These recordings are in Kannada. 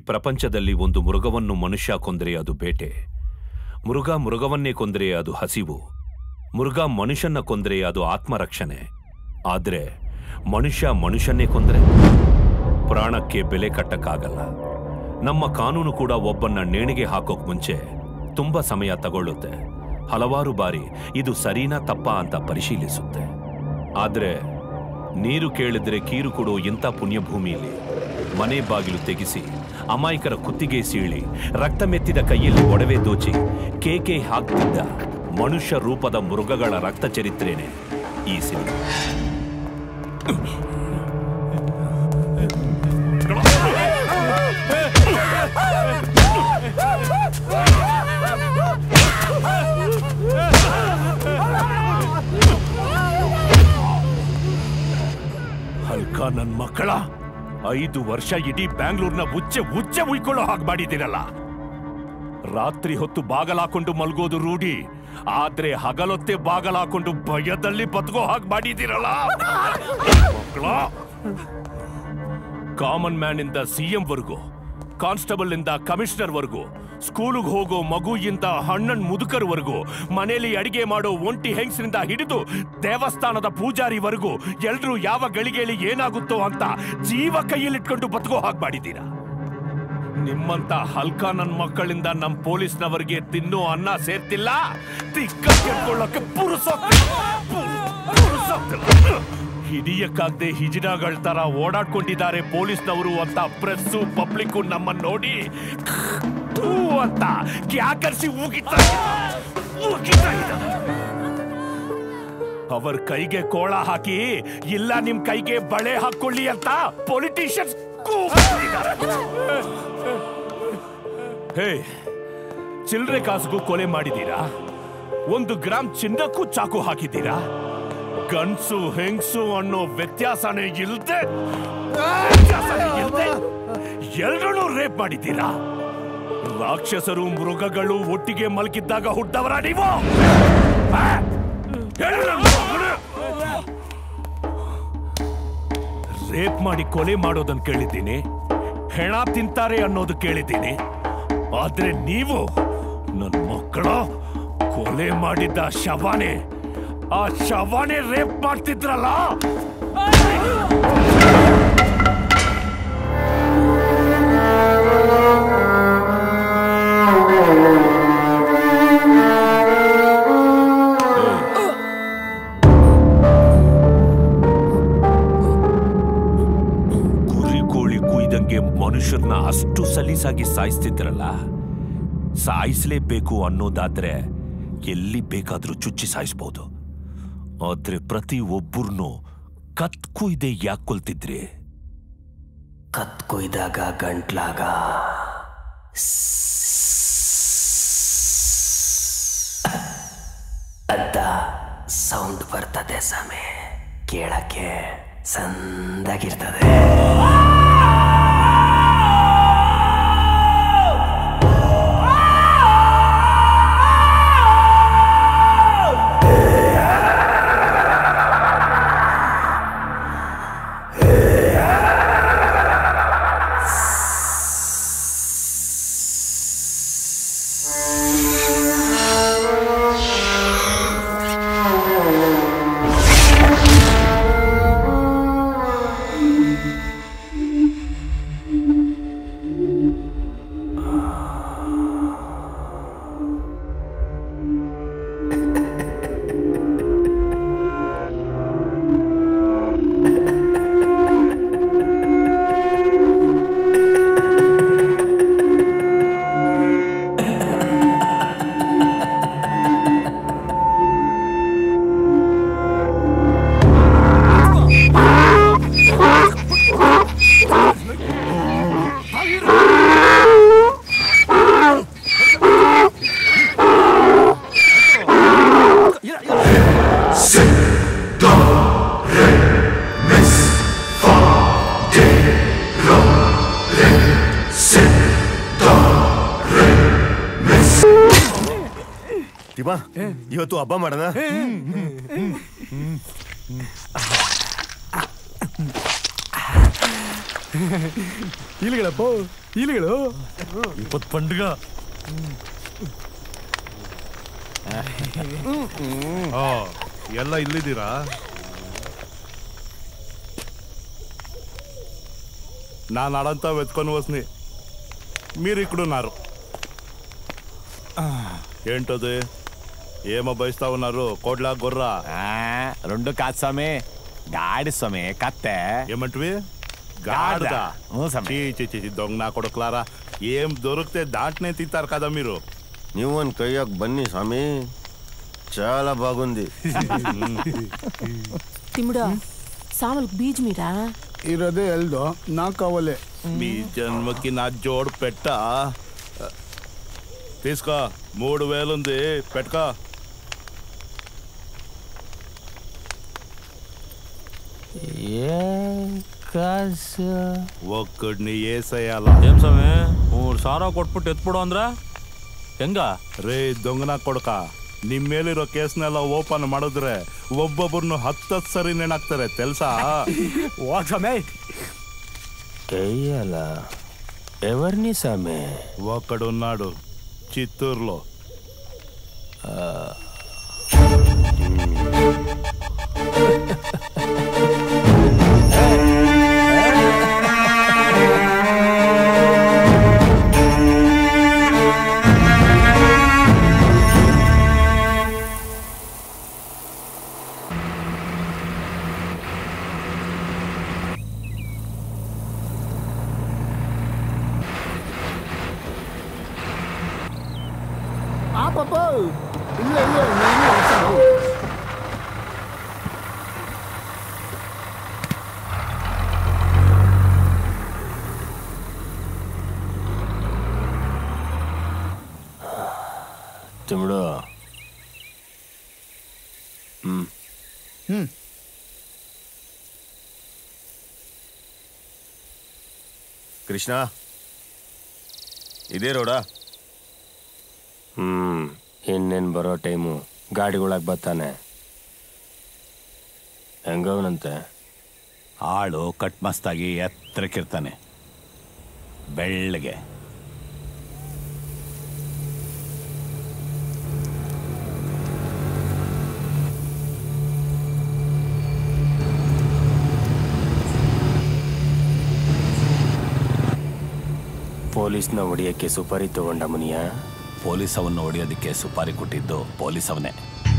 ಪ್ರಪಂಚದಲ್ಲಿ ಒಂದು ಮೃಗವನ್ನು ಮನುಷ್ಯ ಕೊಂದರೆ ಅದು ಬೇಟೆ ಮೃಗ ಮೃಗವನ್ನೇ ಕೊಂದರೆ ಅದು ಹಸಿವು ಮೃಗ ಮನುಷ್ಯನ ಕೊಂದರೆ ಅದು ಆತ್ಮರಕ್ಷಣೆ ಆದ್ರೆ ಮನುಷ್ಯ ಮನುಷ್ಯನ್ನೇ ಕೊಂದರೆ ಪ್ರಾಣಕ್ಕೆ ಬೆಲೆ ಕಟ್ಟಕ್ಕಾಗಲ್ಲ ನಮ್ಮ ಕಾನೂನು ಕೂಡ ಒಬ್ಬನ್ನ ನೇಣಿಗೆ ಹಾಕೋಕ್ ಮುಂಚೆ ತುಂಬಾ ಸಮಯ ತಗೊಳ್ಳುತ್ತೆ ಹಲವಾರು ಬಾರಿ ಇದು ಸರಿನಾ ತಪ್ಪಾ ಅಂತ ಪರಿಶೀಲಿಸುತ್ತೆ ಆದ್ರೆ ನೀರು ಕೇಳಿದ್ರೆ ಕೀರು ಕೊಡೋ ಇಂಥ ಪುಣ್ಯಭೂಮಿಯಲ್ಲಿ ಮನೆ ಬಾಗಿಲು ತೆಗೆಸಿ ಅಮಾಯಕರ ಕುತ್ತಿಗೆ ಸೀಳಿ ರಕ್ತ ಮೆತ್ತಿದ ಕೈಯಲ್ಲಿ ಒಡವೆ ದೋಚಿ ಕೇಕೆ ಹಾಕ್ತಿದ್ದ ಮನುಷ್ಯ ರೂಪದ ಮೃಗಗಳ ರಕ್ತ ಚರಿತ್ರೆನೇ ಈ ಸಿನಿಮಾ ಹಲ್ಕ ನನ್ ಮಕ್ಕಳ ಐದು ವರ್ಷ ಇಡೀ ಬ್ಯಾಂಗ್ಳೂರ್ನ ಉಚ್ಚೆ ಉಚ್ಚೆ ಉಯ್ಕೊಳ್ಳೋ ಹಾಗೆ ಮಾಡಿದ್ದೀರಲ್ಲ ರಾತ್ರಿ ಹೊತ್ತು ಬಾಗಲಾಕೊಂಡು ಮಲ್ಗೋದು ರೂಢಿ ಆದ್ರೆ ಹಗಲೊತ್ತೆ ಬಾಗಲಾಕೊಂಡು ಭಯದಲ್ಲಿ ಬದುಕೋ ಹಾಗೆ ಮಾಡಿದ್ದೀರಲ್ಲ ಮಕ್ಕಳ ಕಾಮನ್ ಮ್ಯಾನ್ ಇಂದ ಸಿಎಂ ವರ್ಗು ಕಾನ್ಸ್ಟೇಬಲ್ ಇಂದ ಕಮಿಷನರ್ ವರ್ಗು ಸ್ಕೂಲಿಗೆ ಹೋಗೋ ಮಗುಯಿಂದ ಹಣ್ಣನ್ ಮುದುಕರ್ವರೆಗೂ ಮನೆಯಲ್ಲಿ ಅಡಿಗೆ ಮಾಡೋ ಒಂಟಿ ಹೆಂಗಸರಿಂದ ಹಿಡಿದು ದೇವಸ್ಥಾನದ ಪೂಜಾರಿವರೆಗೂ ಎಲ್ರೂ ಯಾವ ಗಳಿಗೆಯಲ್ಲಿ ಏನಾಗುತ್ತೋ ಅಂತ ಜೀವ ಕೈಯಲ್ಲಿಟ್ಕೊಂಡು ಬದುಕೋ ಹಾಗೆ ಮಾಡಿದ್ದೀರಾ ನಿಮ್ಮಂತ ಹಲ್ಕ ನನ್ ಮಕ್ಕಳಿಂದ ನಮ್ ಪೊಲೀಸ್ನವರಿಗೆ ತಿನ್ನೋ ಅನ್ನ ಸೇರ್ತಿಲ್ಲ ತಿಕ್ಕ ಕೆಡ್ಕೊಳ್ಳೋಕೆ ಪುರುಸೋಗ್ತಿಲ್ಲ. ಪುರು- ಪುರುಸೋಗ್ತಿಲ್ಲ. ಹಿಡಿಯಕ್ಕಾಗ್ದೆ ಹಿಜಿಡಗಳ ತರ ಓಡಾಡ್ಕೊಂಡಿದ್ದಾರೆ ಪೊಲೀಸ್ನವರು ಅಂತ ಪ್ರೆಸ್ಸು ಪಬ್ಲಿಕ್ಕು ನಮ್ಮನ್ನ ನೋಡಿ ಥೂ ಅಂತ ಕ್ಯಾಕರ್ಸಿ ಊಗಿತಾ ಇದ್ದಾರೆ. ಊಗಿತಾ ಇದ್ದಾರೆ. ಅವರ ಕೈಗೆ ಕೋಳ ಹಾಕಿ ಇಲ್ಲ ನಿಮ್ ಕೈಗೆ ಬಳೆ ಹಾಕೊಳ್ಳಿ ಅಂತ ಪೊಲಿಟಿಷಿಯನ್ಸ್ ಹೇ ಚಿಲ್ಲರೆ ಕಾಸಿಗೂ ಕೊಲೆ ಮಾಡಿದ್ದೀರಾ ಒಂದು ಗ್ರಾಮ್ ಚಿನ್ನಕ್ಕೂ ಚಾಕು ಹಾಕಿದ್ದೀರಾ ಗನ್ಸು ಹೆಂಗ್ಸು ಅನ್ನೋ ವ್ಯತ್ಯಾಸನೇ ಇಲ್ದೆ ವ್ಯತ್ಯಾಸನೇ ಇಲ್ದೆ ಎಲ್ರೂ ರೇಪ್ ಮಾಡಿದ್ದೀರಾ ರಾಕ್ಷಸರು ಮೃಗಗಳು ಒಟ್ಟಿಗೆ ಮಲಗಿದ್ದಾಗ ಹುಟ್ಟವರ ನೀವು ಆ? ಹೇಳು ನನ್ ಮಗನೇ. ರೇಪ್ ಮಾಡಿ ಕೊಲೆ ಮಾಡೋದನ್ನ ಕೇಳಿದ್ದೀನಿ ಹೆಣ ತಿಂತಾರೆ ಅನ್ನೋದು ಕೇಳಿದ್ದೀನಿ ಆದ್ರೆ ನೀವು ನನ್ನ ಮಕ್ಕಳ ಕೊಲೆ ಮಾಡಿದ್ದ ಶವಾನೆ ಆ ಶವಾನೆ ರೇಪ್ ಮಾಡ್ತಿದ್ರಲ್ಲ ಕುರಿ ಕೋಳಿ ಕುಯ್ದಂಗೆ ಮನುಷ್ಯರನ್ನ ಅಷ್ಟು ಸಲೀಸಾಗಿ ಸಾಯಿಸ್ತಿದ್ರಲ್ಲ ಸಾಯಿಸ್ಲೇಬೇಕು ಅನ್ನೋದಾದ್ರೆ ಎಲ್ಲಿ ಬೇಕಾದ್ರೂ ಚುಚ್ಚಿ ಸಾಯಿಸ್ಬೋದು ಆದ್ರೆ ಪ್ರತಿ ಒಬ್ಬರನ್ನು ಕತ್ ಕುಯ್ದೆ ಯಾಕೆ ಕೊಲ್ತಿದ್ರಿ ಕತ್ ಕೊಯ್ದಾಗ ಗಂಟ್ಲಾಗ ಅಂತ ಸೌಂಡ್ ಬರ್ತದೆ ಸಮಯ ಕೇಳಕ್ಕೆ ಸಂದಾಗಿರ್ತದೆ ತಿಮ್ಮ ಇವತ್ತು ಹಬ್ಬ ಮಾಡೋಣ ಇಲ್ಲಿಗಳಪ್ಪ ಇಲ್ಲಿಗಳು ಇಪ್ಪತ್ತು ಪಂಡ್ಗ ఆ, ಎಲ್ಲ ಇಲ್ಲಿದ್ದೀರಾ ನಾನು అడంతా వెతుకొని వస్తుంది మీరు ఇక్కడ ఉన్నారు ఏంటది ఏమో బయస్తా ఉన్నారు కోడ్లా గొర్ర ఆ, రెండు కాదు స్వామి గాడి స్వామి కత్తె ఏమంటివి గాడిద. గాడిద ಹ್ಞೂ ಸ್ವಾಮಿ. చీ చీ చీ, చీ, దొంగ నా కొడుకులారా ఏం దొరికితే దాంట్నే తింటారు కదా మీరు ನೀವೊಂದ್ ಕೈಯಾಗ ಬನ್ನಿ ಸ್ವಾಮಿ చాలా బాగుంది తిమ్ముడు సామలకు బీజ్ మీరా ఇరదే ఎల్దో నాకు కావాలే మీ జన్మకి నా జోడు పెట్ట తీసుకో మూడు వేలుంది పెట్టుకో ఒక్కడిని ఏసేయాల ಏನ್ ಸ್ವಾಮಿ ಮೂರ್ ಸಾವಿರ ಕೊಟ್ಬಿಟ್ಟು ಎತ್ಬಿಡು ಅಂದ್ರ ಹೆಂಗ ರೇ ದೊಂಗನ ಕೊಡ್ಕ ನಿಮ್ ಮೇಲಿರೋ ಕೇಸ್ನೆಲ್ಲ ಓಪನ್ ಮಾಡಿದ್ರೆ ಒಬ್ಬೊಬ್ಬರನ್ನು ಹತ್ತತ್ತು ಸರಿ ನೆನಾಕ್ತಾರೆ ತೆಲ್ಸಾ ಹೋಗ್ ಸ್ವಾಮಿ చెయ్యాల ఎవరిని సామే ఒక్కడున్నాడు చిత్తూరులో ಆ ಪಾಪ ಇಲ್ಲ ಇಲ್ಲ ನೀನು ಹೆಸರು. తిమ్ముడు ಹ್ಮ್ ಹ್ಮ್ ಕೃಷ್ಣ ಇದೇ ರೋಡಾ ಹ್ಮ್ ಇನ್ನೇನ್ ಬರೋ ಟೈಮು ಗಾಡಿಗಳಾಗ ಬರ್ತಾನೆ ಹೆಂಗವನಂತೆ ಆಳು ಕಟ್ ಮಸ್ತಾಗಿ ಎತ್ತರಕ್ಕಿರ್ತಾನೆ ಬೆಳ್ಳಗೆ ಪೊಲೀಸ್ನ ಹೊಡಿಯಕ್ಕೆ ಸುಪಾರಿ ತಗೊಂಡ ಮುನಿಯ ಪೊಲೀಸ್ ಅವನ್ನು ಹೊಡೆಯೋದಕ್ಕೆ ಸುಪಾರಿ ಕೊಟ್ಟಿದ್ದು ಪೊಲೀಸ್ ಅವನೇ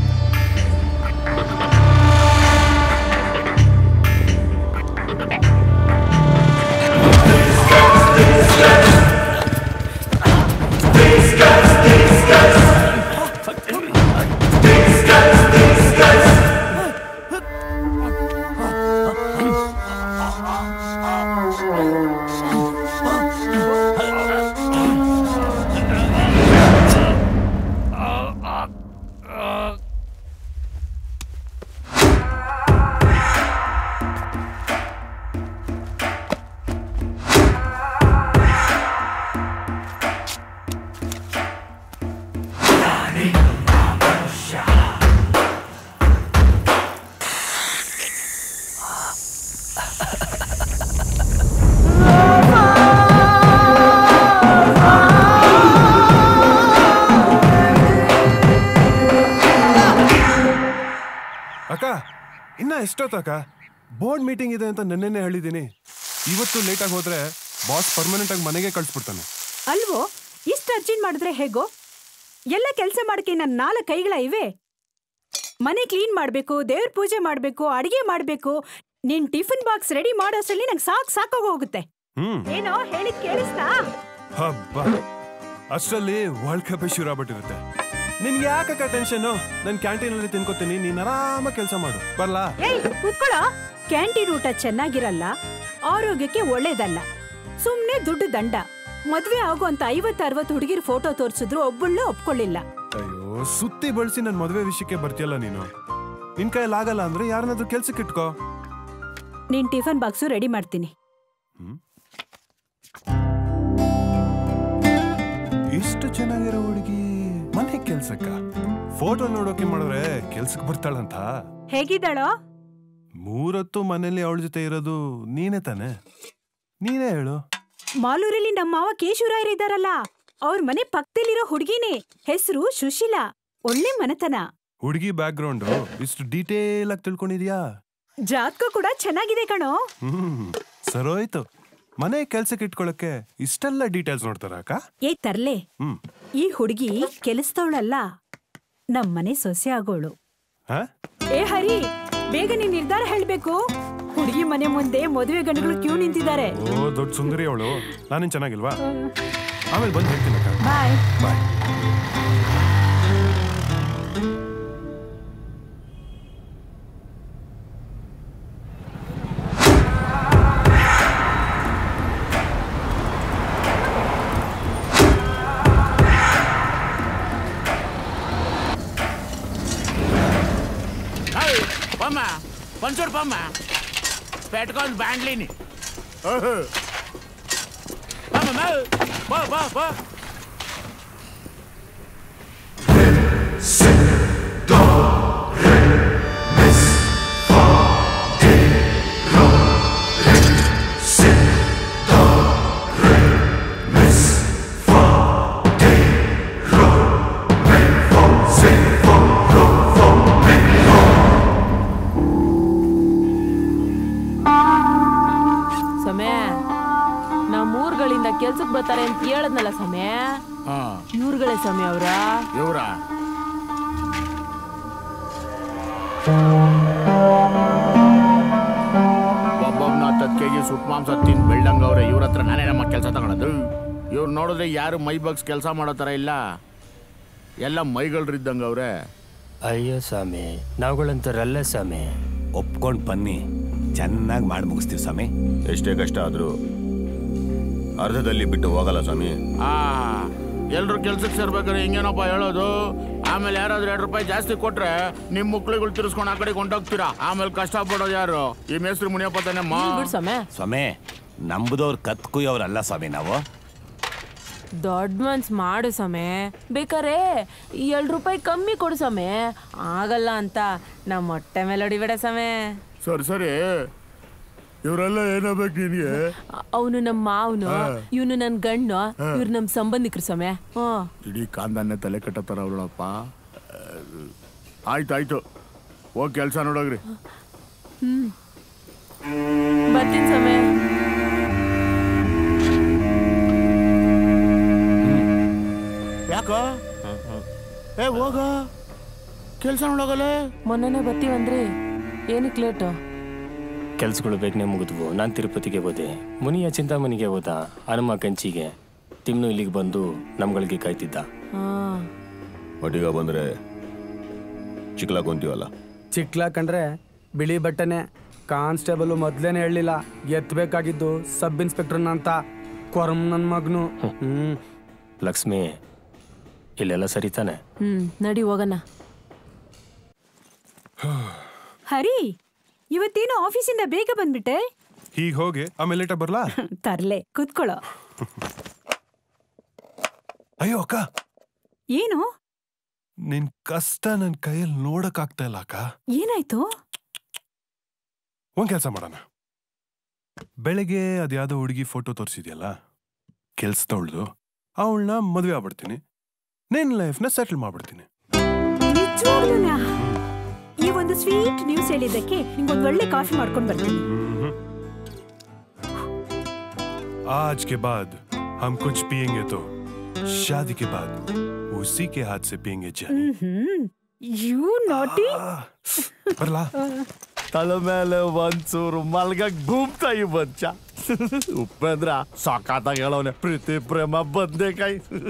ಅಕ್ಕ ಇನ್ನ ಎಷ್ಟೊತ್ತಕ್ಕ ಬೋರ್ಡ್ ಮೀಟಿಂಗ್ ಇದೆ ಅಂತ ನೆನ್ನೆನೆ ಹೇಳಿದ್ದೀನಿ ಇವತ್ತು ಲೇಟ್ ಆಗಿ ಹೋದ್ರೆ ಬಾಸ್ ಪರ್ಮನೆಂಟ್ ಆಗಿ ಮನೆಗೆ ಕಳ್ಸ್ಬಿಡ್ತಾನೆ ಅಲ್ವೋ ಇಷ್ಟು ಅರ್ಜೆಂಟ್ ಮಾಡಿದ್ರೆ ಹೇಗೋ ಎಲ್ಲ ಕೆಲಸ ಮಾಡಕ್ಕೆ ನನ್ನ ನಾಲ್ಕು ಕೈಗಳ ಇವೆ ಮನೆ ಕ್ಲೀನ್ ಮಾಡಬೇಕು ದೇವ್ರ ಪೂಜೆ ಮಾಡಬೇಕು ಅಡಿಗೆ ಮಾಡಬೇಕು ನಿನ್ ಟಿಫಿನ್ ಬಾಕ್ಸ್ ರೆಡಿ ಮಾಡೋಷ್ಟರಲ್ಲಿ ನಂಗೆ ಸಾಕು ಸಾಕಾಗಿ ಹೋಗುತ್ತೆ ಹ್ಮ್ ಏನೋ ಹೇಳಿದ್ ಕೇಳಿಸ್ತಾ ಹಬ್ಬ ಅಷ್ಟರಲ್ಲಿ ವರ್ಲ್ಡ್ ಕಪ್ ಶುರು ಆಗ್ಬಿಟ್ಟಿರುತ್ತೆ ನಿನ್ಗೆ ಯಾಕಕ್ಕ ಟೆನ್ಷನ್ ನಾನು ಕ್ಯಾಂಟೀನ್ ಅಲ್ಲಿ ತಿನ್ಕೋತೀನಿ ನೀನ್ ಆರಾಮ ಕೆಲಸ ಮಾಡು ಬರ್ಲಾ ಏಯ್ ಕೂತ್ಕೊಳ್ಳೋ ಕ್ಯಾಂಟೀನ್ ಊಟ ಚೆನ್ನಾಗಿರಲ್ಲ ಆರೋಗ್ಯಕ್ಕೆ ಒಳ್ಳೇದಲ್ಲ ಸುಮ್ನೆ ದುಡ್ಡು ದಂಡ ಮದ್ವೆ ಆಗುವಂತ ಐವತ್ ಅರವತ್ ಹುಡುಗಿರ್ ಫೋಟೋ ತೋರ್ಸಿದ್ರು ಒಬ್ಬಳು ಒಪ್ಕೊಳ್ಳಿಲ್ಲ ಅಯ್ಯೋ ಸುತ್ತಿ ಬಳಸಿ ನನ್ ಮದ್ವೆ ವಿಷಯಕ್ಕೆ ಬರ್ತೀಯಲ್ಲ ನೀನು ನಿನ್ ಕೈಯಲ್ಲಿ ಆಗಲ್ಲ ಅಂದ್ರೆ ಯಾರನ್ನಾದ್ರೂ ಕೆಲ್ಸಕ್ಕೆ ಇಟ್ಕೋ ನಿನ್ ಟಿಫನ್ ಬಾಕ್ಸು ರೆಡಿ ಮಾಡ್ತೀನಿ ಇಷ್ಟು ಚೆನ್ನಾಗಿರೋ ಹುಡುಗಿ ಮನೆ ಕೆಲ್ಸಕ್ಕ ಫೋಟೋ ನೋಡೋಕೆ ಮಾಡಿದ್ರೆ ಕೆಲ್ಸಕ್ಕೆ ಬರ್ತಾಳಂತ ಹೇಗಿದ್ದಾಳೋ ಮೂರೊತ್ತು ಮನೇಲಿ ಅವಳ ಜೊತೆ ಇರೋದು ನೀನೇ ತಾನೆ ನೀನೇ ಹೇಳು ಮಾಲೂರಲ್ಲಿ ನಮ್ಮ ಮಾವ ಕೇಶವರಾಯರ್ ಇದ್ದಾರಲ್ಲ ಅವ್ರ ಮನೆ ಪಕ್ಕದಲ್ಲಿರೋ ಹುಡುಗಿನೇ ಹೆಸರು ಸುಶೀಲಾ ಒಳ್ಳೆ ಮನೆತನ ಹುಡುಗಿ ಬ್ಯಾಕ್ ಗ್ರೌಂಡ್ ಇಷ್ಟು ಡೀಟೇಲ್ ಆಗಿ ತಿಳ್ಕೊಂಡಿದ್ಯಾ ಜಾತಕ ಕೂಡ ಚೆನ್ನಾಗಿದೆ ಕಣೋ ಹ್ಮ್ ಸರೋಯ್ತು ಮನೆ ಕೆಲ್ಸಕ್ಕೆ ಇಟ್ಕೊಳಕ್ಕೆ ಇಷ್ಟೆಲ್ಲ ಡೀಟೇಲ್ಸ್ ನೋಡ್ತಾರ ಅಕ್ಕ ಏ ತರ್ಲೆ ಹ್ಮ್ ಈ ಹುಡುಗಿ ಕೆಲಸದವಳಲ್ಲ ನಮ್ಮನೆ ಸೊಸೆ ಆಗೋಳು ಹಾ ಏ ಹರಿ ಬೇಗ ನೀನ್ ನಿರ್ಧಾರ ಹೇಳ್ಬೇಕು ಹುಡುಗಿ ಮನೆ ಮುಂದೆ ಮದುವೆ ಗಂಡುಗಳು ಕ್ಯೂ ನಿಂತಿದ್ದಾರೆ ಓ ದೊಡ್ಡ ಸುಂದರಿ ಅವಳು ನಾನೇನ್ ಚೆನ್ನಾಗಿಲ್ವಾ ಆಮೇಲೆ ಬಂದು ಹೇಳ್ತೀನಿ ಅಕ್ಕ ಬಾಯ್ ಬಾಯ್ పమ్మ పంచుడు పమ్మ పెట్టుకొని బ్యాండ్లీని పమ్మ బా బా బా ಸಮಯ ನಮ್ಮೂರ್ಗಳಿಂದ ಕೆಲ್ಸಕ್ ಬರ್ತಾರೆ ಅಂತ ಹೇಳದ್ನಲ್ಲ ಸಮಯ ಇವ್ರುಗಳೇ ಸಮಯ ಅವ್ರ ಇವರ ಒಬ್ಬೊಬ್ನ ಹತ್ತತ್ತು ಕೆ ಜಿ ಸುಟ್ ಮಾಂಸ ತಿಂದು ಬೆಳ್ದಂಗ ಅವ್ರೆ ಇವ್ರ ಹತ್ರ ನಾನೇ ನಮ್ಮ ಕೆಲಸ ತಗೊಳೋದು ಇವ್ರು ನೋಡಿದ್ರೆ ಯಾರು ಮೈ ಬಗ್ಸ್ ಕೆಲಸ ಮಾಡೋ ಥರ ಇಲ್ಲ ಎಲ್ಲ ಮೈಗಳ್ರಿದ್ದಂಗ ಅವ್ರೆ ಅಯ್ಯೋ ಸ್ವಾಮಿ ನಾವುಗಳಂತಾರಲ್ಲ ಸ್ವಾಮಿ ಒಪ್ಕೊಂಡು ಬನ್ನಿ ಚೆನ್ನಾಗಿ ಮಾಡಿ ಮುಗಿಸ್ತೀವಿ ಸ್ವಾಮಿ ಎಷ್ಟೇ ಕಷ್ಟ ಆದ್ರೂ ಅರ್ಧದಲ್ಲಿ ಬಿಟ್ಟು ಹೋಗಲ್ಲ ಸ್ವಾಮಿ ಆ ಎಲ್ರು ಕೆಲ್ಸಕ್ಕೆ ಸೇರ್ಬೇಕಾದ್ರೆ ಹಿಂಗೇನಪ್ಪ ಹೇಳೋದು ಆಮೇಲೆ ಯಾರಾದ್ರೂ ಎರಡು ರೂಪಾಯಿ ಜಾಸ್ತಿ ಕೊಟ್ರೆ ನಿಮ್ ಮುಕ್ಳಿಗಳು ತಿರ್ಸ್ಕೊಂಡು ಆ ಕಡೆ ಕೊಂಡೋಗ್ತೀರಾ ಆಮೇಲೆ ಕಷ್ಟ ಪಡೋದು ಯಾರು ಈ ಮೇಸ್ತ್ರಿ ಮುನಿಯಪ್ಪ ತಾನೆಮ್ಮ ಬಿಡ್ ಸಮಯ ಸ್ವಾಮಿ ನಂಬುದವ್ರು ಕತ್ ಕುಯ್ಯವ್ರಲ್ಲ ಸ್ವಾಮಿ ನಾವು ದೊಡ್ಡ ಮನ್ಸ್ ಮಾಡು ಸಮಯ ಬೇಕಾರೆ ಎರಡ್ ರೂಪಾಯಿ ಕಮ್ಮಿ ಕೊಡು ಸಮಯ ಆಗಲ್ಲ ಅಂತ ನಮ್ಮ ಹೊಟ್ಟೆ ಮೇಲೆ ಹೊಡಿಬೇಡ ಸಮಯ ಸರಿ ಸರಿ ಇವರೆಲ್ಲ ಏನಾಗ್ಬೇಕು ನಿನ್ಗೆ ಅವನು ನಮ್ಮ ಮಾವನು ಇವನು ನನ್ ಗಂಡು ಇವ್ರು ನಮ್ ಸಂಬಂಧಿಕರು ಸಮಯ ಹ್ಮ್ ಇಡೀ ಕಾಂದನ್ನೇ ತಲೆ ಕಟ್ಟತ್ತಾರ ಅವಳಪ್ಪ ಆಯ್ತು ಆಯ್ತು ಹೋಗಿ ಕೆಲಸ ನೋಡೋಗ್ರಿ ಬರ್ತೀನಿ ಸಮಯ ಯಾಕೋ ಏ ಹೋಗ ಕೆಲಸ ನೋಡೋಗಲ್ಲ ಮೊನ್ನೆನೆ ಬರ್ತೀವಂದ್ರಿ ಏನಕ್ಕೆ ಲೇಟು ಕೆಲ್ಸಗಳು ಬೇಗನೆ ಮುಗಿದ್ವು ನಾನು ತಿರುಪತಿಗೆ ಹೋದೆ ಮುನಿಯ ಚಿಂತಾಮಣಿಗೆ ಹೋದ ಹನುಮ ಕಂಚಿಗೆ ತಿಮ್ನು ಇಲ್ಲಿಗೆ ಬಂದು ನಮ್ಗಳಿಗೆ ಕಾಯ್ತಿದ್ದ ಹಾ ಒಟ್ಟಿಗೆ ಬಂದ್ರೆ ಚಿಕ್ಕಲಾಕೊಂತೀವಲ್ಲ ಚಿಕ್ಲ ಕಂಡ್ರೆ ಬಿಳಿ ಬಟ್ಟನೆ ಕಾನ್ಸ್ಟೇಬಲ್ ಮೊದ್ಲೇನೆ ಹೇಳಲಿಲ್ಲ ಎತ್ತಬೇಕಾಗಿದ್ದು ಸಬ್ ಇನ್ಸ್ಪೆಕ್ಟರ್ನ ಅಂತ ಕೊರಂ ನನ್ನ ಮಗನು ಹ್ಮ್ ಲಕ್ಷ್ಮಿ ಇಲ್ಲೆಲ್ಲ ಸರಿತಾನೆ ಹ್ಮ್ ನಡಿ ಹೋಗಣ ಹರಿ ಇವತ್ತೇನು ಆಫೀಸಿಂದ ಬೇಗ ಬಂದ್ಬಿಟ್ಟೆ ಹೀಗ್ ಹೋಗಿ ಆಮೇಲೆ ಲೇಟ ಬರ್ಲಾ ತರ್ಲೆ ಕೂತ್ಕೊಳ್ಳೋ ಅಯ್ಯೋ ಅಕ್ಕ ಏನು ನಿನ್ ಕಷ್ಟ ನನ್ ಕೈಯಲ್ಲಿ ನೋಡಕ್ ಆಗ್ತಾ ಇಲ್ಲ ಅಕ್ಕ ಏನಾಯ್ತು ಒಂದ್ ಕೆಲಸ ಮಾಡೋಣ ಬೆಳಗ್ಗೆ ಅದ್ಯಾವ್ದೋ ಹುಡುಗಿ ಫೋಟೋ ತೋರಿಸಿದ್ಯಲ್ಲ ಕೆಲ್ಸದವಳ್ದು ಅವಳನ್ನ ಮದುವೆ ಆಗ್ಬಿಡ್ತೀನಿ ನಿನ್ ಲೈಫ್ನ ಸೆಟಲ್ ಮಾಡ್ಬಿಡ್ತೀನಿ ನಿಜವಾಗ್ಲೂನಾ? ಈ ಒಂದು ಸ್ವೀಟ್ ನ್ಯೂಸ್ ಹೇಳಿದ್ದಕ್ಕೆ ನಿಂಗೊಂದು ಒಳ್ಳೆ ಕಾಫಿ ಮಾಡ್ಕೊಂಡ್ ಬರ್ತೀನಿ आज के बाद हम कुछ पिएंगे तो शादी के बाद उसी के हाथ से पिएंगे जानी ಹ್ಮ್ ಯು ನಾಟಿ ಬರ್ಲಾ ತಲೆ ಮೇಲೆ ಒಂಚೂರು ಮಲ್ಗಕ್ ಭೂಮ್ತಾ ಈ ಬಚ್ಚ ಉಪೇಂದ್ರ ಸಾಕಾತಾಗ ಹೇಳೋನೆ ಪ್ರೀತಿ ಪ್ರೇಮ ಬಂದೆ ಕೈ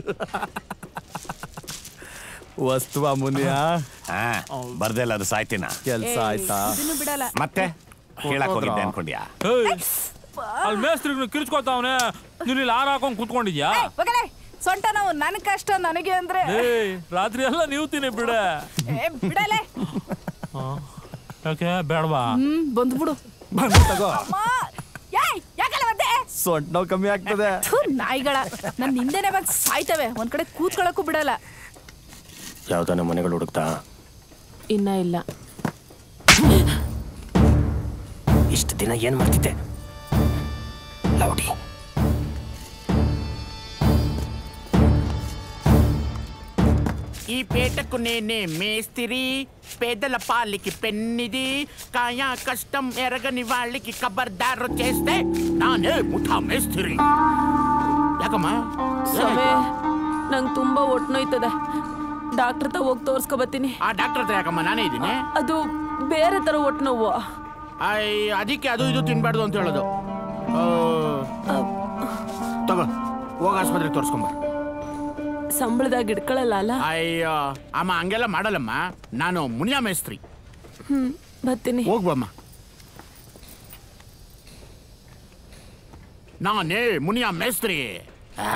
ವಸ್ತುವ ಮುನಿಯ ಬರ್ದೇ ಇಲ್ಲ ಅದು ಸಾಯ್ತೀನ ಕೆಲ್ಸ ಆಯ್ತಾ ಇದನ್ನು ಬಿಡಲ್ಲ ಮತ್ತೆ ಕೇಳಕ್ ಹೋಗಿದ್ದೆ ಅನ್ಕೊಂಡ್ಯಾ ಅಲ್ಲಿ ಮೇಸ್ತ್ರಿಗ್ ಕಿರ್ಚ್ಕೊತಾವನೆ ನೀನು ಇಲ್ಲಿ ಆರ ಹಾಕೊಂಡ್ ಕುತ್ಕೊಂಡಿದ್ಯಾ ಹೋಗಲೇ ಸೊಂಟ ನಾವು ನನ್ ಕಷ್ಟ ನನಗೆ ಅಂದ್ರೆ ಏಯ್ ರಾತ್ರಿ ಎಲ್ಲ ನೀವು ತಿನ್ನಿ ಬಿಡ ಏ, ಬಿಡಲೆ ಯಾಕೆ ಬೇಡವಾ ಹ್ಮ್ ಬಂದ್ಬಿಡು ಅಮ್ಮ! ಏಯ್, ಯಾಕಲ್ಲ ಮತ್ತೆ ಸೊಂಟ ನೋವು ಕಮ್ಮಿ ಆಗ್ತದೆ ಥು, ನಾಯಿಗಳ ನನ್ ಹಿಂದೆನೆ ಬಂದ್ ಸಾಯ್ತವೆ ಒಂದ್ ಕಡೆ ಕೂತ್ಕೊಳ್ಳಕ್ಕೂ ಬಿಡಲ್ಲ ಯಾವ್ದಾನ ಮನೆಗಳು ಹುಡುಕ್ತಾ ಇನ್ನ ಇಲ್ಲ ಇಷ್ಟು ದಿನ ಏನ್ ಮಾಡ್ತಿದ್ದೆ ಹೊಡಿ ఈ పేటకు నేనే మేస్తిరి పేదల పాలికి పెన్నిది కాయా కష్టం ఎరగని వాళ్ళకి కబర్దారు చేస్తే నానే ముఠా మేస్తిరి ಯಾಕಮ್ಮ ಸಮಯ ನಂಗೆ ತುಂಬಾ ಒಟ್ಟು ನೋಯ್ತದೆ ಡಾಕ್ಟರ್ ಹತ್ರ ಹೋಗಿ ತೋರ್ಸ್ಕೊ ಬರ್ತೀನಿ ಆ ಡಾಕ್ಟರ್ ಹತ್ರ ಯಾಕಮ್ಮ ನಾನೇ ಇದ್ದೀನಿ ಅದು ಬೇರೆ ತರ ಒಟ್ಟು ನೋವು ಐ ಅದಕ್ಕೆ ಅದು ಇದು ತಿನ್ಬಾರ್ದು ಅಂತ ಹೇಳೋದು ಆ, ತಗೋ ಹೋಗ ಆಸ್ಪತ್ರೆಗೆ ತೋರಿಸ್ಕೊಂಬ ಸಂಬಳದಾಗ ಇಡ್ಕೊಳಲ್ಲ ಅಲ್ಲ ಅಯ್ಯೋ ಅಮ್ಮ ಹಂಗೆಲ್ಲ ಮಾಡಲ್ಲಮ್ಮ ನಾನು ಮುನಿಯಾ ಮೇಸ್ತ್ರಿ ಹ್ಮ್ ಬರ್ತೀನಿ ಹೋಗ್ಬಮ್ಮ ನಾನೇ ಮುನಿಯಾ ಮೇಸ್ತ್ರಿ ಆ.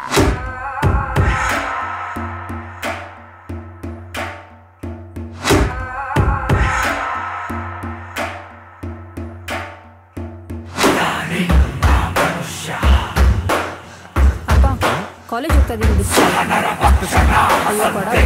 ಅಪ್ಪ ಕಾಲೇಜ್ ಹೋಗ್ತಾ ಇದ್ದೀನಿ ಬಿಸಿ ಅಯ್ಯೋ ಕೊಡಪ್ಪ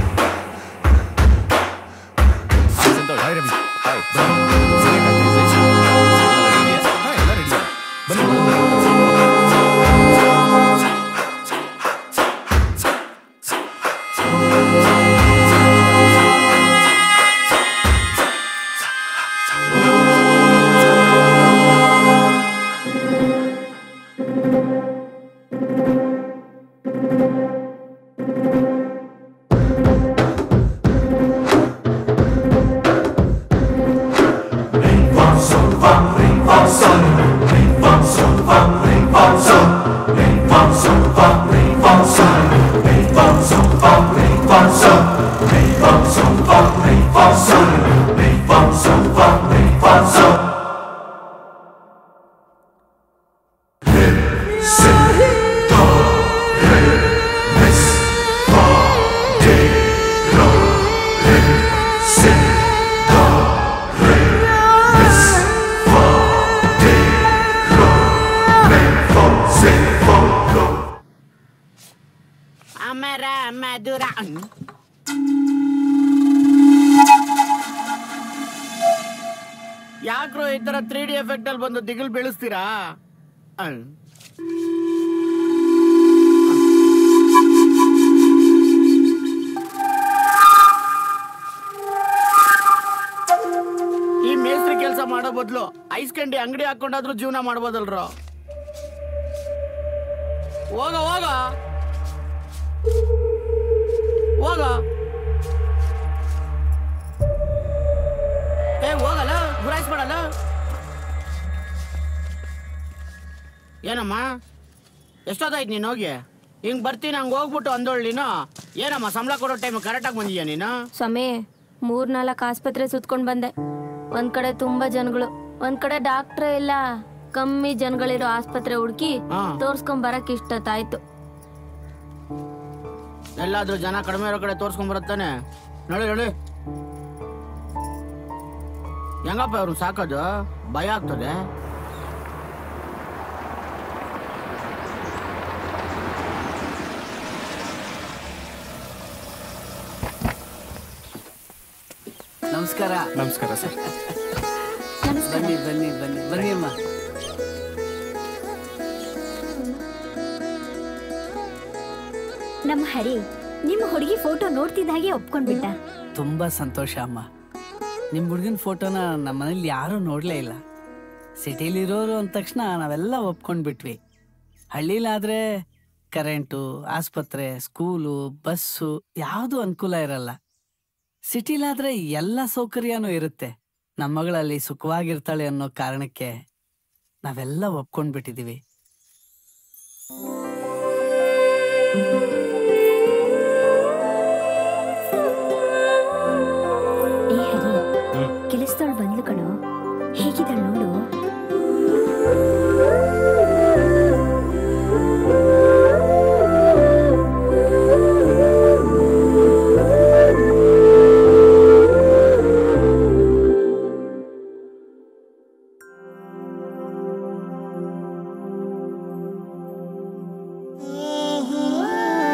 ಅಮರ ಮಧುರ ಯಾಕ್ರೋ ಈ ತರ ತ್ರೀ ಡಿ ಎಫೆಕ್ಟ್ ಅಲ್ಲಿ ಬಂದು ದಿಗಿಲ್ ಬೀಳಿಸ್ತೀರಾ ಅಹ್. ಈ ಮೇಸ್ತ್ರಿ ಕೆಲಸ ಮಾಡೋ ಬದಲು ಐಸ್ ಕಂಡಿ ಅಂಗಡಿ ಹಾಕೊಂಡಾದ್ರೂ ಜೀವನ ಮಾಡ್ಬೋದಲ್ರೋ ಹೋಗ ಹೋಗ ಹೋಗ ಏ ಹೋಗಲ್ಲ ಗುರಾಯಿಸ್ಬೇಡಲ್ಲ ಏನಮ್ಮ ಎಷ್ಟೊತ್ತಾಯ್ತು ನೀನು ಹೋಗಿ ಹಿಂಗ್ ಬರ್ತೀನಿ ಹಂಗೆ ಹೋಗ್ಬಿಟ್ಟು ಅಂದೋಳ್ ನೀನು ಏನಮ್ಮ ಸಂಬಳ ಕೊಡೋ ಟೈಮ್ ಕರೆಕ್ಟಾಗಿ ಬಂದಿದ್ಯಾ ನೀನು ಸ್ವಾಮಿ ಮೂರ್ನಾಲ್ಕು ಆಸ್ಪತ್ರೆ ಸುತ್ಕೊಂಡ್ ಬಂದೆ ಒಂದ್ ಕಡೆ ತುಂಬಾ ಜನಗಳು ಒಂದ್ ಕಡೆ ಡಾಕ್ಟ್ರೇ ಇಲ್ಲ ಕಮ್ಮಿ ಜನಗಳಿರೋ ಆಸ್ಪತ್ರೆ ಹುಡುಕಿ ಹಾ. ತೋರ್ಸ್ಕೊಂಡ್ ಬರಕ್ ಇಷ್ಟೊತ್ತಾಯ್ತು ಎಲ್ಲಾದ್ರೂ ಜನ ಕಡಿಮೆ ಇರೋ ಕಡೆ ತೋರ್ಸ್ಕೊಂಡ್ ಬರುತ್ತಾನೆ ನೋಡಿ ನೋಡಿ ಹೆಂಗಪ್ಪ ಅವ್ರು ಸಾಕೋದು ಭಯ ಆಗ್ತದೆ ನಮಸ್ಕಾರ ನಮಸ್ಕಾರ ಸರ್ ಬನ್ನಿ ಬನ್ನಿ ಬನ್ನಿ ಬನ್ನಿ ಅಮ್ಮ ನಮ್ಮ ಹರಿ ನಿಮ್ಮ ಹುಡುಗಿ ಫೋಟೋ ನೋಡ್ತಿದ್ದ ಹಾಗೆ ಒಪ್ಕೊಂಡ್ಬಿಟ್ಟ ತುಂಬಾ ಸಂತೋಷ ಅಮ್ಮ ನಿಮ್ಮ ಹುಡುಗನ ಫೋಟೋನ ನಮ್ಮ ಮನೇಲಿ ಯಾರೂ ನೋಡಲೇ ಇಲ್ಲ ಸಿಟಿಲಿರೋರು ಅಂದ ತಕ್ಷಣ ನಾವೆಲ್ಲ ಒಪ್ಕೊಂಡ್ಬಿಟ್ವಿ ಹಳ್ಳಿಲಾದ್ರೆ ಕರೆಂಟು ಆಸ್ಪತ್ರೆ ಸ್ಕೂಲು ಬಸ್ಸು ಯಾವುದು ಅನುಕೂಲ ಇರಲ್ಲ ಸಿಟಿಲಾದ್ರೆ ಎಲ್ಲ ಸೌಕರ್ಯನೂ ಇರುತ್ತೆ ನಮ್ಮ ಮಗಳಲ್ಲಿ ಸುಖವಾಗಿರ್ತಾಳೆ ಅನ್ನೋ ಕಾರಣಕ್ಕೆ ನಾವೆಲ್ಲ ಒಪ್ಕೊಂಡ್ಬಿಟ್ಟಿದೀವಿ ಏ ಹರಿ ಕೆಲಸದವಳು ಬಂದ್ಲು ಕಣೋ ಹೇಗಿದ್ದಾಳು ನೋಡು ಆ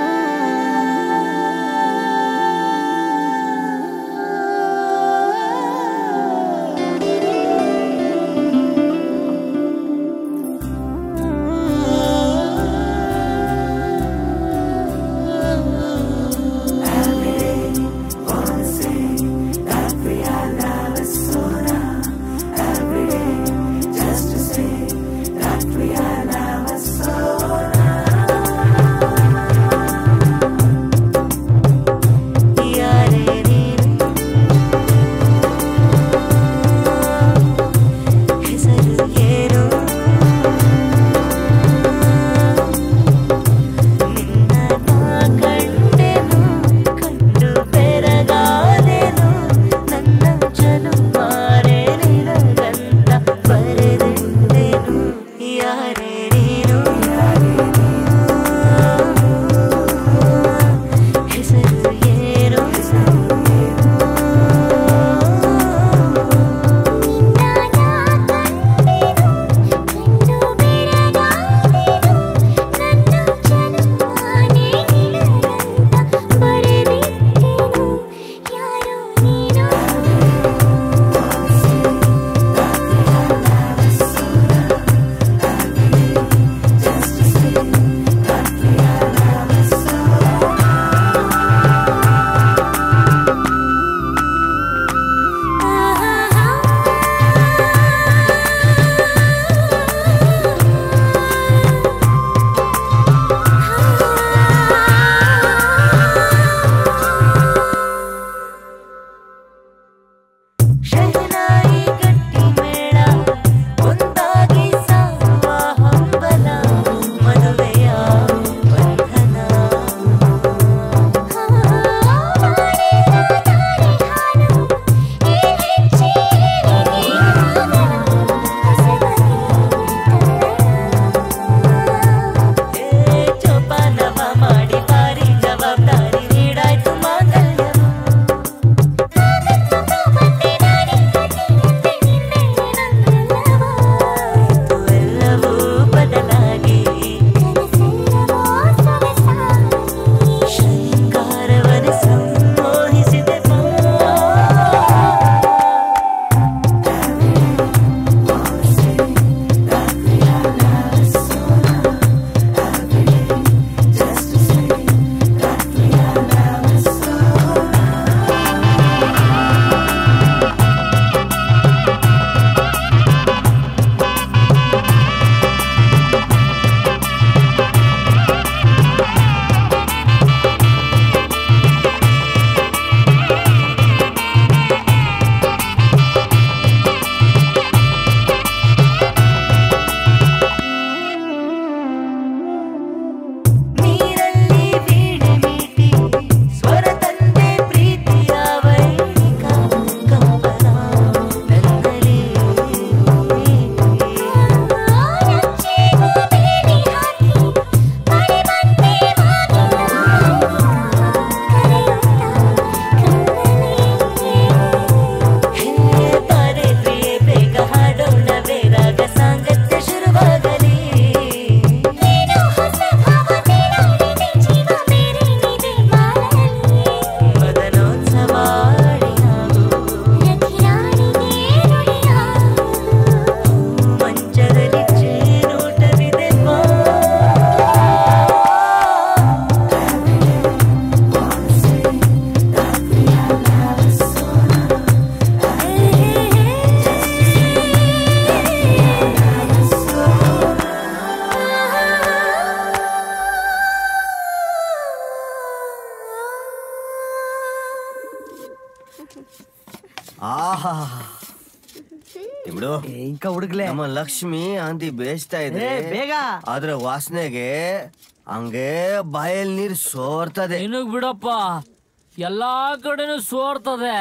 ಆಹಾ ತಿಮ್ಡು ಇಂಕ ಹುಡುಗ್ಲೆ ನಮ್ಮ ಲಕ್ಷ್ಮಿ ಅಂದಿ ಬೇಯಿಸ್ತಾ ಇದೆ ಏ, ಬೇಗ. ಅದ್ರ ವಾಸನೆಗೆ ಹಂಗೆ ಬಾಯಲ್ಲಿ ನೀರು ಸೋರ್ತದೆ ನಿನಗ್ ಬಿಡಪ್ಪ ಎಲ್ಲಾ ಕಡೆನೂ ಸೋರ್ತದೆ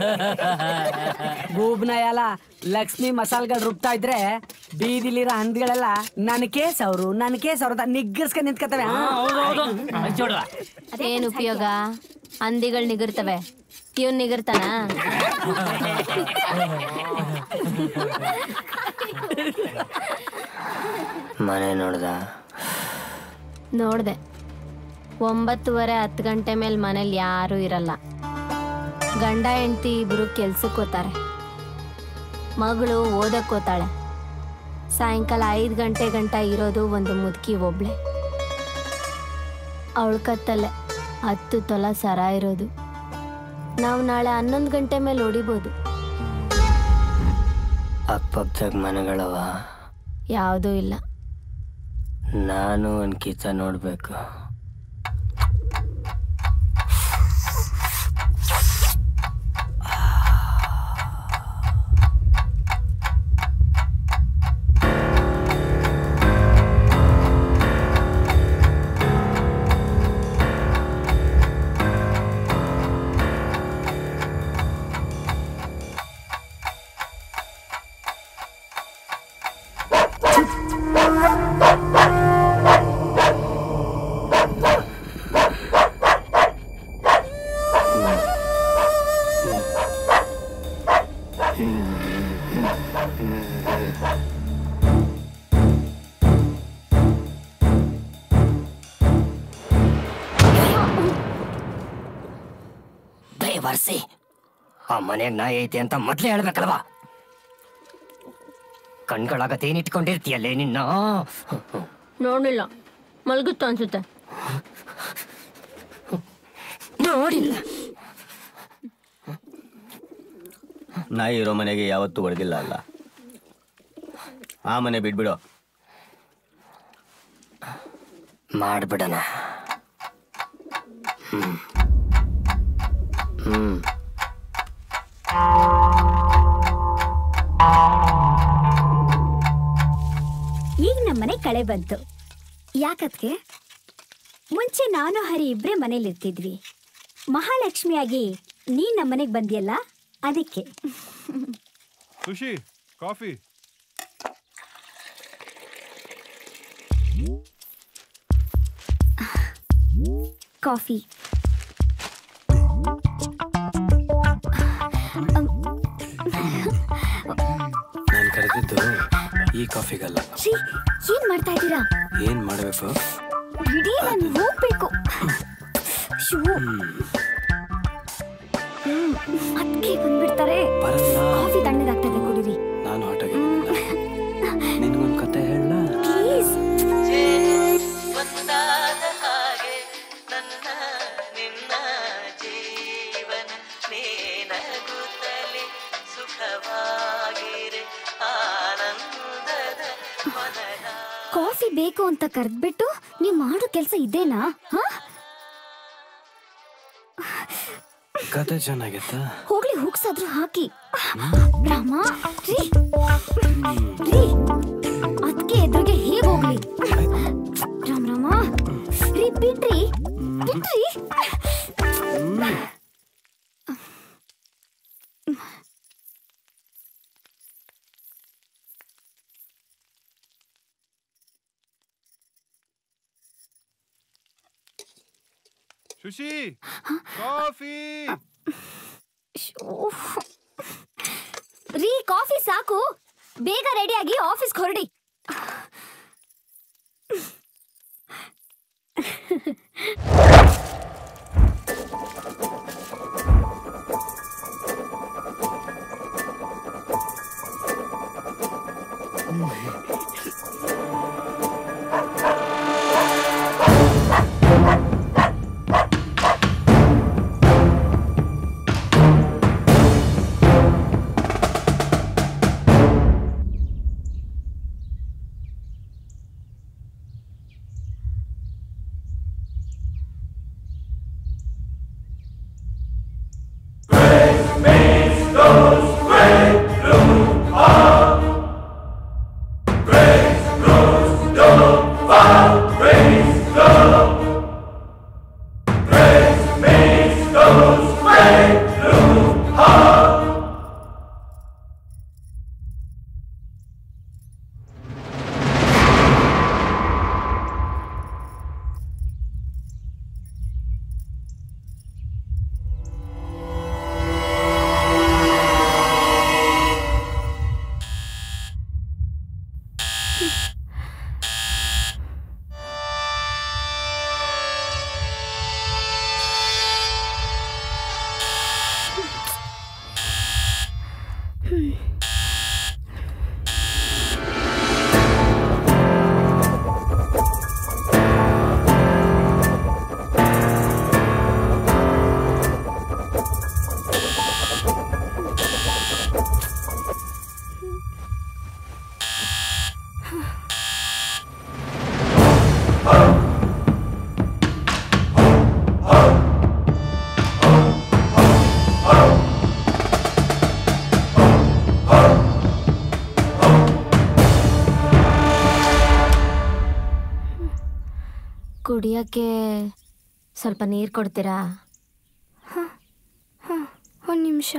ಗೂಬ್ನಯಲ ಲಕ್ಷ್ಮಿ ಮಸಾಲ್ಗಳು ರುಬ್ತಾ ಇದ್ರೆ ಬೀದಿಲಿರೋ ಹಂದಿಗಳೆಲ್ಲ ನನ್ ಕೇಸ್ ಅವರು ನನ್ ಕೇಸ್ ಅವ್ರ ನಿಗ್ಗರ್ಸ್ಕೊಂಡ್ ನಿಂತ್ಕತವೆ ಏನ್ ಉಪಯೋಗ ಹಂದಿಗಳು ನಿಗಿರ್ತವೆ ಇವನ್ ನಿಗಿರ್ತಾನ ಮನೆ ನೋಡ್ದ ನೋಡ್ದೆ ಒಂಬತ್ತುವರೆ ಹತ್ತು ಗಂಟೆ ಮೇಲೆ ಮನೇಲಿ ಯಾರೂ ಇರಲ್ಲ ಗಂಡ ಹೆಂಡತಿ ಇಬ್ರು ಕೆಲ್ಸಕ್ಕೆ ಹೋತಾರೆ ಮಗಳು ಓದಕ್ ಹೋತಾಳೆ ಸಾಯಂಕಾಲ ಐದು ಗಂಟೆ ಗಂಟ ಇರೋದು ಒಂದು ಮುದುಕಿ ಒಬ್ಳೆ ಅವಳ ಕತ್ತಲ್ಲೇ ಹತ್ತು ತೊಲ ಸರ ಇರೋದು ನಾವು ನಾಳೆ ಹನ್ನೊಂದು ಗಂಟೆ ಮೇಲೆ ಹೊಡಿಬೋದು ಅಕ್ಕಪಕ್ಕದಾಗ ಮನೆಗಳವ ಯಾವುದೂ ಇಲ್ಲ ನಾನು ಒಂದು ಕಿತ್ತ ನೋಡ್ಬೇಕು ದಯವಾರ್ಸಿ ಆ ಮನೆಯಾಗ ನಾಯಿ ಐತೆ ಅಂತ ಮೊದ್ಲೇ ಹೇಳ್ಬೇಕಲ್ವಾ ಕಣ್ಗಳಾಗತ್ತೇನಿಟ್ಕೊಂಡಿರ್ತೀಯಲ್ಲೇ ನಿನ್ನ ನೋಡಿಲ್ಲ ಮಲ್ಗುತ್ತು ಅನ್ಸುತ್ತೆ ನೋಡಿಲ್ಲ ನಾಯಿ ಇರೋ ಮನೆಗೆ ಯಾವತ್ತೂ ಹೊಡೆದಿಲ್ಲ ಅಲ್ಲ ಆ ಮನೆ ಬಿಟ್ಬಿಡು ಮಾಡ್ಬಿಡಣ ಹ್ಮ್ ಹ್ಮ್ ಈಗ ನಮ್ಮನೆ ಕಳೆ ಬಂತು ಯಾಕದ್ಕೆ ಮುಂಚೆ ನಾನು ಹರಿ ಇಬ್ರೇ ಮನೇಲಿ ಇರ್ತಿದ್ವಿ ಮಹಾಲಕ್ಷ್ಮಿಯಾಗಿ ನೀನ್ ನಮ್ಮನೆಗೆ ಬಂದಿಯಲ್ಲ ಅದಕ್ಕೆ ಖುಷಿ ಕಾಫಿ ಕಾಫಿ ನಾನು ಕರೆದಿದ್ದು ಈ ಕಾಫಿಗಲ್ಲ ಛೀ, ಏನ್ ಮಾಡ್ತಾ ಇದ್ದೀರಾ ಏನ್ ಮಾಡಬೇಕು ಬಿಡಿ ನಾನು ಹೋಗ್ಬೇಕು ಶೂ ಹ್ಮ್ ಅದಕ್ಕೆ ಬಂದ್ಬಿಡ್ತಾರೆ ಬರಲ್ಲ. ಕಾಫಿ ತಣ್ಣಗಾಗ್ತದೆ ಕುಡೀರಿ ನಾನು ಆಟೋಗೆ ನಿನ್ಗೊಂದು ಕತೆ ಹೇಳ ಪ್ಲೀಸ್ ಒಂದಾದ ಹಾಗೆ ನನ್ನ ನಿನ್ನ ಜೀವನ ನೇನಗುತ್ತಲೇ ಸುಖವಾಗಿರೆ ಆನಂದದ ಮನದ ಕಾಫಿ ಬೇಕು ಅಂತ ಕರೆದ್ಬಿಟ್ಟು ನೀವು ಮಾಡೋ ಕೆಲಸ ಇದೇನಾ ಹಾ ಕತೆ ಚೆನ್ನಾಗಿತ್ತಾ ಹೋಗ್ಲಿ ಹುಗ್ಸಾದ್ರೂ ಹಾಕಿ ರಾಮ ರೀ ರೀ ಅದಕ್ಕೆ ಎದುರಿಗೆ ಹೇಗ್ ಹೋಗ್ಲಿ ರಾಮ್ ರಾಮ ರೀ ಬಿಡ್ರಿ ಬಿಡ್ರಿ ಶುಶಿ ಕಾಫಿ ರೀ ಕಾಫಿ ಸಾಕು ಬೇಗ ರೆಡಿಯಾಗಿ ಆಫೀಸ್ಗೆ ಹೊರಡಿ ಕುಡಿಯೋಕ್ಕೆ ಸ್ವಲ್ಪ ನೀರು ಕೊಡ್ತೀರಾ ಒಂದು ನಿಮಿಷ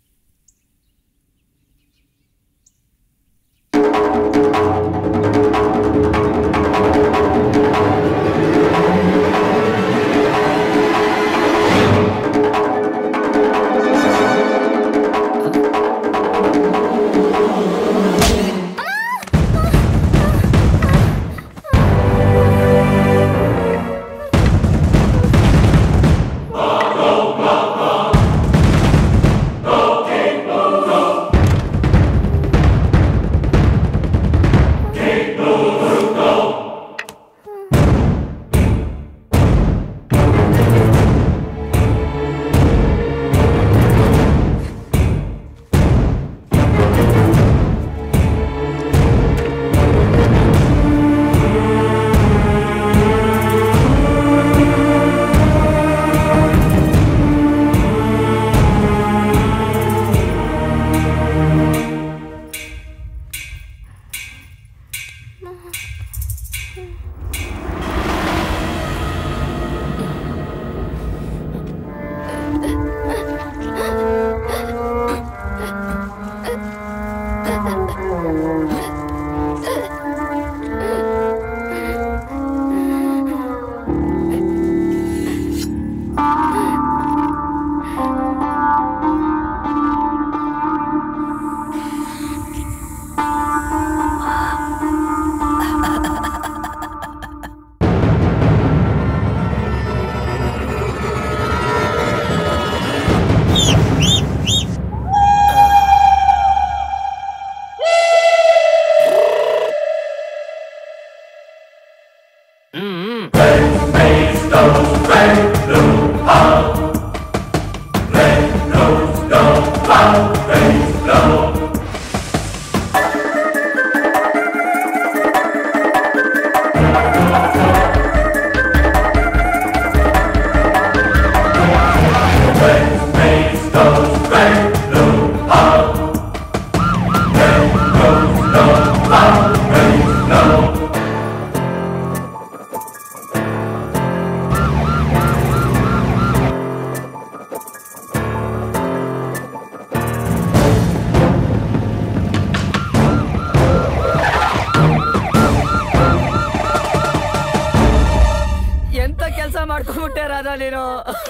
ಎಂತ ಕೆಲಸ ಮಾಡ್ಕೊಂಡ್ಬಿಟ್ಟೆ ರಾಧಾ ನೀನು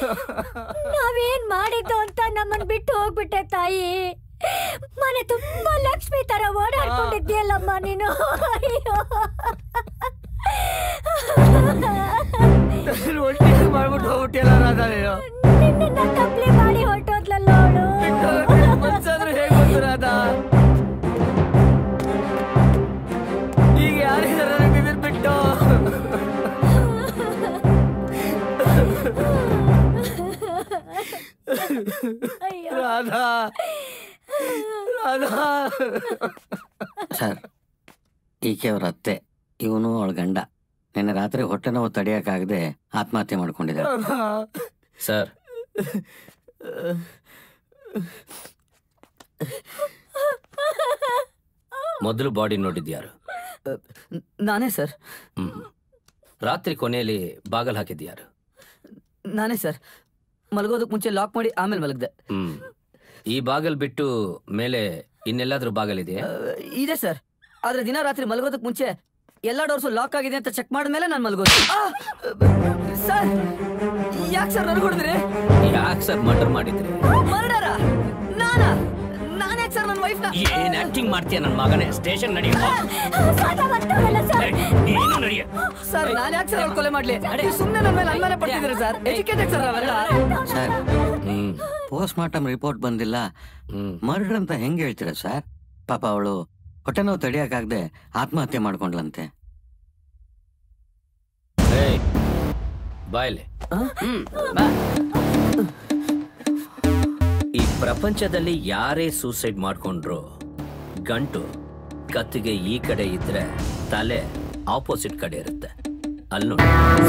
ನಾವೇನ್ ಮಾಡಿದ್ದು ಅಂತ ನಮ್ಮನ್ ಬಿಟ್ಟು ಹೋಗ್ಬಿಟ್ಟೆ ತಾಯಿ ಮನೆ ತುಂಬಾ ಲಕ್ಷ್ಮಿ ತರ ಓಡಾಡ್ಕೊಂಡಿದ್ಯಲ್ಲಮ್ಮ ನೀನು ಅಯ್ಯೋ ಒಟ್ಟಿ ಮಾಡ್ಬಿಟ್ಟು ಹೋಗ್ಬಿಟ್ಟಿಯಲ್ಲ ರಾಧಾ ನೀನು ನಿನ್ನ ತಪ್ಲಿ ಮಾಡಿ ಹೊರಟೋದ್ಲಲ್ಲ ಅವಳು ಮನ್ಸಾದ್ರೂ ಹೇಗ್ ಬಂತು ರಾಧಾ ಈಗ ಯಾರಿದಾರೆ ನನಗೆ ಇದನ್ ಬಿಟ್ಟು ರಾಧಾ ರಾಧಾ ಸರ್ ಈಕೆ ಅವ್ರ ಅತ್ತೆ ಇವನು ಅವಳ ಗಂಡ ನಿನ್ನೆ ರಾತ್ರಿ ಹೊಟ್ಟೆ ನೋವು ತಡೆಯಕ್ಕಾಗದೆ ಆತ್ಮಹತ್ಯೆ ಮಾಡ್ಕೊಂಡಿದ್ದಾರೆ ಸರ್ ಮೊದಲು ಬಾಡಿ ನೋಡಿದ್ಯಾರು ನಾನೇ ಸರ್ ಹ್ಮ್ ರಾತ್ರಿ ಕೊನೆಯಲ್ಲಿ ಬಾಗಲ್ ಹಾಕಿದ್ಯಾರು ನಾನೇ ಸರ್ ಮಲಗೋದಕ್ಕೆ ಮುಂಚೆ ಲಾಕ್ ಮಾಡಿ ಆಮೇಲೆ ಮಲಗ್ದೆ ಹ್ಮ್ ಈ ಬಾಗಲ್ ಬಿಟ್ಟು ಮೇಲೆ ಇನ್ನೆಲ್ಲಾದ್ರೂ ಬಾಗಲ್ ಇದೆಯಾ ಇದೆ ಸರ್ ಆದ್ರೆ ದಿನ ರಾತ್ರಿ ಮಲಗೋದಕ್ಕೆ ಮುಂಚೆ ಎಲ್ಲ ಡೋರ್ಸು ಲಾಕ್ ಆಗಿದೆ ಅಂತ ಚೆಕ್ ಮಾಡಿದ್ಮೇಲೆ ನಾನು ಮಲಗೋದು ಆ! ಸರ್ ಯಾಕೆ ಸರ್ ನನಗೆ ಹೊಡೆದ್ರಿ ಯಾಕೆ ಸರ್ ಮರ್ಡರ್ ಮಾಡಿದ್ರಿ ಮರ್ಡರ ನಾನಾ ನಾನ್ಯಾಕೆ ಸರ್ ನನ್ನ ವೈಫ್ನ ಏನ್ ಆಕ್ಟಿಂಗ್ ಮಾಡ್ತೀಯ ನನ್ನ ಮಗನೇ ಸ್ಟೇಷನ್ ನಡೆಯ ನೀನು ನಡೆಯ ಸರ್ ನಾನು ಯಾಕೆ ಸರ್ ಅವ್ಳ್ ಕೊಲೆ ಮಾಡ್ಲಿ ಸುಮ್ಮನೆ ನನ್ನ ಮೇಲೆ ಅನುಮಾನ ಪಡ್ತಿದ್ದೀರಿ ಸರ್ ಎಜುಕೇಟೆಡ್ ಸರ್ ಅವೆಲ್ಲ ಸರ್ ಪೋಸ್ಟ್ ಮಾರ್ಟಮ್ ರಿಪೋರ್ಟ್ ಬಂದಿಲ್ಲ ಮರ್ಡರ್ ಅಂತ ಹೆಂಗ್ ಹೇಳ್ತೀರಾ ಸರ್ ಪಾಪ ಅವಳು ಹೊಟ್ಟೆ ನೋವು ತಡೆಯಕ್ಕಾಗದೆ ಆತ್ಮಹತ್ಯೆ ಮಾಡ್ಕೊಂಡ್ಲಂತೆ ಬಾಯ್ಲೆ ಈ ಪ್ರಪಂಚದಲ್ಲಿ ಯಾರೇ ಸೂಸೈಡ್ ಮಾಡ್ಕೊಂಡ್ರು ಗಂಟು ಕತ್ತಿಗೆ ಈ ಕಡೆ ಇದ್ರೆ ತಲೆ ಆಪೋಸಿಟ್ ಕಡೆ ಇರುತ್ತೆ ಅಲ್ಲಿ ನೋಡಿ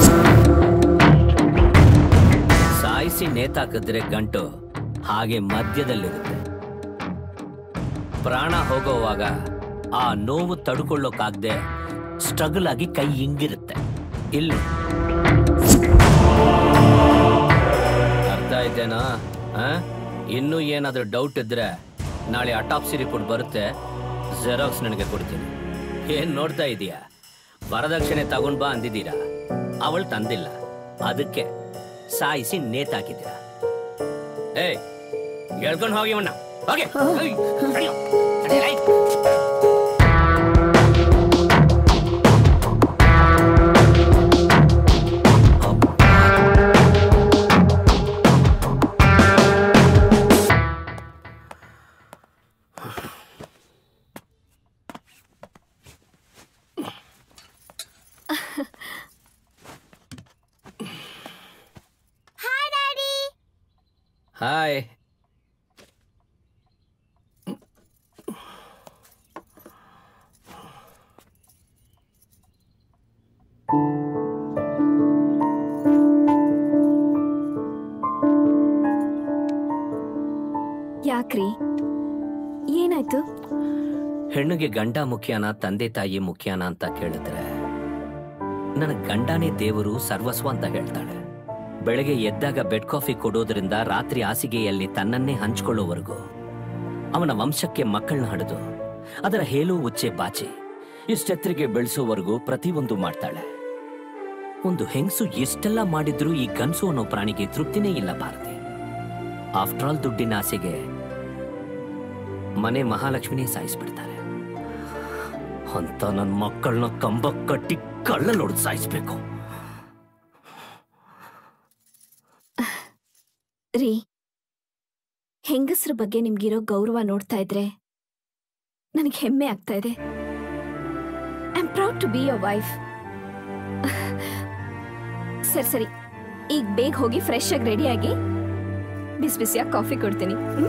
ಸಾಯಿಸಿ ನೇತಾಕಿದ್ರೆ ಗಂಟು ಹಾಗೆ ಮಧ್ಯದಲ್ಲಿರುತ್ತೆ ಪ್ರಾಣ ಹೋಗೋವಾಗ ಆ ನೋವು ತಡ್ಕೊಳ್ಳೋಕಾಗ್ದೆ ಸ್ಟ್ರಗಲ್ ಆಗಿ ಕೈ ಹಿಂಗಿರುತ್ತೆ ಇಲ್ಲಿ ಅರ್ಥ ಆಯ್ತೇನಾ ಆ? ಇನ್ನೂ ಏನಾದ್ರೂ ಡೌಟ್ ಇದ್ರೆ ನಾಳೆ ಅಟಾಪ್ಸಿ ರಿಪೋರ್ಟ್ ಬರುತ್ತೆ ಜೆರಾಕ್ಸ್ ನನಗೆ ಕೊಡ್ತೀನಿ ಏನ್ ನೋಡ್ತಾ ಇದೀಯಾ ವರದಕ್ಷಿಣೆ ತಗೊಂಡ್ ಬಾ ಅಂದಿದ್ದೀರಾ ಅವಳು ತಂದಿಲ್ಲ ಅದಕ್ಕೆ ಸಾಯಿಸಿ ನೇತಾಕಿದ್ದೀರಾ ಏಯ್ ಹೇಳ್ಕೊಂಡು ಹೋಗಿ ಅವನ್ನ ಹೋಗಿ ಏಯ್, ನಡೆಯೋ, ನಡೆಯಲೇ. ಹಾಯ್ ಯಾಕ್ರಿ ಏನಾಯ್ತು ಹೆಣ್ಣಿಗೆ ಗಂಡ ಮುಖ್ಯನಾ ತಂದೆ ತಾಯಿ ಮುಖ್ಯನಾ ಅಂತ ಕೇಳಿದ್ರೆ ನನ್ನ ಗಂಡನೇ ದೇವರು ಸರ್ವಸ್ವ ಅಂತ ಹೇಳ್ತಾಳೆ ಬೆಳಗ್ಗೆ ಎದ್ದಾಗ ಬೆಡ್ ಕಾಫಿ ಕೊಡೋದ್ರಿಂದ ರಾತ್ರಿ ಹಾಸಿಗೆಯಲ್ಲಿ ತನ್ನನ್ನೇ ಹಂಚ್ಕೊಳ್ಳೋವರೆಗೂ ಅವನ ವಂಶಕ್ಕೆ ಮಕ್ಕಳನ್ನ ಹಡಿದು ಅದರ ಹೇಲು ಉಚ್ಚೆ ಬಾಚಿ ಇಷ್ಟೆತ್ತರಿಗೆ ಬೆಳೆಸೋವರೆಗೂ ಪ್ರತಿಯೊಂದು ಮಾಡ್ತಾಳೆ ಒಂದು ಹೆಂಗಸು ಎಷ್ಟೆಲ್ಲ ಮಾಡಿದ್ರೂ ಈ ಗನ್ಸು ಅನ್ನೋ ಪ್ರಾಣಿಗೆ ತೃಪ್ತಿನೇ ಇಲ್ಲ ಭಾರತಿ ಆಫ್ಟರ್ ಆಲ್ ದುಡ್ಡಿನ ಆಸೆಗೆ ಮನೆ ಮಹಾಲಕ್ಷ್ಮಿನೇ ಸಾಯಿಸ್ಬಿಡ್ತಾರೆ ಅಂತ ನನ್ನ ಮಕ್ಕಳನ್ನ ಕಂಬ ಕಟ್ಟಿ ಕಳ್ಳಲ್ಲೊಡೆದು ಸಾಯಿಸ್ಬೇಕು ರೀ ಹೆಂಗಸ್ರ ಬಗ್ಗೆ ನಿಮ್ಗಿರೋ ಗೌರವ ನೋಡ್ತಾ ಇದ್ರೆ ನನಗೆ ಹೆಮ್ಮೆ ಆಗ್ತಾ ಇದೆ I am proud to be your wife ಸರಿ ಸರಿ ಈಗ ಬೇಗ ಹೋಗಿ ಫ್ರೆಶ್ ಆಗಿ ರೆಡಿಯಾಗಿ ಬಿಸಿ ಬಿಸಿಯಾಗಿ ಕಾಫಿ ಕೊಡ್ತೀನಿ ಹ್ಮ್?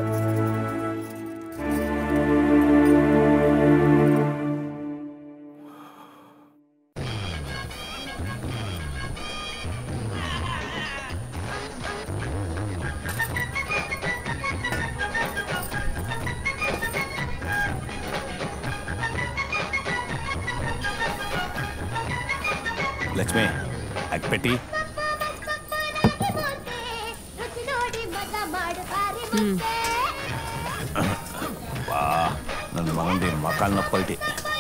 ಲಕ್ಷ್ಮಿ ಅಕ್ಪೆಟ್ಟಿ ಬಾ ನನ್ನ ಮಗಂದಿ ಮಕಾಲ್ನ ಪಲ್ಟಿ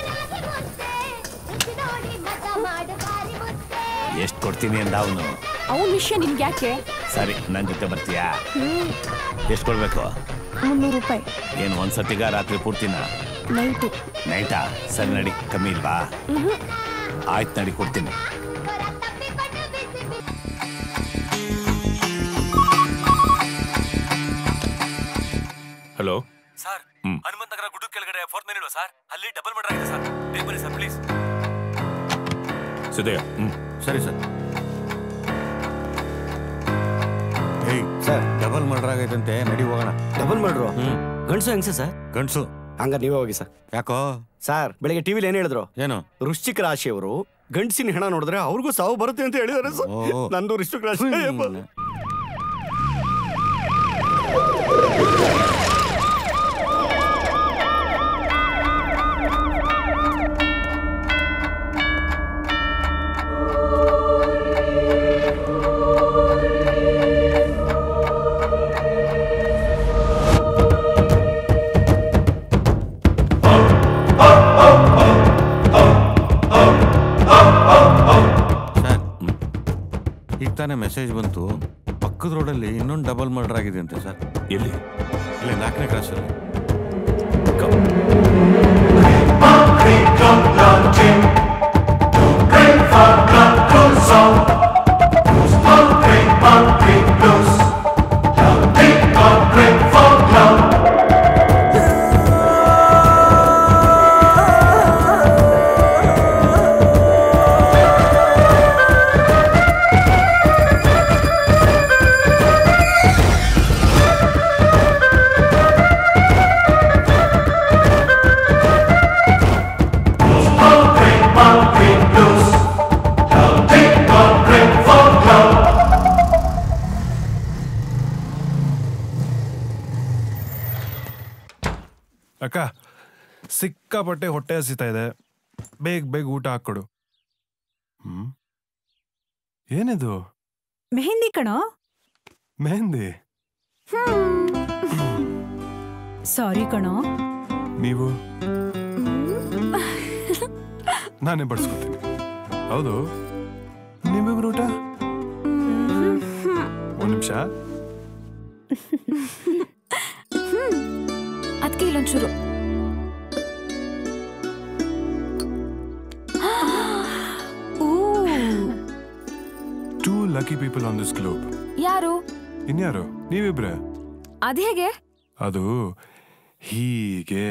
ಎಷ್ಟು ಕೊಡ್ತೀನಿ ಅಂದ ಅವನು ಅವನ ವಿಷಯ ನಿಮ್ಗೆ ಯಾಕೆ ಸರಿ ನನ್ನ ಜೊತೆ ಬರ್ತೀಯಾ ಎಷ್ಟು ಕೊಡ್ಬೇಕು ಮುನ್ನೂರು ರೂಪಾಯಿ ಏನು ಒಂದ್ಸತಿಗ ರಾತ್ರಿ ಪೂರ್ತಿನ ನೈಟು ನೈಟಾ ಸರಿ ನಡಿ ಕಮ್ಮಿ ಇಲ್ವಾ ಆಯ್ತು ನಡಿ ಕೊಡ್ತೀನಿ ಹಲೋ ಸರ್ ಹ್ಮ್. ಹನುಮಂತ ನಗರ ಗುಡ್ಡು ಕೆಳಗಡೆ ಫೋರ್ತ್ ಮೇನ್ ಇಲ್ವಾ ಸರ್ ಅಲ್ಲಿ ಡಬಲ್ ಮರ್ಡರ್ ಆಗಿದೆ ಸರ್ ಬೇಗ ಬನ್ನಿ ಸರ್ ಪ್ಲೀಸ್ ಸಿದ್ದಯ್ಯ ಹ್ಮ್ ಸರಿ ಸರ್ ಏಯ್ ಸರ್ ಡಬಲ್ ಮರ್ಡರ್ ಆಗೈತಂತೆ ನಡಿ ಹೋಗೋಣ ಡಬಲ್ ಮಾಡ್ರು ಗಂಡಸು ಹೆಂಗ್ಸ ಸರ್ ಗಂಡ್ಸು ಹಂಗಾರೆ ನೀವೇ ಹೋಗಿ ಸರ್ ಯಾಕೋ ಸರ್ ಬೆಳಿಗ್ಗೆ ಟಿವಿಲಿ ಏನ್ ಹೇಳಿದ್ರು ಏನು ವೃಶ್ಚಿಕ ರಾಶಿಯವರು ಗಂಡಸಿನ ಹೆಣ ನೋಡಿದ್ರೆ ಅವ್ರಿಗೂ ಸಾವು ಬರುತ್ತೆ ಅಂತ ಹೇಳಿದಾರೆ ಸರ್ ನಂದು ವೃಶ್ಚಿಕ ರಾಶಿ ಅಯ್ಯಪ್ಪ. ಸರ್ ಈಗ ತಾನೇ ಮೆಸೇಜ್ ಬಂತು ಪಕ್ಕದ ರೋಡಲ್ಲಿ ಇನ್ನೊಂದು ಡಬಲ್ ಮರ್ಡರ್ ಆಗಿದೆ ಅಂತೆ ಸರ್ ಎಲ್ಲಿ ಇಲ್ಲಿ ನಾಲ್ಕನೇ ಕ್ರಾಸಲ್ಲಿ ಅಕ್ಕ ಸಿಕ್ಕಾಪಟ್ಟೆ ಹೊಟ್ಟೆ ಹಸಿತಾ ಇದೆ ಬೇಗ ಬೇಗ ಊಟ ಹಾಕ್ಕೊಡು ಹ್ಮ್ ಏನಿದು ಮೆಹಂದಿ ಕಣೋ ಮೆಹಂದಿ ಸಾರಿ ಕಣೋ ನೀವು ನಾನೇ ಬಡ್ಸ್ಕೊತೀನಿ ಹೌದು ನಿಮ್ಮಿಬ್ರು ಊಟ ಒಂದ್ ನಿಮಿಷ ಅದಕ್ಕೆ ಇಲ್ಲೊಂಚೂರು too lucky people on this globe ಯಾರು ಇನ್ಯಾರು ನೀವಿಬ್ರೆ ಅದ್ ಹೇಗೆ ಅದು ಹೀಗೆ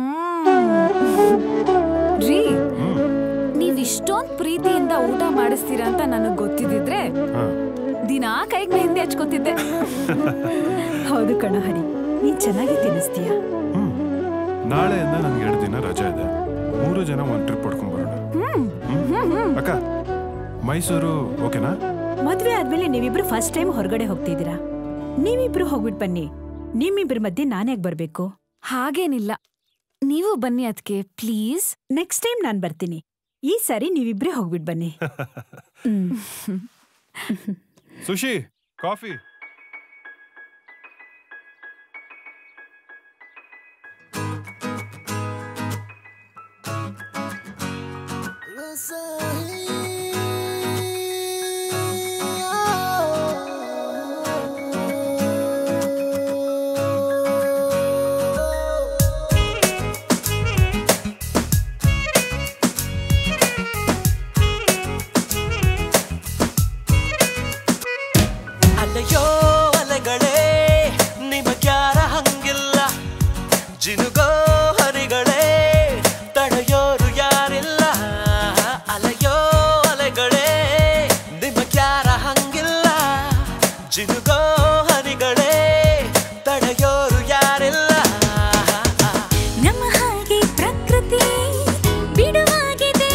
ರೀ ನೀವ್ ಇಷ್ಟೊಂದ್ ಪ್ರೀತಿಯಿಂದ ಊಟ ಮಾಡಿಸ್ತೀರಾ ಅಂತ ನನಗ್ ಗೊತ್ತಿದ್ದಿದ್ರೆ ಹಾ. ದಿನಾ ಕೈಗೆ ಮೆಹಂದಿ ಹಚ್ಕೋತಿದ್ದೆ ಹೌದು ಕಣ ಹರಿ ನೀನ್ ಚೆನ್ನಾಗಿ ತಿನ್ನಿಸ್ತೀಯ ನಾಳೆಯಿಂದ ನನ್ಗೆ ಎರಡು ದಿನ ರಜೆ ಇದೆ ಮೂರು ಜನ ಒಂದ್ ಟ್ರಿಪ್ ಹೊಡ್ಕೊಂಡ್ ಬರೋಣ ಹ್ಮ್? ಅಕ್ಕ ಮೈಸೂರು ಓಕೆನಾ ಮದ್ವೆ ಆದ್ಮೇಲೆ ನೀವಿಬ್ರು ಫಸ್ಟ್ ಟೈಮ್ ಹೊರಗಡೆ ಹೋಗ್ತಿದ್ದೀರಾ ನೀವಿಬ್ರು ಹೋಗ್ಬಿಟ್ ಬನ್ನಿ ನಿಮ್ಮಿಬ್ರ ಮಧ್ಯೆ ನಾನ್ಯಾಕ್ ಬರ್ಬೇಕು ಹಾಗೇನಿಲ್ಲ ನೀವು ಬನ್ನಿ ಅದಕ್ಕೆ ಪ್ಲೀಸ್ ನೆಕ್ಸ್ಟ್ ಟೈಮ್ ನಾನ್ ಬರ್ತೀನಿ ಈ ಸಾರಿ ನೀವಿಬ್ರೇ ಹೋಗ್ಬಿಟ್ ಬನ್ನಿ ಸುಶಿ ಕಾಫಿ ಅಲೆಯೋ ಅಲೆಗಳೇ ನಿಮಗ್ಯಾರ ಹಂಗಿಲ್ಲ ಜಿನುಗೋ ಹರಿಗಳೇ ತಡೆಯೋರು ಯಾರಿಲ್ಲ ಅಲೆಯೋ ಅಲೆಗಳೇ ನಿಮಗ್ಯಾರ ಹಂಗಿಲ್ಲ ಜಿನುಗೋ ಹರಿಗಳೇ ತಡೆಯೋರು ಯಾರಿಲ್ಲ ನಮ್ಮ ಹಾಗೆ ಪ್ರಕೃತಿ ಬಿಡುವಾಗಿದೆ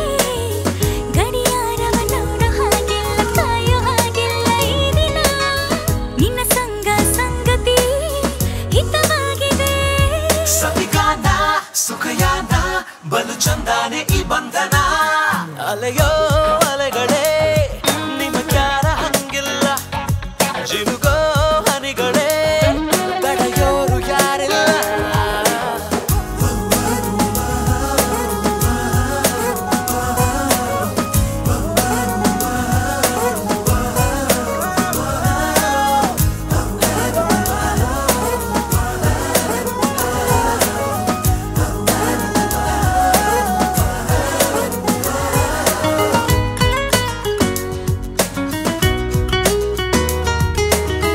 ಗಡಿಯಾರವ ನೋಡೋ ಹಾಗಿಲ್ಲ ಕಾಯೋ ಹಾಗಿಲ್ಲ ಈ ದಿನ ನಿನ್ನ ಸಂಗ ಸಂಗತಿ ಹಿತವಾಗಿದೆ ಸತಿಗಾನ ಸುಖಯಾನ ಬಲು ಚಂದಾನೆ ಈ ಬಂಧನ ಅಲೆಯೋ ಅಲೆಗಳೇ ನಿಮಗ್ಯಾರ ಹಂಗಿಲ್ಲ ಜಿನುಗೋ ಹನಿಗಳೇ ತಡೆಯೋರು ಯಾರಿಲ್ಲ ಆ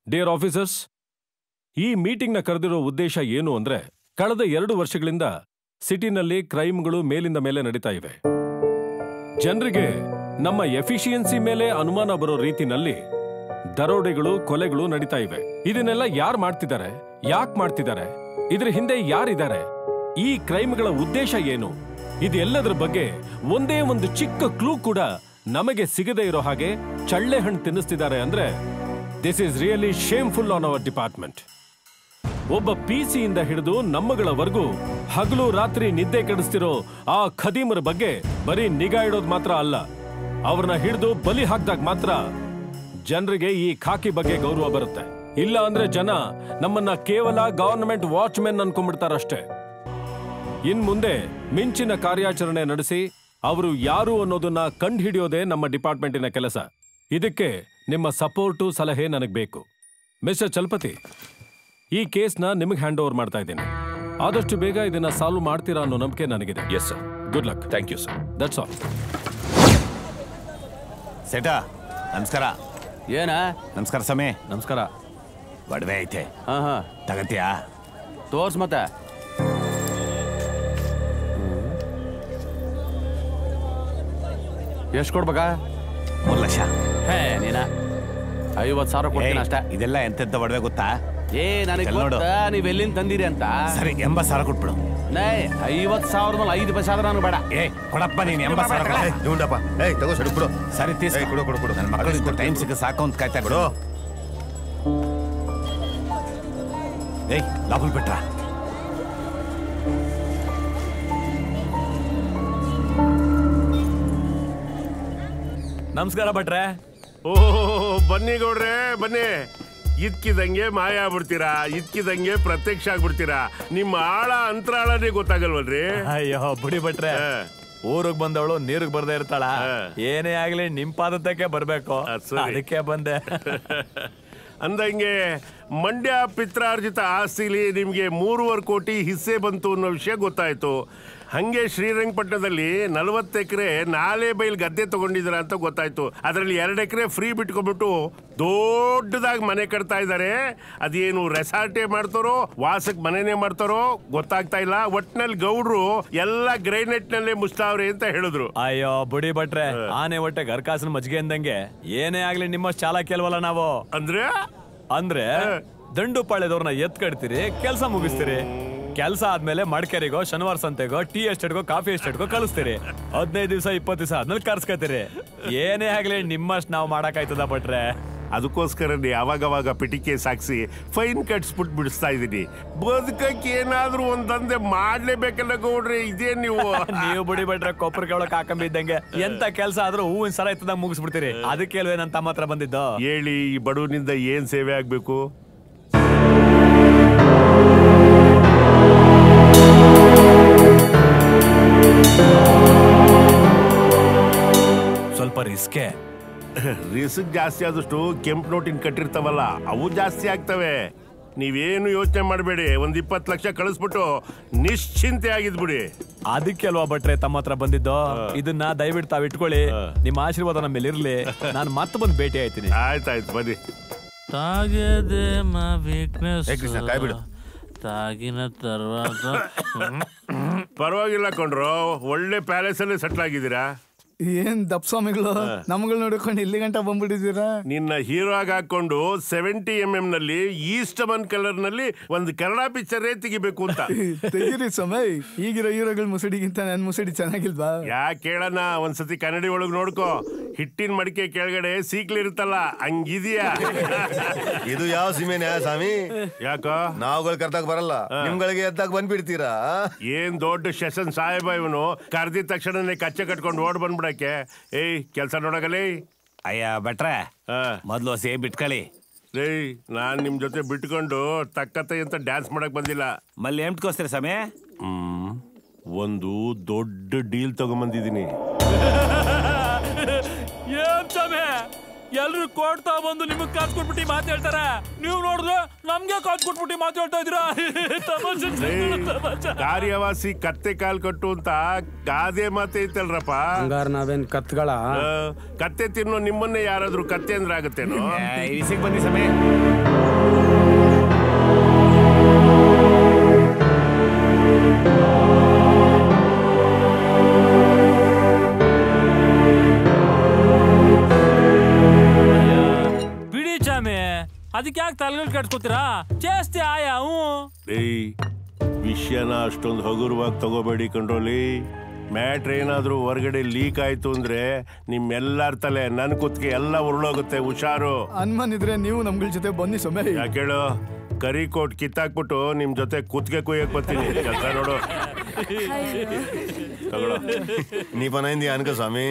ಡಿಯರ್ ಆಫೀಸರ್ಸ್ ಈ ಮೀಟಿಂಗ್ನ ಕರೆದಿರೋ ಉದ್ದೇಶ ಏನು ಅಂದ್ರೆ ಕಳೆದ ಎರಡು ವರ್ಷಗಳಿಂದ ಸಿಟಿನಲ್ಲಿ ಕ್ರೈಮ್ಗಳು ಮೇಲಿಂದ ಮೇಲೆ ನಡೀತಾ ಇವೆ ಜನರಿಗೆ ನಮ್ಮ ಎಫಿಷಿಯನ್ಸಿ ಮೇಲೆ ಅನುಮಾನ ಬರೋ ರೀತಿನಲ್ಲಿ ದರೋಡೆಗಳು ಕೊಲೆಗಳು ನಡೀತಾ ಇವೆ ಇದನ್ನೆಲ್ಲ ಯಾರು ಮಾಡ್ತಿದ್ದಾರೆ ಯಾಕೆ ಮಾಡ್ತಿದ್ದಾರೆ ಇದ್ರ ಹಿಂದೆ ಯಾರಿದ್ದಾರೆ ಈ ಕ್ರೈಮ್ಗಳ ಉದ್ದೇಶ ಏನು ಇದೆಲ್ಲದರ ಬಗ್ಗೆ ಒಂದೇ ಒಂದು ಚಿಕ್ಕ ಕ್ಲೂ ಕೂಡ ನಮಗೆ ಸಿಗದೇ ಇರೋ ಹಾಗೆ ಚಳ್ಳೆ ಹಣ್ಣು ತಿನ್ನಿಸ್ತಿದ್ದಾರೆ ಅಂದ್ರೆ this is really shameful on our department ಒಬ್ಬ ಪಿಸಿಯಿಂದ ಹಿಡಿದು ನಮ್ಮಗಳವರೆಗೂ ಹಗಲು ರಾತ್ರಿ ನಿದ್ದೆ ಕೆಡಿಸ್ತಿರೋ ಆ ಖದೀಮರ ಬಗ್ಗೆ ಬರೀ ನಿಗಾ ಇಡೋದು ಮಾತ್ರ ಅಲ್ಲ ಅವ್ರನ್ನ ಹಿಡಿದು ಬಲಿ ಹಾಕ್ದಾಗ ಮಾತ್ರ ಜನರಿಗೆ ಈ ಖಾಕಿ ಬಗ್ಗೆ ಗೌರವ ಬರುತ್ತೆ ಇಲ್ಲ ಅಂದ್ರೆ ಜನ ನಮ್ಮನ್ನ ಕೇವಲ ಗವರ್ನಮೆಂಟ್ ವಾಚ್ಮೆನ್ ಅನ್ಕೊಂಡ್ಬಿಡ್ತಾರಷ್ಟೇ ಇನ್ ಮುಂದೆ ಮಿಂಚಿನ ಕಾರ್ಯಾಚರಣೆ ನಡೆಸಿ ಅವರು ಯಾರು ಅನ್ನೋದನ್ನ ಕಂಡುಹಿಡಿಯೋದೇ ನಮ್ಮ ಡಿಪಾರ್ಟ್ಮೆಂಟಿನ ಕೆಲಸ ಇದಕ್ಕೆ ನಿಮ್ಮ ಸಪೋರ್ಟು ಸಲಹೆ ನನಗೆ ಬೇಕು ಮಿಸ್ಟರ್ ಚಲಪತಿ ಈ ಕೇಸ್ನ ನಿಮಗೆ ಹ್ಯಾಂಡ್ ಓವರ್ ಮಾಡ್ತಾ ಇದ್ದೀನಿ ಆದಷ್ಟು ಬೇಗ ಇದನ್ನ ಸಾಲ್ವ್ ಮಾಡ್ತೀರಾ ಅನ್ನೋ ನಂಬಿಕೆ ನನಗಿದೆ yes sir good luck thank you sir that's all ಸೇಟ ನಮಸ್ಕಾರ ಏನ ನಮಸ್ಕಾರ ಸಮಯ ನಮಸ್ಕಾರ ಒಡವೆ ಐತೆ ಹಾ ಹಾ ತಗತ್ಯಾ ತೋರ್ಸ್ ಮತ್ತೆ ಎಷ್ಟು ಕೊಡ್ಬೇಕಾ ಮೂರು ಲಕ್ಷ ಹೇ ನೀನ ಐವತ್ತು ಸಾವಿರ ಕೊಡ್ತೀನಿ ಅಷ್ಟೇ ಇದೆಲ್ಲ ಎಂತೆಂತ ಒಡವೆ ಗೊತ್ತಾ ಏ ನನಗೆ ಚೆಲ್ ನೋಡು. ಗೊತ್ತಾ ನೀವ್ ಎಲ್ಲಿಂದ ತಂದಿರಿ ಅಂತ ಸರಿ ಎಂಬತ್ತು ಸಾವಿರ ಕೊಟ್ಬಿಡು ನೇ ಐವತ್ತು ಸಾವಿರದ ಮೇಲೆ ಐದು ಪೈಸೆ ಆದ್ರೆ ನನಗೆ ಬೇಡ ಏ ಕೊಡಪ್ಪ ನೀನು ಎಂಬತ್ತು ಸಾವಿರ ಕೊಡು. ಇವ್ನಪ್ಪ ಏಯ್ ತಗೋ ಸರಿ ಬಿಡು ಸರಿ ತೀಸ್ ಏಯ್, ಕೊಡು ಕೊಡು ಕೊಡು ನನ್ನ ಮಕ್ಕಳಿಗೆ ಟೈಮ್ ಸಿಕ್ಕ ಸಾಕು ಅಂತ ಕಾಯ್ತಾ ಕೊಡು ಏಯ್ ಲಾಭಲ್ ಬಿಟ್ರ ನಮಸ್ಕಾರ ಭಟ್ರೆ ಓಹ್ ಬನ್ನಿ ಗೌಡ್ರೆ ಬನ್ನಿ ಇದ್ಕಿದಂಗೆ ಮಾಯ ಆಗ್ಬಿಡ್ತೀರಾ ಇದ್ಕಿದಂಗೆ ಪ್ರತ್ಯಕ್ಷ ಆಗ್ಬಿಡ್ತೀರಾ ನಿಮ್ಮ ಆಳ ಅಂತರಾಳನೇ ಗೊತ್ತಾಗಲ್ವಲ್ರಿ ಅಯ್ಯೋ ಬುಡಿ ಭಟ್ರೆ ಊರಿಗೆ ಬಂದವಳು ನೀರಿಗೆ ಬರ್ದೇ ಇರ್ತಾಳ ಏನೇ ಆಗ್ಲಿ ನಿಮ್ ಪಾದತಕ್ಕೆ ಬರ್ಬೇಕು ಸರಿ. ಅದಕ್ಕೆ ಬಂದೆ ಅಂದಂಗೆ ಮಂಡ್ಯ ಪಿತ್ರಾರ್ಜಿತ ಆಸ್ತಿಲಿ ನಿಮಗೆ ಮೂರುವರೆ ಕೋಟಿ ಹಿಸ್ಸೆ ಬಂತು ಅನ್ನೋ ವಿಷಯ ಗೊತ್ತಾಯ್ತು ಹಂಗೆ ಶ್ರೀರಂಗಪಟ್ಟಣದಲ್ಲಿ ನಲವತ್ತು ಎಕರೆ ನಾಲೆ ಬೈಲ್ ಗದ್ದೆ ತಗೊಂಡಿದ್ದೀರ ಅಂತ ಗೊತ್ತಾಯ್ತು ಅದರಲ್ಲಿ ಎರಡು ಎಕರೆ ಫ್ರೀ ಬಿಟ್ಕೊಂಡ್ಬಿಟ್ಟು ದೊಡ್ಡದಾಗಿ ಮನೆ ಕಟ್ತಾ ಇದ್ದಾರೆ ಅದೇನು ರೆಸಾರ್ಟೇ ಮಾಡ್ತಾರೋ ವಾಸಕ್ಕೆ ಮನೆನೇ ಮಾಡ್ತಾರೋ ಗೊತ್ತಾಗ್ತಾ ಇಲ್ಲ ಒಟ್ನಲ್ಲಿ ಗೌಡ್ರು ಎಲ್ಲ ಗ್ರೈನೆಟ್ನಲ್ಲೇ ಮುಚ್ತಾವ್ರೆ ಅಂತ ಹೇಳಿದ್ರು ಅಯ್ಯೋ ಬುಡಿ ಭಟ್ರೆ ಆನೆ ಹೊಟ್ಟೆ ಗರ್ಕಾಸನ ಮಜ್ಗೆ ಅಂದಂಗೆ ಏನೇ ಆಗ್ಲಿ ನಿಮ್ಮಷ್ಟು ಚಾಲಾಕಿ ಅಲ್ವಲ್ಲ ನಾವು ಅಂದ್ರೆ ಅಂದ್ರೆ ದಂಡು ಪಾಳ್ಯದವ್ರನ್ನ ಎತ್ ಕಟ್ತೀರಿ ಕೆಲಸ ಮುಗಿಸ್ತೀರಿ ಕೆಲಸ ಆದ್ಮೇಲೆ ಮಡಿಕೇರಿಗೋ ಶನಿವಾರ ಸಂತೆಗೋ ಟೀ ಎಸ್ಟೇಟ್ಗೋ ಕಾಫಿ ಎಸ್ಟೇಟ್ಗೋ ಕಳಿಸ್ತೀರಿ ಹದಿನೈದು ದಿವಸ ಇಪ್ಪತ್ತು ದಿವಸ ಆದ್ಮೇಲೆ ಕರ್ಸ್ಕೊತೀರಿ ಏನೇ ಆಗ್ಲಿ ನಿಮ್ಮಷ್ಟು ನಾವು ಮಾಡಕ್ಕಾಯ್ತದ ಭಟ್ರೆ ಅದಕ್ಕೋಸ್ಕರನೇ ಅವಾಗವಾಗ ಪಿಟಿಕೆ ಸಾಕ್ಸಿ ಫೈನ್ ಕಟ್ಸ್ಬಿಟ್ಟು ಬಿಡಿಸ್ತಾ ಇದ್ದೀನಿ ಬದುಕಕ್ಕೆ ಏನಾದ್ರೂ ಒಂದ್ ದಂಧೆ ಮಾಡ್ಲೇಬೇಕಲ್ಲ ಗೌಡ್ರಿ ಇದೇ ನೀವು ನೀವು ಬುಡಿ ಭಟ್ರೆ ಕೊಪ್ಪರ ಕೇಳಕ್ ಹಾಕೊಂಬಿದ್ದಂಗೆ ಎಂತ ಕೆಲಸ ಆದ್ರೂ ಹೂವಿನ ಸರ ಎತ್ತದಾಗ ಮುಗಿಸ್ಬಿಡ್ತೀರಿ ಅದಕ್ಕೆ ಅಲ್ವೇ ನನ್ನ ತಮ್ಮ ಹತ್ರ ಬಂದಿದ್ದು ಹೇಳಿ ಈ ಬಡವನಿಂದ ಏನ್ ಸೇವೆ ಆಗ್ಬೇಕು ಸ್ವಲ್ಪ ರಿಸ್ಕೆ ರಿಸ್ಕ್ ಜಾಸ್ತಿ ಆದಷ್ಟು ಕೆಂಪು ನೋಟಿನ ಕಟ್ಟಿರ್ತಾವಲ್ಲ ಅವು ಜಾಸ್ತಿ ಆಗ್ತವೆ ನೀವೇನು ಯೋಚನೆ ಮಾಡಬೇಡಿ ಒಂದ್ ಇಪ್ಪತ್ತು ಲಕ್ಷ ಕಳಿಸ್ಬಿಟ್ಟು ನಿಶ್ಚಿಂತೆ ಆಗಿದ್ಬಿಡಿ ಅದಕ್ಕೆ ಅಲ್ವಾ ಭಟ್ರೆ ತಮ್ಮ ಹತ್ರ ಬಂದಿದ್ದು ಇದನ್ನ ದಯವಿಟ್ಟು ತಾವ್ ಇಟ್ಕೊಳ್ಳಿ ನಿಮ್ಮ ಆಶೀರ್ವಾದ ನಮ್ಮ ಮೇಲೆ ಇರ್ಲಿ ನಾನು ಮತ್ತೆ ಬಂದು ಭೇಟಿ ಆಯ್ತೀನಿ ಆಯ್ತಾಯ್ತು ಬನ್ನಿ ತಾಗಿದೆ ಮಾ ವೀಕ್ನೆಸ್ ಏ ಕೃಷ್ಣ, ಕಾಯ್ ಬಿಡು. ತಾಗಿನ తర్వాత ಪರವಾಗಿಲ್ಲ ಕೊಂಡ್ರು ಒಳ್ಳೆ ಪ್ಯಾಲೇಸ್ ಅಲ್ಲಿ ಸೆಟ್ಲ್ ಆಗಿದ್ದೀರಾ ಏನ್ ದಪ್ ಸ್ವಾಮಿಗಳು ನಮ್ಗಳು ನೋಡ್ಕೊಂಡು ಇಲ್ಲಿ ಗಂಟ ಬಂದ್ಬಿಟ್ಟಿದ್ದೀರಾ ನಿನ್ನ ಹೀರೋ ಆಗಿ ಹಾಕೊಂಡು ಸೆವೆಂಟಿ ಎಂ ಎಂ ನಲ್ಲಿ ಈಸ್ಟಮನ್ ಕಲರ್ ನಲ್ಲಿ ಒಂದು ಕನ್ನಡ ಪಿಕ್ಚರೇ ತೆಗಿಬೇಕು ಅಂತ ತೆಗೀರಿ ಸ್ವಾಮಿ ಈಗಿರೋ ಹೀರೋಗಳ ಮುಸುಡಿಗಿಂತ ನನ್ ಮುಸುಡಿ ಚೆನ್ನಾಗಿಲ್ವಾ ಯಾಕೆ ಕೇಳಣ ಒಂದ್ಸತಿ ಕನ್ನಡಿ ಒಳಗ್ ನೋಡ್ಕೋ ಹಿಟ್ಟಿನ ಮಡಿಕೆ ಕೆಳಗಡೆ ಸೀಕ್ಲಿರುತ್ತಲ್ಲ ಹಂಗಿದ್ಯಾ ಇದು ಯಾವ ಸೀಮೆನೆ ಸ್ವಾಮಿ ಯಾಕ ನಾವುಗಳು ಕರ್ದಾಗ ಬರಲ್ಲ ನಿಮ್ಗಳಿಗೆ ಎದ್ದಾಗ ಬಂದ್ಬಿಡ್ತೀರಾ ಏನ್ ದೊಡ್ಡ ಶೆಷನ್ ಸಾಹೇಬ ಇವನು ಕರ್ದಿದ ತಕ್ಷಣನೇ ಕಚ್ಚೆ ಕಟ್ಕೊಂಡು ಓಡ್ ಬಂದ್ಬಿಡಕ್ಕೆ ಏಯ್ ಕೆಲ್ಸ ನೋಡಗಲೇ ಅಯ್ಯ ಭಟ್ರೆ ಮೊದ್ಲು ಸೇ ಬಿಟ್ಕಳಿ ಏಯ್ ನಾನ್ ನಿಮ್ ಜೊತೆ ಬಿಟ್ಕೊಂಡು ತಕ್ಕತ್ತೆ ಅಂತ ಡ್ಯಾನ್ಸ್ ಮಾಡಕ್ ಬಂದಿಲ್ಲ ಮಲ್ಲಿ ಎಂಟ್ಕೋಸ್ತೀರ ಸಮಯ ಹ್ಮ್ ಒಂದು ದೊಡ್ಡ ಡೀಲ್ ತಗೊಂಬಂದಿದೀನಿ ಏನ್ ಚಮೆ ಎಲ್ರು ಕೊಡ್ತಾ ಬಂದು ನಿಮಗ್ ಕಾಸು ಕೊಟ್ಬಿಟ್ಟು ಮಾತಾಡ್ತಾರ ನೀವು ನೋಡಿದ್ರೆ ನಮ್ಗೆ ಕಾಸು ಕೊಟ್ಬಿಟ್ಟು ಮಾತಾಡ್ತಾ ಇದ್ದೀರಾ ತಮಾಷೆ ತಮಾಷೆ. ಕಾರ್ಯವಾಸಿ ಕತ್ತೆ ಕಾಲ್ ಕಟ್ಟು ಅಂತ ಗಾದೆ ಮಾತೆ ಐತಲ್ರಪ್ಪ ಹಂಗಾರ ನಾವೇನ್ ಕತ್ಗಳ ಆ, ಕತ್ತೆ ತಿನ್ನೋ ನಿಮ್ಮನ್ನೇ ಯಾರಾದ್ರೂ ಕತ್ತೆ ಅಂದ್ರೆ ಆಗತ್ತೇನೋ ಇಸಿಗೆ ಬನ್ನಿ ಸಮಯ ಅದಕ್ಕೆ ಯಾಕೆ ತಲೆಗಳು ಕೆಡ್ಸ್ಕೊತೀರಾ ಚೇಸ್ತಿ ಆಯಾ ಹ್ಞೂ ಏಯ್ ವಿಷಯನ ಅಷ್ಟೊಂದು ಹಗುರವಾಗಿ ತಗೋಬೇಡಿ ಕಂಡ್ರೋಲಿ ಮ್ಯಾಟ್ರ್ ಏನಾದ್ರೂ ಹೊರಗಡೆ ಲೀಕ್ ಆಯ್ತು ಅಂದ್ರೆ ನಿಮ್ಮೆಲ್ಲರ ತಲೆ ನನ್ ಕುತ್ತಿಗೆ ಎಲ್ಲ ಉರುಳೋಗುತ್ತೆ ಹುಷಾರು ಅನ್ಮನ್ ಇದ್ರೆ ನೀವು ನಮ್ಗಳ ಜೊತೆ ಬನ್ನಿ ಸೊಮೆ ಯಾಕೇಳು ಕರಿ ಕೋಟ್ ಕಿತ್ತಾಕ್ಬಿಟ್ಟು ನಿಮ್ ಜೊತೆ ಕುತ್ತಿಗೆ ಕುಯ್ಯಕ್ ಬರ್ತೀನಿ ಕೆಲಸ ನೋಡು ತಗೊಳ್ಳೋ నీ పని అయింది అనుకో స్వామి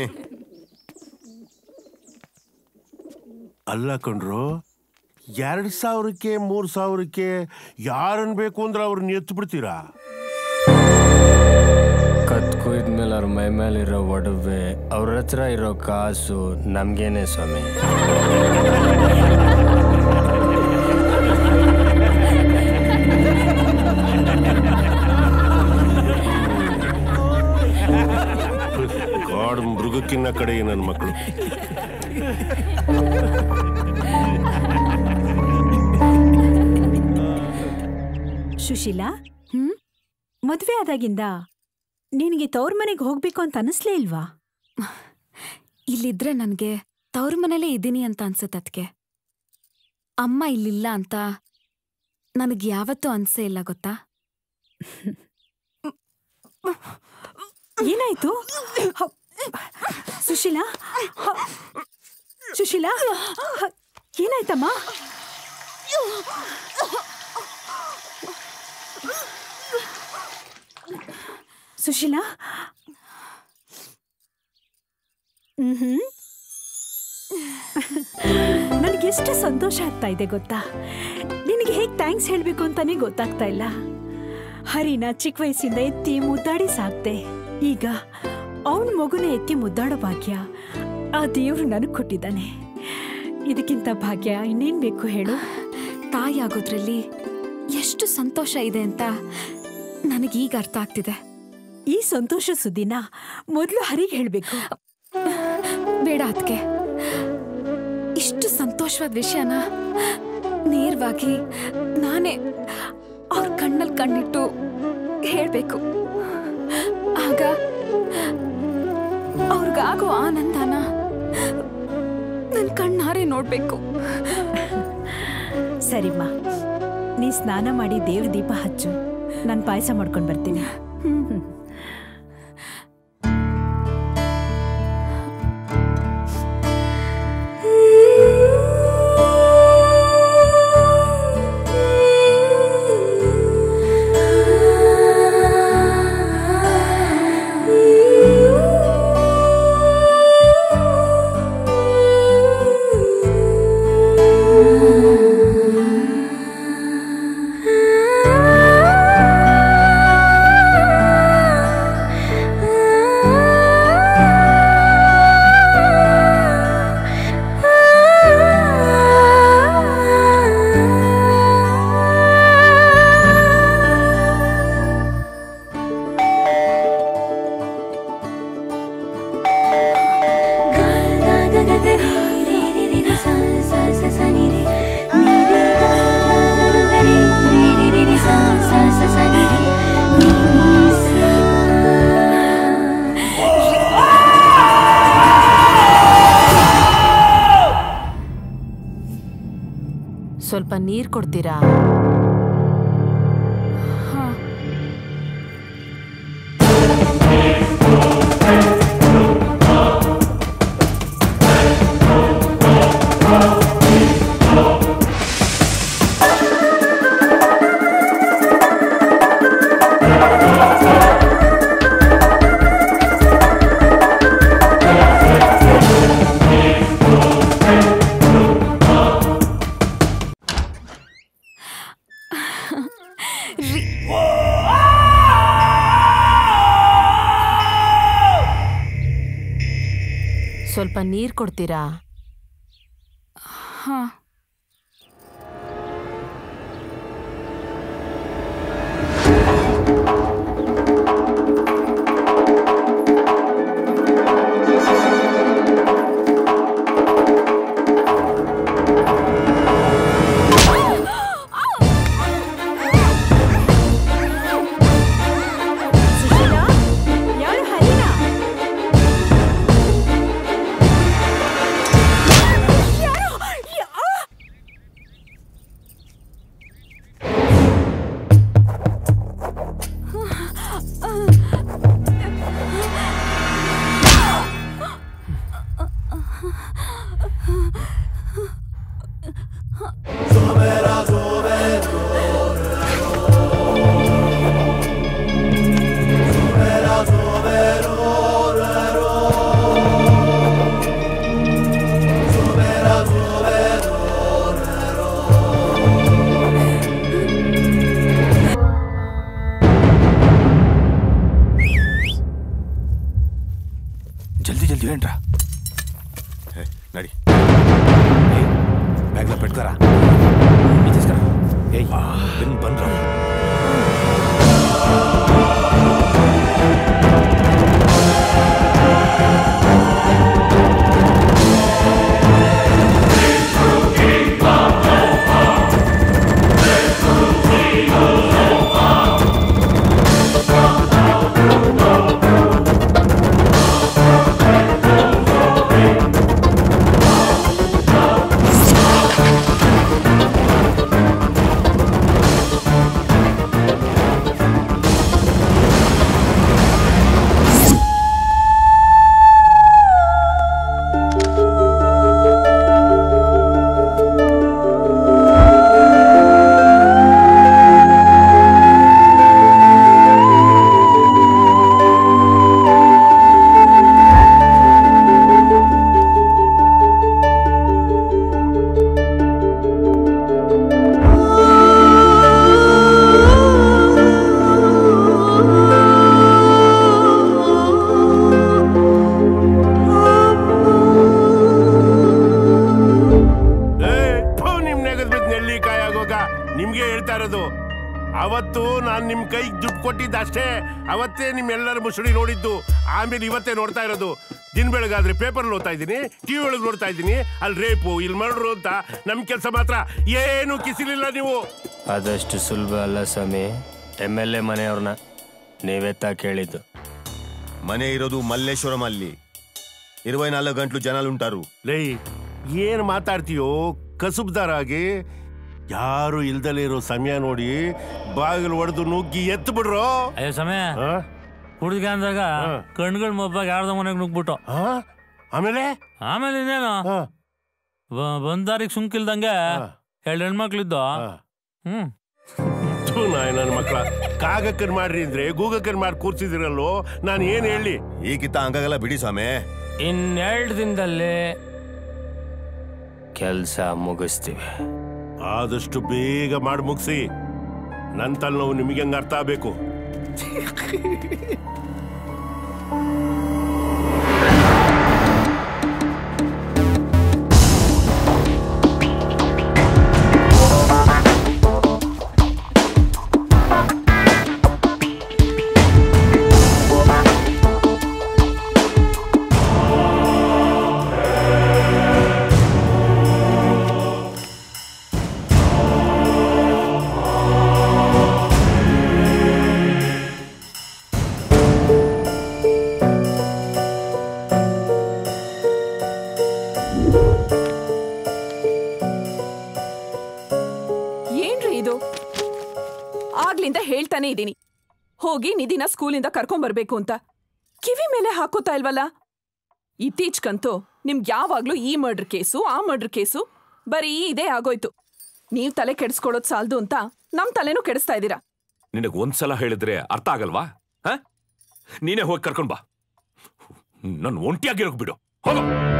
ಅಲ್ಲ ಕಣ್ರು ಎರಡ್ ಸಾವಿರಕ್ಕೆ ಮೂರ್ ಸಾವಿರಕ್ಕೆ ಯಾರನ್ ಬೇಕು ಅಂದ್ರೆ ಅವ್ರನ್ನ ಎತ್ತು ಬಿಡ್ತೀರಾ ಕತ್ ಕುಯ್ದ್ಮೇಲೆ ಅವ್ರ ಮೈ ಮೇಲೆ ಇರೋ ಒಡವೆ ಅವ್ರ ಹತ್ರ ಇರೋ ಕಾಸು ನಮ್ಗೇನೆ ಸ್ವಾಮಿ ಕಾಡ್ ಮೃಗಕ್ಕಿನ್ನ ಕಡೆ ನನ್ನ ಮಕ್ಕಳು ಸುಶೀಲಾ ಹ್ಮ್ ಮದ್ವೆ ಆದಾಗಿಂದ ನಿನಗೆ ತವ್ರ ಮನೆಗೆ ಹೋಗ್ಬೇಕು ಅಂತ ಅನಿಸ್ಲೇ ಇಲ್ವಾ ಇಲ್ಲಿದ್ರೆ ನನಗೆ ತವ್ರ ಮನೇಲೇ ಇದ್ದೀನಿ ಅಂತ ಅನ್ಸುತ್ತೆ ಅದಕ್ಕೆ ಅಮ್ಮ ಇಲ್ಲಿಲ್ಲ ಅಂತ ನನಗೆ ಯಾವತ್ತೂ ಅನ್ಸೇ ಇಲ್ಲ ಗೊತ್ತಾ ಏನಾಯ್ತು ಹ- ಸುಶೀಲಾ ಹ- ಸುಶೀಲಾ ಹ- ಏನಾಯ್ತಮ್ಮ ಸುಶೀಲಾ ಹ್ಮ್ ನನಗೆ ಎಷ್ಟು ಸಂತೋಷ ಆಗ್ತಾ ಇದೆ ಗೊತ್ತಾ ನಿನಗೆ ಹೇಗೆ ಥ್ಯಾಂಕ್ಸ್ ಹೇಳಬೇಕು ಅಂತಾನೆ ಗೊತ್ತಾಗ್ತಾ ಇಲ್ಲ ಹರಿನ ಚಿಕ್ಕ ವಯಸ್ಸಿಂದ ಎತ್ತಿ ಮುದ್ದಾಡಿ ಸಾಕ್ತೆ ಈಗ ಅವನ ಮಗುನ ಎತ್ತಿ ಮುದ್ದಾಡೋ ಭಾಗ್ಯ ಆ ದೇವ್ರು ನನಗೆ ಕೊಟ್ಟಿದ್ದಾನೆ ಇದಕ್ಕಿಂತ ಭಾಗ್ಯ ಇನ್ನೇನ್ ಬೇಕು ಹೇಳು ತಾಯಿ ಆಗೋದ್ರಲ್ಲಿ ಎಷ್ಟು ಸಂತೋಷ ಇದೆ ಅಂತ ನನಗೀಗ ಅರ್ಥ ಆಗ್ತಿದೆ ಈ ಸಂತೋಷ ಸುದ್ದಿನ ಮೊದಲು ಹರಿಗೆ ಹೇಳಬೇಕು ಬೇಡ ಅದಕ್ಕೆ ಇಷ್ಟು ಸಂತೋಷವಾದ ವಿಷಯನ ನೇರವಾಗಿ ನಾನೇ ಅವ್ರ ಕಣ್ಣಲ್ಲಿ ಕಣ್ಣಿಟ್ಟು ಹೇಳ್ಬೇಕು ಆಗ ಅವ್ರಿಗಾಗೋ ಆನಂದನ ನನ್ನ ಕಣ್ಣಾರೆ ನೋಡ್ಬೇಕು ಸರಿಮ್ಮ ನೀ ಸ್ನಾನ ಮಾಡಿ ದೇವ್ರ ದೀಪ ಹಚ್ಚು ನಾನು ಪಾಯಸ ಮಾಡ್ಕೊಂಡು ಬರ್ತೀನಿ ಹ್ಮ್. ಸ್ವಲ್ಪ ನೀರ್ ಕೊಡ್ತೀರಾ ಸ್ವಲ್ಪ ನೀರ್ ಕೊಡ್ತೀರಾ ಹಾ ಸುಶೀಲಾ ಯಾರು ಹರಿನಾ ಯಾರು? ಯಾ- ಏನ್ರ ನಡಿ ಬ್ಯಾಗ್ನ ಪೆಟ್ಕರ ಏಯ್ ಬಂದ್ ಬಂದ್ರ ನಿಮ್ ನೆಗದ್ ಬಿದ್ದು ನೆಲ್ಲಿಕಾಯಿ ಆಗೋಗ ನಿಮ್ಗೆ ಹೇಳ್ತಾ ಇರೋದು ಅವತ್ತು ನಾನು ನಿಮ್ ಕೈಗೆ ದುಡ್ಡು ಕೊಟ್ಟಿದ್ದ ಅಷ್ಟೇ ಅವತ್ತೇ ನಿಮ್ಮೆಲ್ಲರ ಮುಸುಳಿ ನೋಡಿದ್ದು ಆಮೇಲೆ ಇವತ್ತೇ ನೋಡ್ತಾ ಇರೋದು ದಿನ ಬೆಳಗಾದ್ರೆ ಪೇಪರ್ ಓದ್ತಾ ಇದ್ದೀನಿ ಟಿವಿ ಒಳಗೆ ನೋಡ್ತಾ ಇದ್ದೀನಿ ಅಲ್ಲಿ ರೇಪು ಇಲ್ಲಿ ಮರ್ಡ್ರು ಅಂತ ನಮ್ ಕೆಲಸ ಮಾತ್ರ ಏನು ಕಿಸಿಲಿಲ್ಲ ನೀವು ಅದಷ್ಟು ಸುಲಭ ಅಲ್ಲ ಸ್ವಾಮಿ ಎಮ್ ಎಲ್ ಎ ಮನೆಯವ್ರನ್ನ ನೀವೆತ್ತ ಕೇಳಿದ್ದು ಮನೆ ಇರೋದು ಮಲ್ಲೇಶ್ವರಂ ಅಲ್ಲಿ ಇರುವೈ ನಾಲ್ಕು ಗಂಟ್ಲು ಜನ ಉಂಟಾರು ಲೈ ಏನ್ ಮಾತಾಡ್ತೀಯೋ ಕಸುಬ್ದಾರಾಗಿ ಯಾರು ಇಲ್ದಲೇ ಇರೋ ಸಮಯ ನೋಡಿ ಬಾಗಿಲು ಹೊಡೆದು ನುಗ್ಗಿ ಎತ್ತು ಬಿಡ್ರೋ ಅಯ್ಯೋ ಸಮಯ ಹುಡುಗ ಅಂದಾಗ ಕಣ್ಗಳ ಮೊಬ್ಬಾಗ ಯಾರ್ದ ಮನೆಗೆ ನುಗ್ಬಿಟ್ಟು ಆಮೇಲೆ ಆಮೇಲೆ ಇನ್ನೇನು ಬ- ಬಂದಾರಿಗೆ ಸುಂಕಿಲ್ದಂಗೆ ಎರಡು ಹೆಣ್ಮಕ್ಳಿದ್ದು ಹ್ಮ್ ಥು, ನಾಯಿ ನನ್ನ ಮಕ್ಕಳ ಕಾಗಕ್ಕನ್ ಮಾಡ್ರಿ ಅಂದ್ರೆ ಗೂಗಕ್ಕನ್ ಮಾಡಿ ಕೂರ್ಸಿದಿರಲ್ಲೋ ನಾನು ಏನ್ ಹೇಳಿ ಈಗಿತ್ತ ಹಂಗಾಗಲ್ಲ ಬಿಡಿ ಸ್ವಾಮಿ ಇನ್ನೆರಡು ದಿನದಲ್ಲಿ ಕೆಲಸ ಮುಗಿಸ್ತೀವಿ ಆದಷ್ಟು ಬೇಗ ಮಾಡಿ ಮುಗಿಸಿ ನನ್ನ ತಲೆನೋವು ನಿಮಗೆ ಹಂಗ ಅರ್ಥ ಆಗ್ಬೇಕು ಏನ್ರಿ ಇದು ಆಗ್ಲಿಂದ ಹೇಳ್ತಾನೆ ಇದ್ದೀನಿ ಹೋಗಿ ನಿಧಿನ ಸ್ಕೂಲಿಂದ ಕರ್ಕೊಂಬರ್ಬೇಕು ಅಂತ ಕಿವಿ ಮೇಲೆ ಹಾಕೋತಾ ಇಲ್ವಲ್ಲ ಇತ್ತೀಚ್ಕಂತೂ ನಿಮ್ಗೆ ಯಾವಾಗ್ಲೂ ಈ ಮರ್ಡರ್ ಕೇಸು ಆ ಮರ್ಡರ್ ಕೇಸು ಬರೀ ಇದೇ ಆಗೋಯ್ತು ನೀವ್ ತಲೆ ಕೆಡಿಸ್ಕೊಳೋದ್ ಸಾಲ್ದು ಅಂತ ನಮ್ ತಲೆನೂ ಕೆಡಿಸ್ತಾ ಇದ್ದೀರಾ ನಿನಗೆ ಒಂದ್ಸಲ ಹೇಳಿದ್ರೆ ಅರ್ಥ ಆಗಲ್ವಾ ಹ? ನೀನೇ ಹೋಗಿ ಕರ್ಕೊಂಡ್ ಬಾ ನನ್ನ ಒಂಟಿಯಾಗಿರೋಕ್ ಬಿಡು ಹೋಗೋ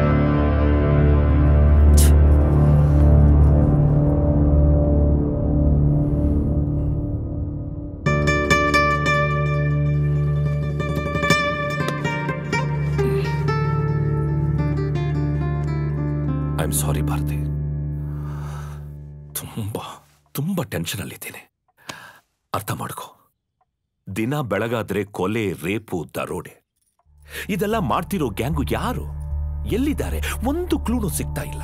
ಐ ಆಮ್ ಸಾರಿ ಭಾರತಿ ತುಂಬಾ ತುಂಬಾ ಟೆನ್ಷನ್ ಅಲ್ಲಿದ್ದೀನಿ ಅರ್ಥ ಮಾಡ್ಕೋ ದಿನ ಬೆಳಗಾದ್ರೆ ಕೊಲೆ ರೇಪು ದರೋಡೆ ಇದೆಲ್ಲ ಮಾಡ್ತಿರೋ ಗ್ಯಾಂಗು ಯಾರು ಎಲ್ಲಿದ್ದಾರೆ ಒಂದು ಕ್ಲೂನು ಸಿಗ್ತಾ ಇಲ್ಲ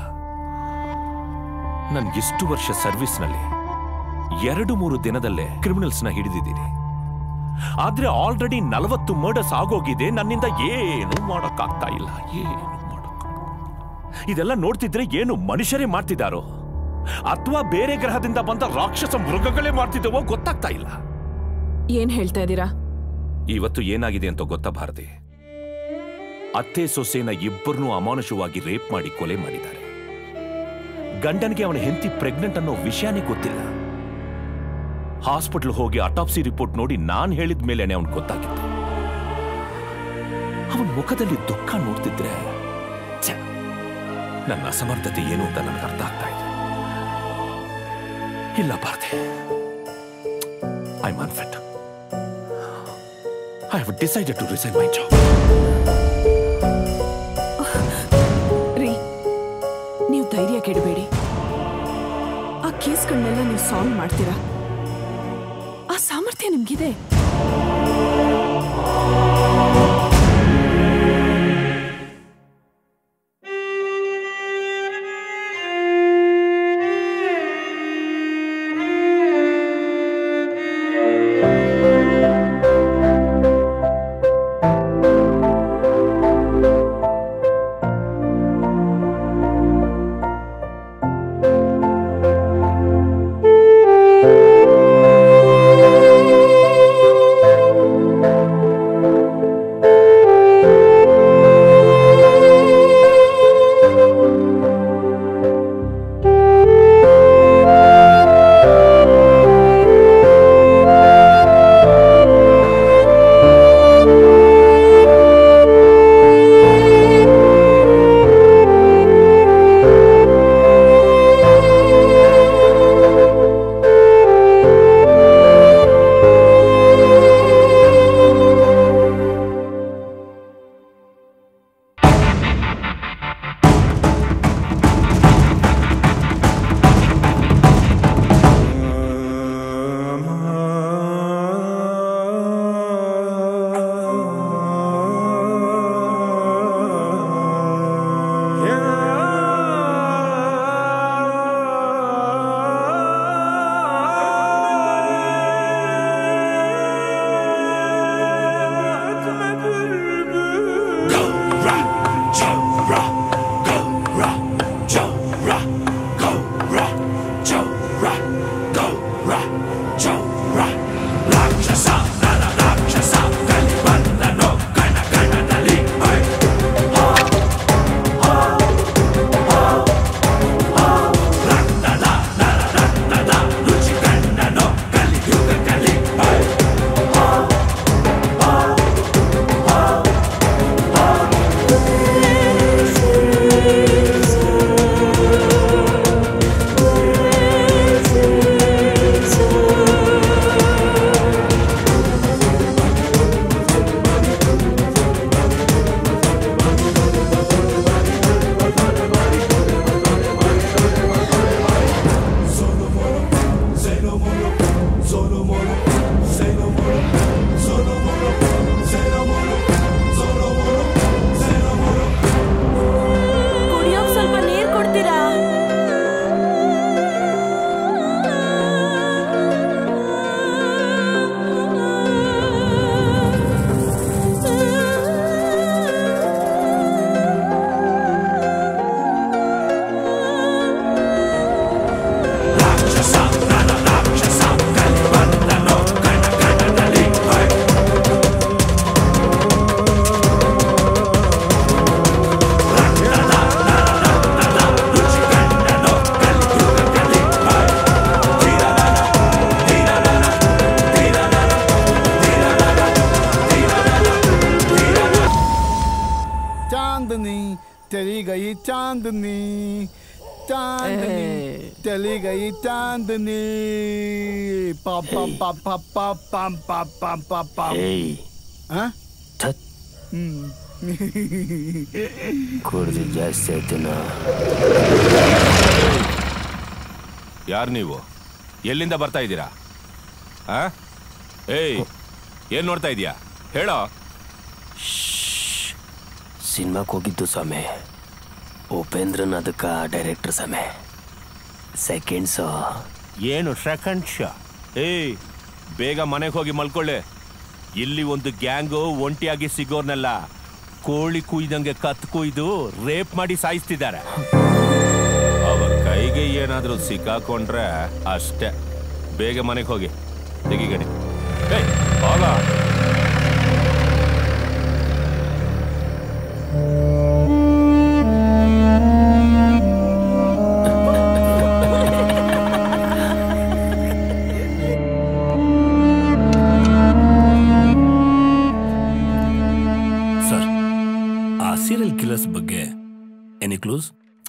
ನನ್ ಇಷ್ಟು ವರ್ಷ ಸರ್ವಿಸ್ನಲ್ಲಿ ಎರಡು ಮೂರು ದಿನದಲ್ಲೇ ಕ್ರಿಮಿನಲ್ಸ್ನ ಹಿಡಿದಿದ್ದೀನಿ ಆದ್ರೆ ಆಲ್ರೆಡಿ ನಲವತ್ತು ಮರ್ಡರ್ಸ್ ಆಗೋಗಿದೆ ನನ್ನಿಂದ ಏನು ಮಾಡೋಕ್ಕಾಗ್ತಾ ಇಲ್ಲ ಏನು ಮಾಡೋಕ್ ಇದೆಲ್ಲ ನೋಡ್ತಿದ್ರೆ ಏನು ಮನುಷ್ಯರೇ ಮಾಡ್ತಿದ್ದಾರೋ ಅಥವಾ ಬೇರೆ ಗ್ರಹದಿಂದ ಬಂದ ರಾಕ್ಷಸ ಮೃಗಗಳೇ ಮಾಡ್ತಿದ್ದಾವೋ ಗೊತ್ತಾಗ್ತಾ ಇಲ್ಲ ಏನ್ ಹೇಳ್ತಾ ಇದ್ದೀರಾ ಇವತ್ತು ಏನಾಗಿದೆ ಅಂತ ಗೊತ್ತಾ ಭಾರತಿ ಅತ್ತೆ ಸೊಸೆನ ಇಬ್ಬರನ್ನೂ ಅಮಾನುಷವಾಗಿ ರೇಪ್ ಮಾಡಿ ಕೊಲೆ ಮಾಡಿದ್ದಾರೆ ಗಂಡನಿಗೆ ಅವನ ಹೆಂಡತಿ ಪ್ರೆಗ್ನೆಂಟ್ ಅನ್ನೋ ವಿಷಯನೇ ಗೊತ್ತಿಲ್ಲ ಹಾಸ್ಪಿಟಲ್ ಹೋಗಿ ಅಟಾಪ್ಸಿ ರಿಪೋರ್ಟ್ ನೋಡಿ ನಾನ್ ಹೇಳಿದ ಮೇಲೇನೆ ಅವನ್ ಗೊತ್ತಾಗಿತ್ತು ಅವನ ಮುಖದಲ್ಲಿ ದುಃಖ ನೋಡ್ತಿದ್ರೆ ಛೆ, ನನ್ನ ಅಸಮರ್ಥತೆ ಏನು ಅಂತ ನನಗೆ ಅರ್ಥ ಆಗ್ತಾ ಇದೆ ಇಲ್ಲ Bharathi I am unfit I have decided to resign my job ಇಡಬೇಡಿ ಆ ಕೇಸ್ಗಳನ್ನೆಲ್ಲ ನೀವು ಸಾಲ್ವ್ ಮಾಡ್ತೀರಾ ಆ ಸಾಮರ್ಥ್ಯ ನಿಮ್ಗಿದೆ ಕುಡಿಯೋಕ್ ಸ್ವಲ್ಪ ನೀರ್ ಕೊಡ್ತೀರಾ चांदनी चली गई चांदनी चांदनी चली गई चांदनी पा पा पा पा पा पा पा पा पा पा ಏಯ್ हाँ? ಥತ್ हम्म। ಕುಡ್ದು ಜಾಸ್ತಿ ಆಯ್ತೇನ ಯಾರು ನೀವು ಎಲ್ಲಿಂದ ಬರ್ತಾ ಇದ್ದೀರಾ ಆ ಏಯ್ ಏನ್ ನೋಡ್ತಾ ಇದೀಯಾ ಹೇಳೋ ಸಿನಿಮಾಕ್ಕೆ ಹೋಗಿದ್ದು ಸ್ವಾಮಿ ಉಪೇಂದ್ರನ್ ಅದಕ್ಕ ಡೈರೆಕ್ಟರ್ ಸ್ವಾಮಿ ಸೆಕೆಂಡ್ ಶೋ ಏನು ಸೆಕೆಂಡ್ ಶೋ ಏಯ್ ಬೇಗ ಮನೆಗೆ ಹೋಗಿ ಮಲ್ಕೊಳ್ಳಿ ಇಲ್ಲಿ ಒಂದು ಗ್ಯಾಂಗು ಒಂಟಿಯಾಗಿ ಸಿಗೋರ್ನೆಲ್ಲ ಕೋಳಿ ಕುಯ್ದಂಗೆ ಕತ್ ಕುಯ್ದು ರೇಪ್ ಮಾಡಿ ಸಾಯಿಸ್ತಿದ್ದಾರೆ ಅವರ ಕೈಗೆ ಏನಾದ್ರೂ ಸಿಕ್ಕಾಕೊಂಡ್ರೆ ಅಷ್ಟೇ ಬೇಗ ಮನೆಗೆ ಹೋಗಿ ತೆಗಿ ಗಡಿ ಏಯ್ ಹೋಗ ಸರ್ ಆ ಸೀರಿಯಲ್ ಕಿಲ್ಲರ್ಸ್ ಬಗ್ಗೆ ಎನಿ ಕ್ಲೂಸ್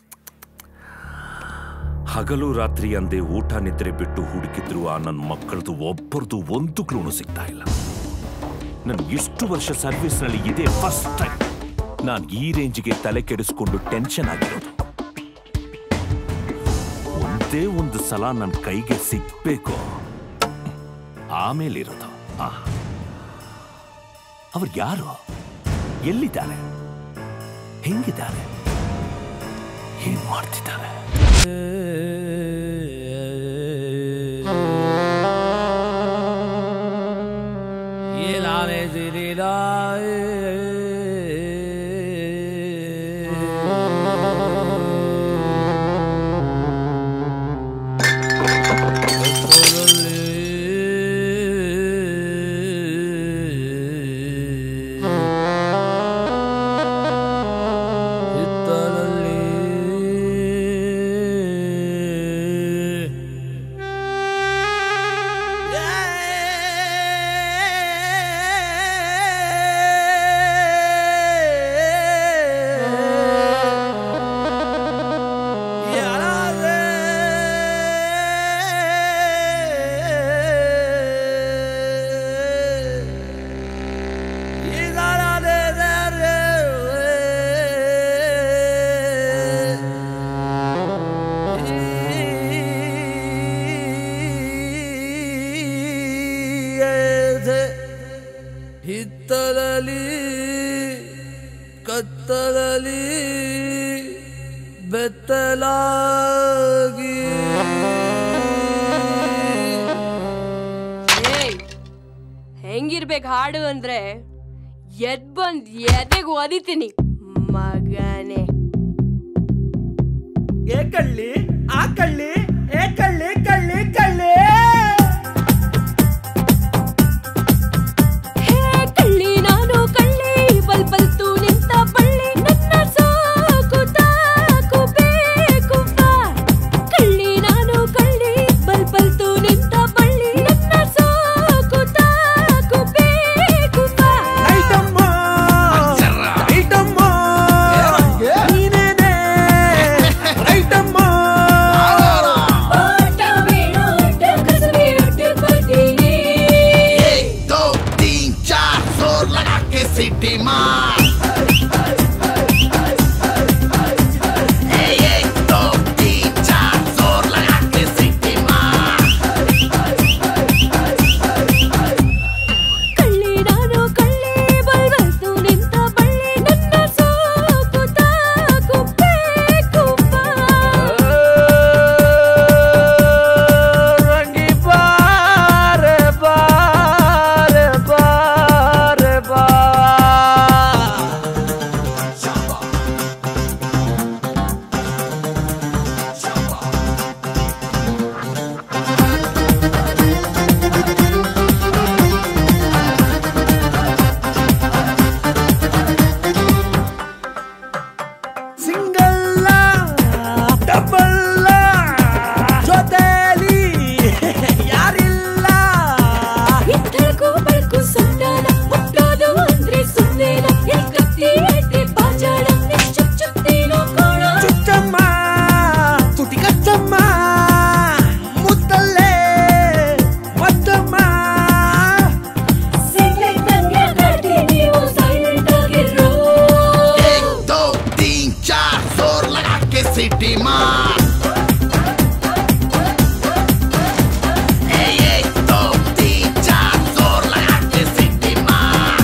ಹಗಲು ರಾತ್ರಿ ಅಂದೇ ಊಟ ನಿದ್ರೆ ಬಿಟ್ಟು ಹುಡುಕಿದ್ರು ಆ ನನ್ನ ಮಕ್ಕಳದು ಒಬ್ಬರದು ಒಂದು ಕ್ಲೂನು ಸಿಗ್ತಾ ಇಲ್ಲ ನನ್ ಇಷ್ಟು ವರ್ಷ ಸರ್ವಿಸ್ನಲ್ಲಿ ಇದೇ ಫಸ್ಟ್ ಟೈಮ್ ನಾನು ಈ ರೇಂಜ್ಗೆ ತಲೆ ಕೆಡಿಸ್ಕೊಂಡು ಟೆನ್ಷನ್ ಆಗಿರೋದು ಒಂದೇ ಒಂದು ಸಲ ನನ್ನ ಕೈಗೆ ಸಿಗ್ಬೇಕು ಆಮೇಲಿರೋದು ಆ ಅವ್ರು ಯಾರು ಎಲ್ಲಿದ್ದಾರೆ ಹೆಂಗಿದ್ದಾರೆ ಏನ್ ಮಾಡ್ತಿದ್ದಾರೆ ಹಿತ್ತಲಲಿ ಕತ್ತಲಲಿ ಬೆತ್ತಲಾಗಿ ಏಯ್ ಹೆಂಗಿರ್ಬೇಕು ಹಾಡು ಅಂದ್ರೆ ಎದ್ ಬಂದ್ ಎದೆಗ್ ಒದಿತೀನಿ ಮಗನೇ ಏ ಕಳ್ಳಿ ಆ ಕಳ್ಳಿ ಏ ಕಳ್ಳಿ ಕಳ್ಳಿ ಕಳ್ಳಿ ಹೇ ಕಳ್ಳಿ ನಾನು ಕಳ್ಳಿ ಬಲ್ ಬಲ್ತು ನಿಂತ ಬಳ್ಳಿ ನನ್ನ ಸಾಕು ತಾಕು ಬೇಕು ಬಾ. ಕಳ್ಳಿ ನಾನು ಕಳ್ಳಿ ಬಲ್ ಬಲ್ತು ನಿಂತ ಬಳ್ಳಿ ನನ್ನ ಸಾಕು ತಾಕು ಬೇಕು ಬಾ. ಐಟಮ್ಮ ಐಟಮ್ಮ ನೀನೇನೆ ಐಟಮ್ಮ ಓಟ ಬೇಡ, ಓಟ ಕಸಬಿ, ಓಟ ಕೊಡ್ತೀನಿ. दो तीन चार जोर लगा के सीटी मार एक दो तीन चार जोर लगा के सीटी मार ಕಳ್ಳಿ ನಾನು ಕಳ್ಳಿ ಬಲ್ ಬಲ್ತು ನಿಂತ ಬಳ್ಳಿ ನನ್ನ ಸಾಕು ತಾಕು ಬೇಕು ಬಾ. ರಂಗಿ ಬಾರೆ ಬಾರೆ ಬಾರೆ ಬಾ ಸಿಂಗಲ್ಲ ಡಬಲ್ಲ ಜೊತೆಲಿ ಯಾರಿಲ್ಲ ಇದ್ದಳಕು ಬೆಳಕು ಸಂತಾನ ಹುಟ್ಟೋದು ಅಂದ್ರೆ ಸುಮ್ಮನೆನ ಕತ್ತಿ ಎಟ್ಟೆ ಬಾಜಾಡ ಚುಕ್ ಚುಕ್ತಿನೋ ಕೋಣ ಚುಚ್ಚಮ್ಮ ತುಟಿ ಕಚ್ಚಮ್ಮ ಮುತ್ತಲ್ಲೇ ಮತ್ತಮ್ಮ ಸಿಗ್ಲಿಕ್ ನಂಗೆ ಗಟ್ಟಿ ನೀವು ಸೈಲೆಂಟ್ ಆಗಿರೋ एक दो तीन चार जोर लगा के सीटी मार ए, एक दो तीन चार जोर लगा के सीटी मार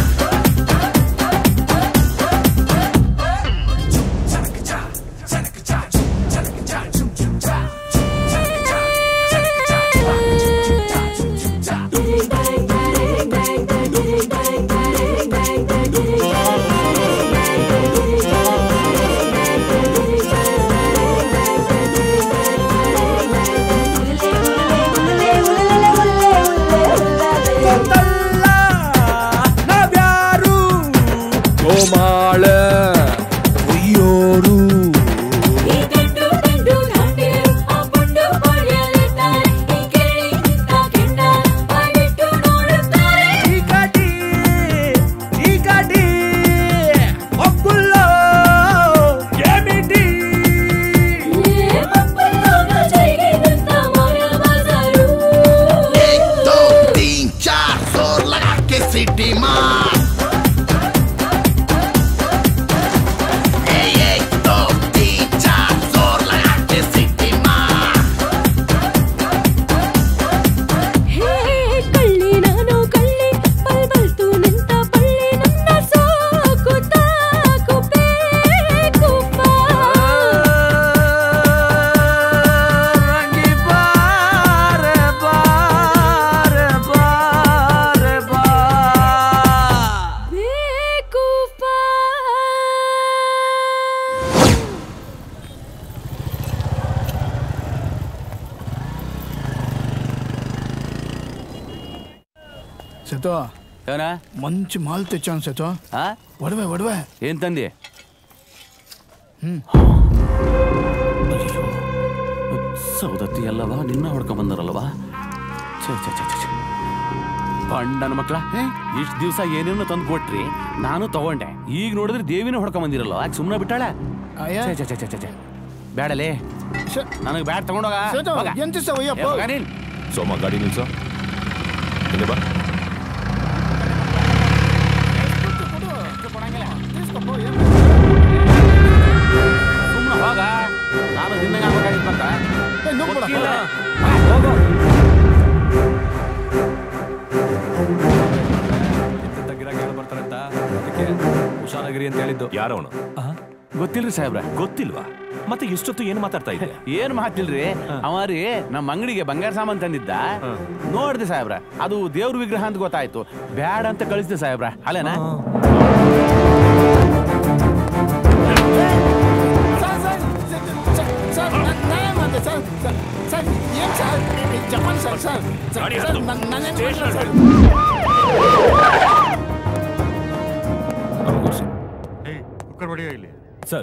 ಗೊತ್ತಲ್ಲ ನಾವ್ಯಾರು ಗೋಮಾಳ ಅಯ್ಯೋರು ಈ ಗಂಡು ಗಂಡು ನಾಟ್ಯರು ಆ ಪುಂಡು ಪೊಳ್ಯಲಿದ್ದಾರೆ ಈ ಕೇಳಿ ನಿಂತ ಕೆಂಡ ಬಾಯ್ಬಿಟ್ಟು ನೋಡುತ್ತಾರೆ ಈ ಗಾಡಿ ಈ ಗಾಡಿ ಒಕ್ಕುಲ್ಲ ಏಮಿಟಿ ಏ ಮಪ್ಪಲ್ಲೋಗ ಜೈಗೆ ನಿಂತ ಮರ ಬಜಾರು एक दो तीन चार जोर लगा के सीटी मार ಸತು ಏನ ಮಂಚು ಮಾಲ್ ತೆಚ್ಚ ಅನ್ಸತ್ತು ಒಡವೆ ಒಡವೆ ಏನ್ ತಂದಿ ಹ್ಮ್ ಸೌದತ್ತಿ ಅಲ್ಲವಾ ನಿನ್ನ ಹೊಡ್ಕೊಂಡ್ ಬಂದಾರಲ್ವಾ ಛೇ ಛೇ ಛೇ ಛೇ, ಛೇ ಪಂಡನ ಮಕ್ಳ ಇಷ್ಟ ದಿವಸ ಏನೇನೋ ತಂದು ಕೊಟ್ರಿ ನಾನು ತಗೊಂಡೆ ಈಗ ನೋಡಿದ್ರೆ ದೇವಿನ ಹೊಡ್ಕೊಂಡ್ ಬಂದಿರಲ್ಲ ಯಾಕೆ ಸುಮ್ಮನೆ ಬಿಟ್ಟಾಳೆ ಅಯ್ಯ. ಛೇ ಛೇ ಛೇ ಛೇ ಛೇ, ಛೇ ಬೇಡಲೇ ನನಗೆ ಬ್ಯಾಟ್ ತಗೊಂಡೋಗ ಸತು, ಹೋಗ. ಎಂತ ಸವ, ಅಯ್ಯಪ್ಪ? ಏ, ಹೋಗ ನೀನ್. ಸೋಮ ಗಾಡಿ ನಿಲ್ಸೋ ಹಿಂದೆ ಬಾ ಸುಮ್ನೆ ಹೋಗ ನಾನು ನಿನ್ನಂಗೆ ಆಗ್ಬೇಕಾಗಿತ್ತಂತ ಗೊತ್ತಿಲ್ಲ. ಗಿರಾಕಿ ಬರ್ತಾರೆ ಅಂತ ಅದಕ್ಕೆ ಹುಷಾರಾಗಿರಿ ಅಂತ ಹೇಳಿದ್ದು ಯಾರವನು ಗೊತ್ತಿಲ್ರಿ ಸಾಹೇಬ್ರ ಗೊತ್ತಿಲ್ವಾ ಮತ್ತೆ ಇಷ್ಟೊತ್ತು ಏನ್ ಮಾತಾಡ್ತಾ ಇದ್ದೆ ಏನ್ ಮಾತಿಲ್ರಿ ಅವ ರೀ ನಮ್ಮ ಅಂಗಡಿಗೆ ಬಂಗಾರ ಸಾಮಾನ್ ತಂದಿದ್ದ ನೋಡ್ದೆ ಸಾಹೇಬ್ರ ಅದು ದೇವ್ರ ವಿಗ್ರಹ ಅಂತ ಗೊತ್ತಾಯ್ತು ಬ್ಯಾಡ ಅಂತ ಕಳಿಸ್ದೆ ಸಾಹೇಬ್ರ ಅಲ್ಲೇನಾ ಸರ್ ಸರ್ ಸರ್, ಸರ್ ನಾನ್- ನಾನೇ ಮಾಡ್ದೆ ಸರ್ ಸರ್ ಸರ್ ಏನ್ sir Japan sir sir sir sir ನಾನ್- ನಾನೇನ್ ಮಾಡಿಲ್ಲ ಸರ್ ಇಲ್ಲಿ ಸರ್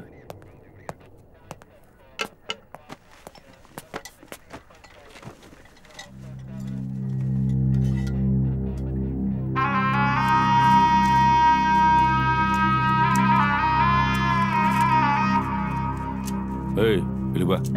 ಏಯ್ ಇಲ್ಲಿ ಬಾ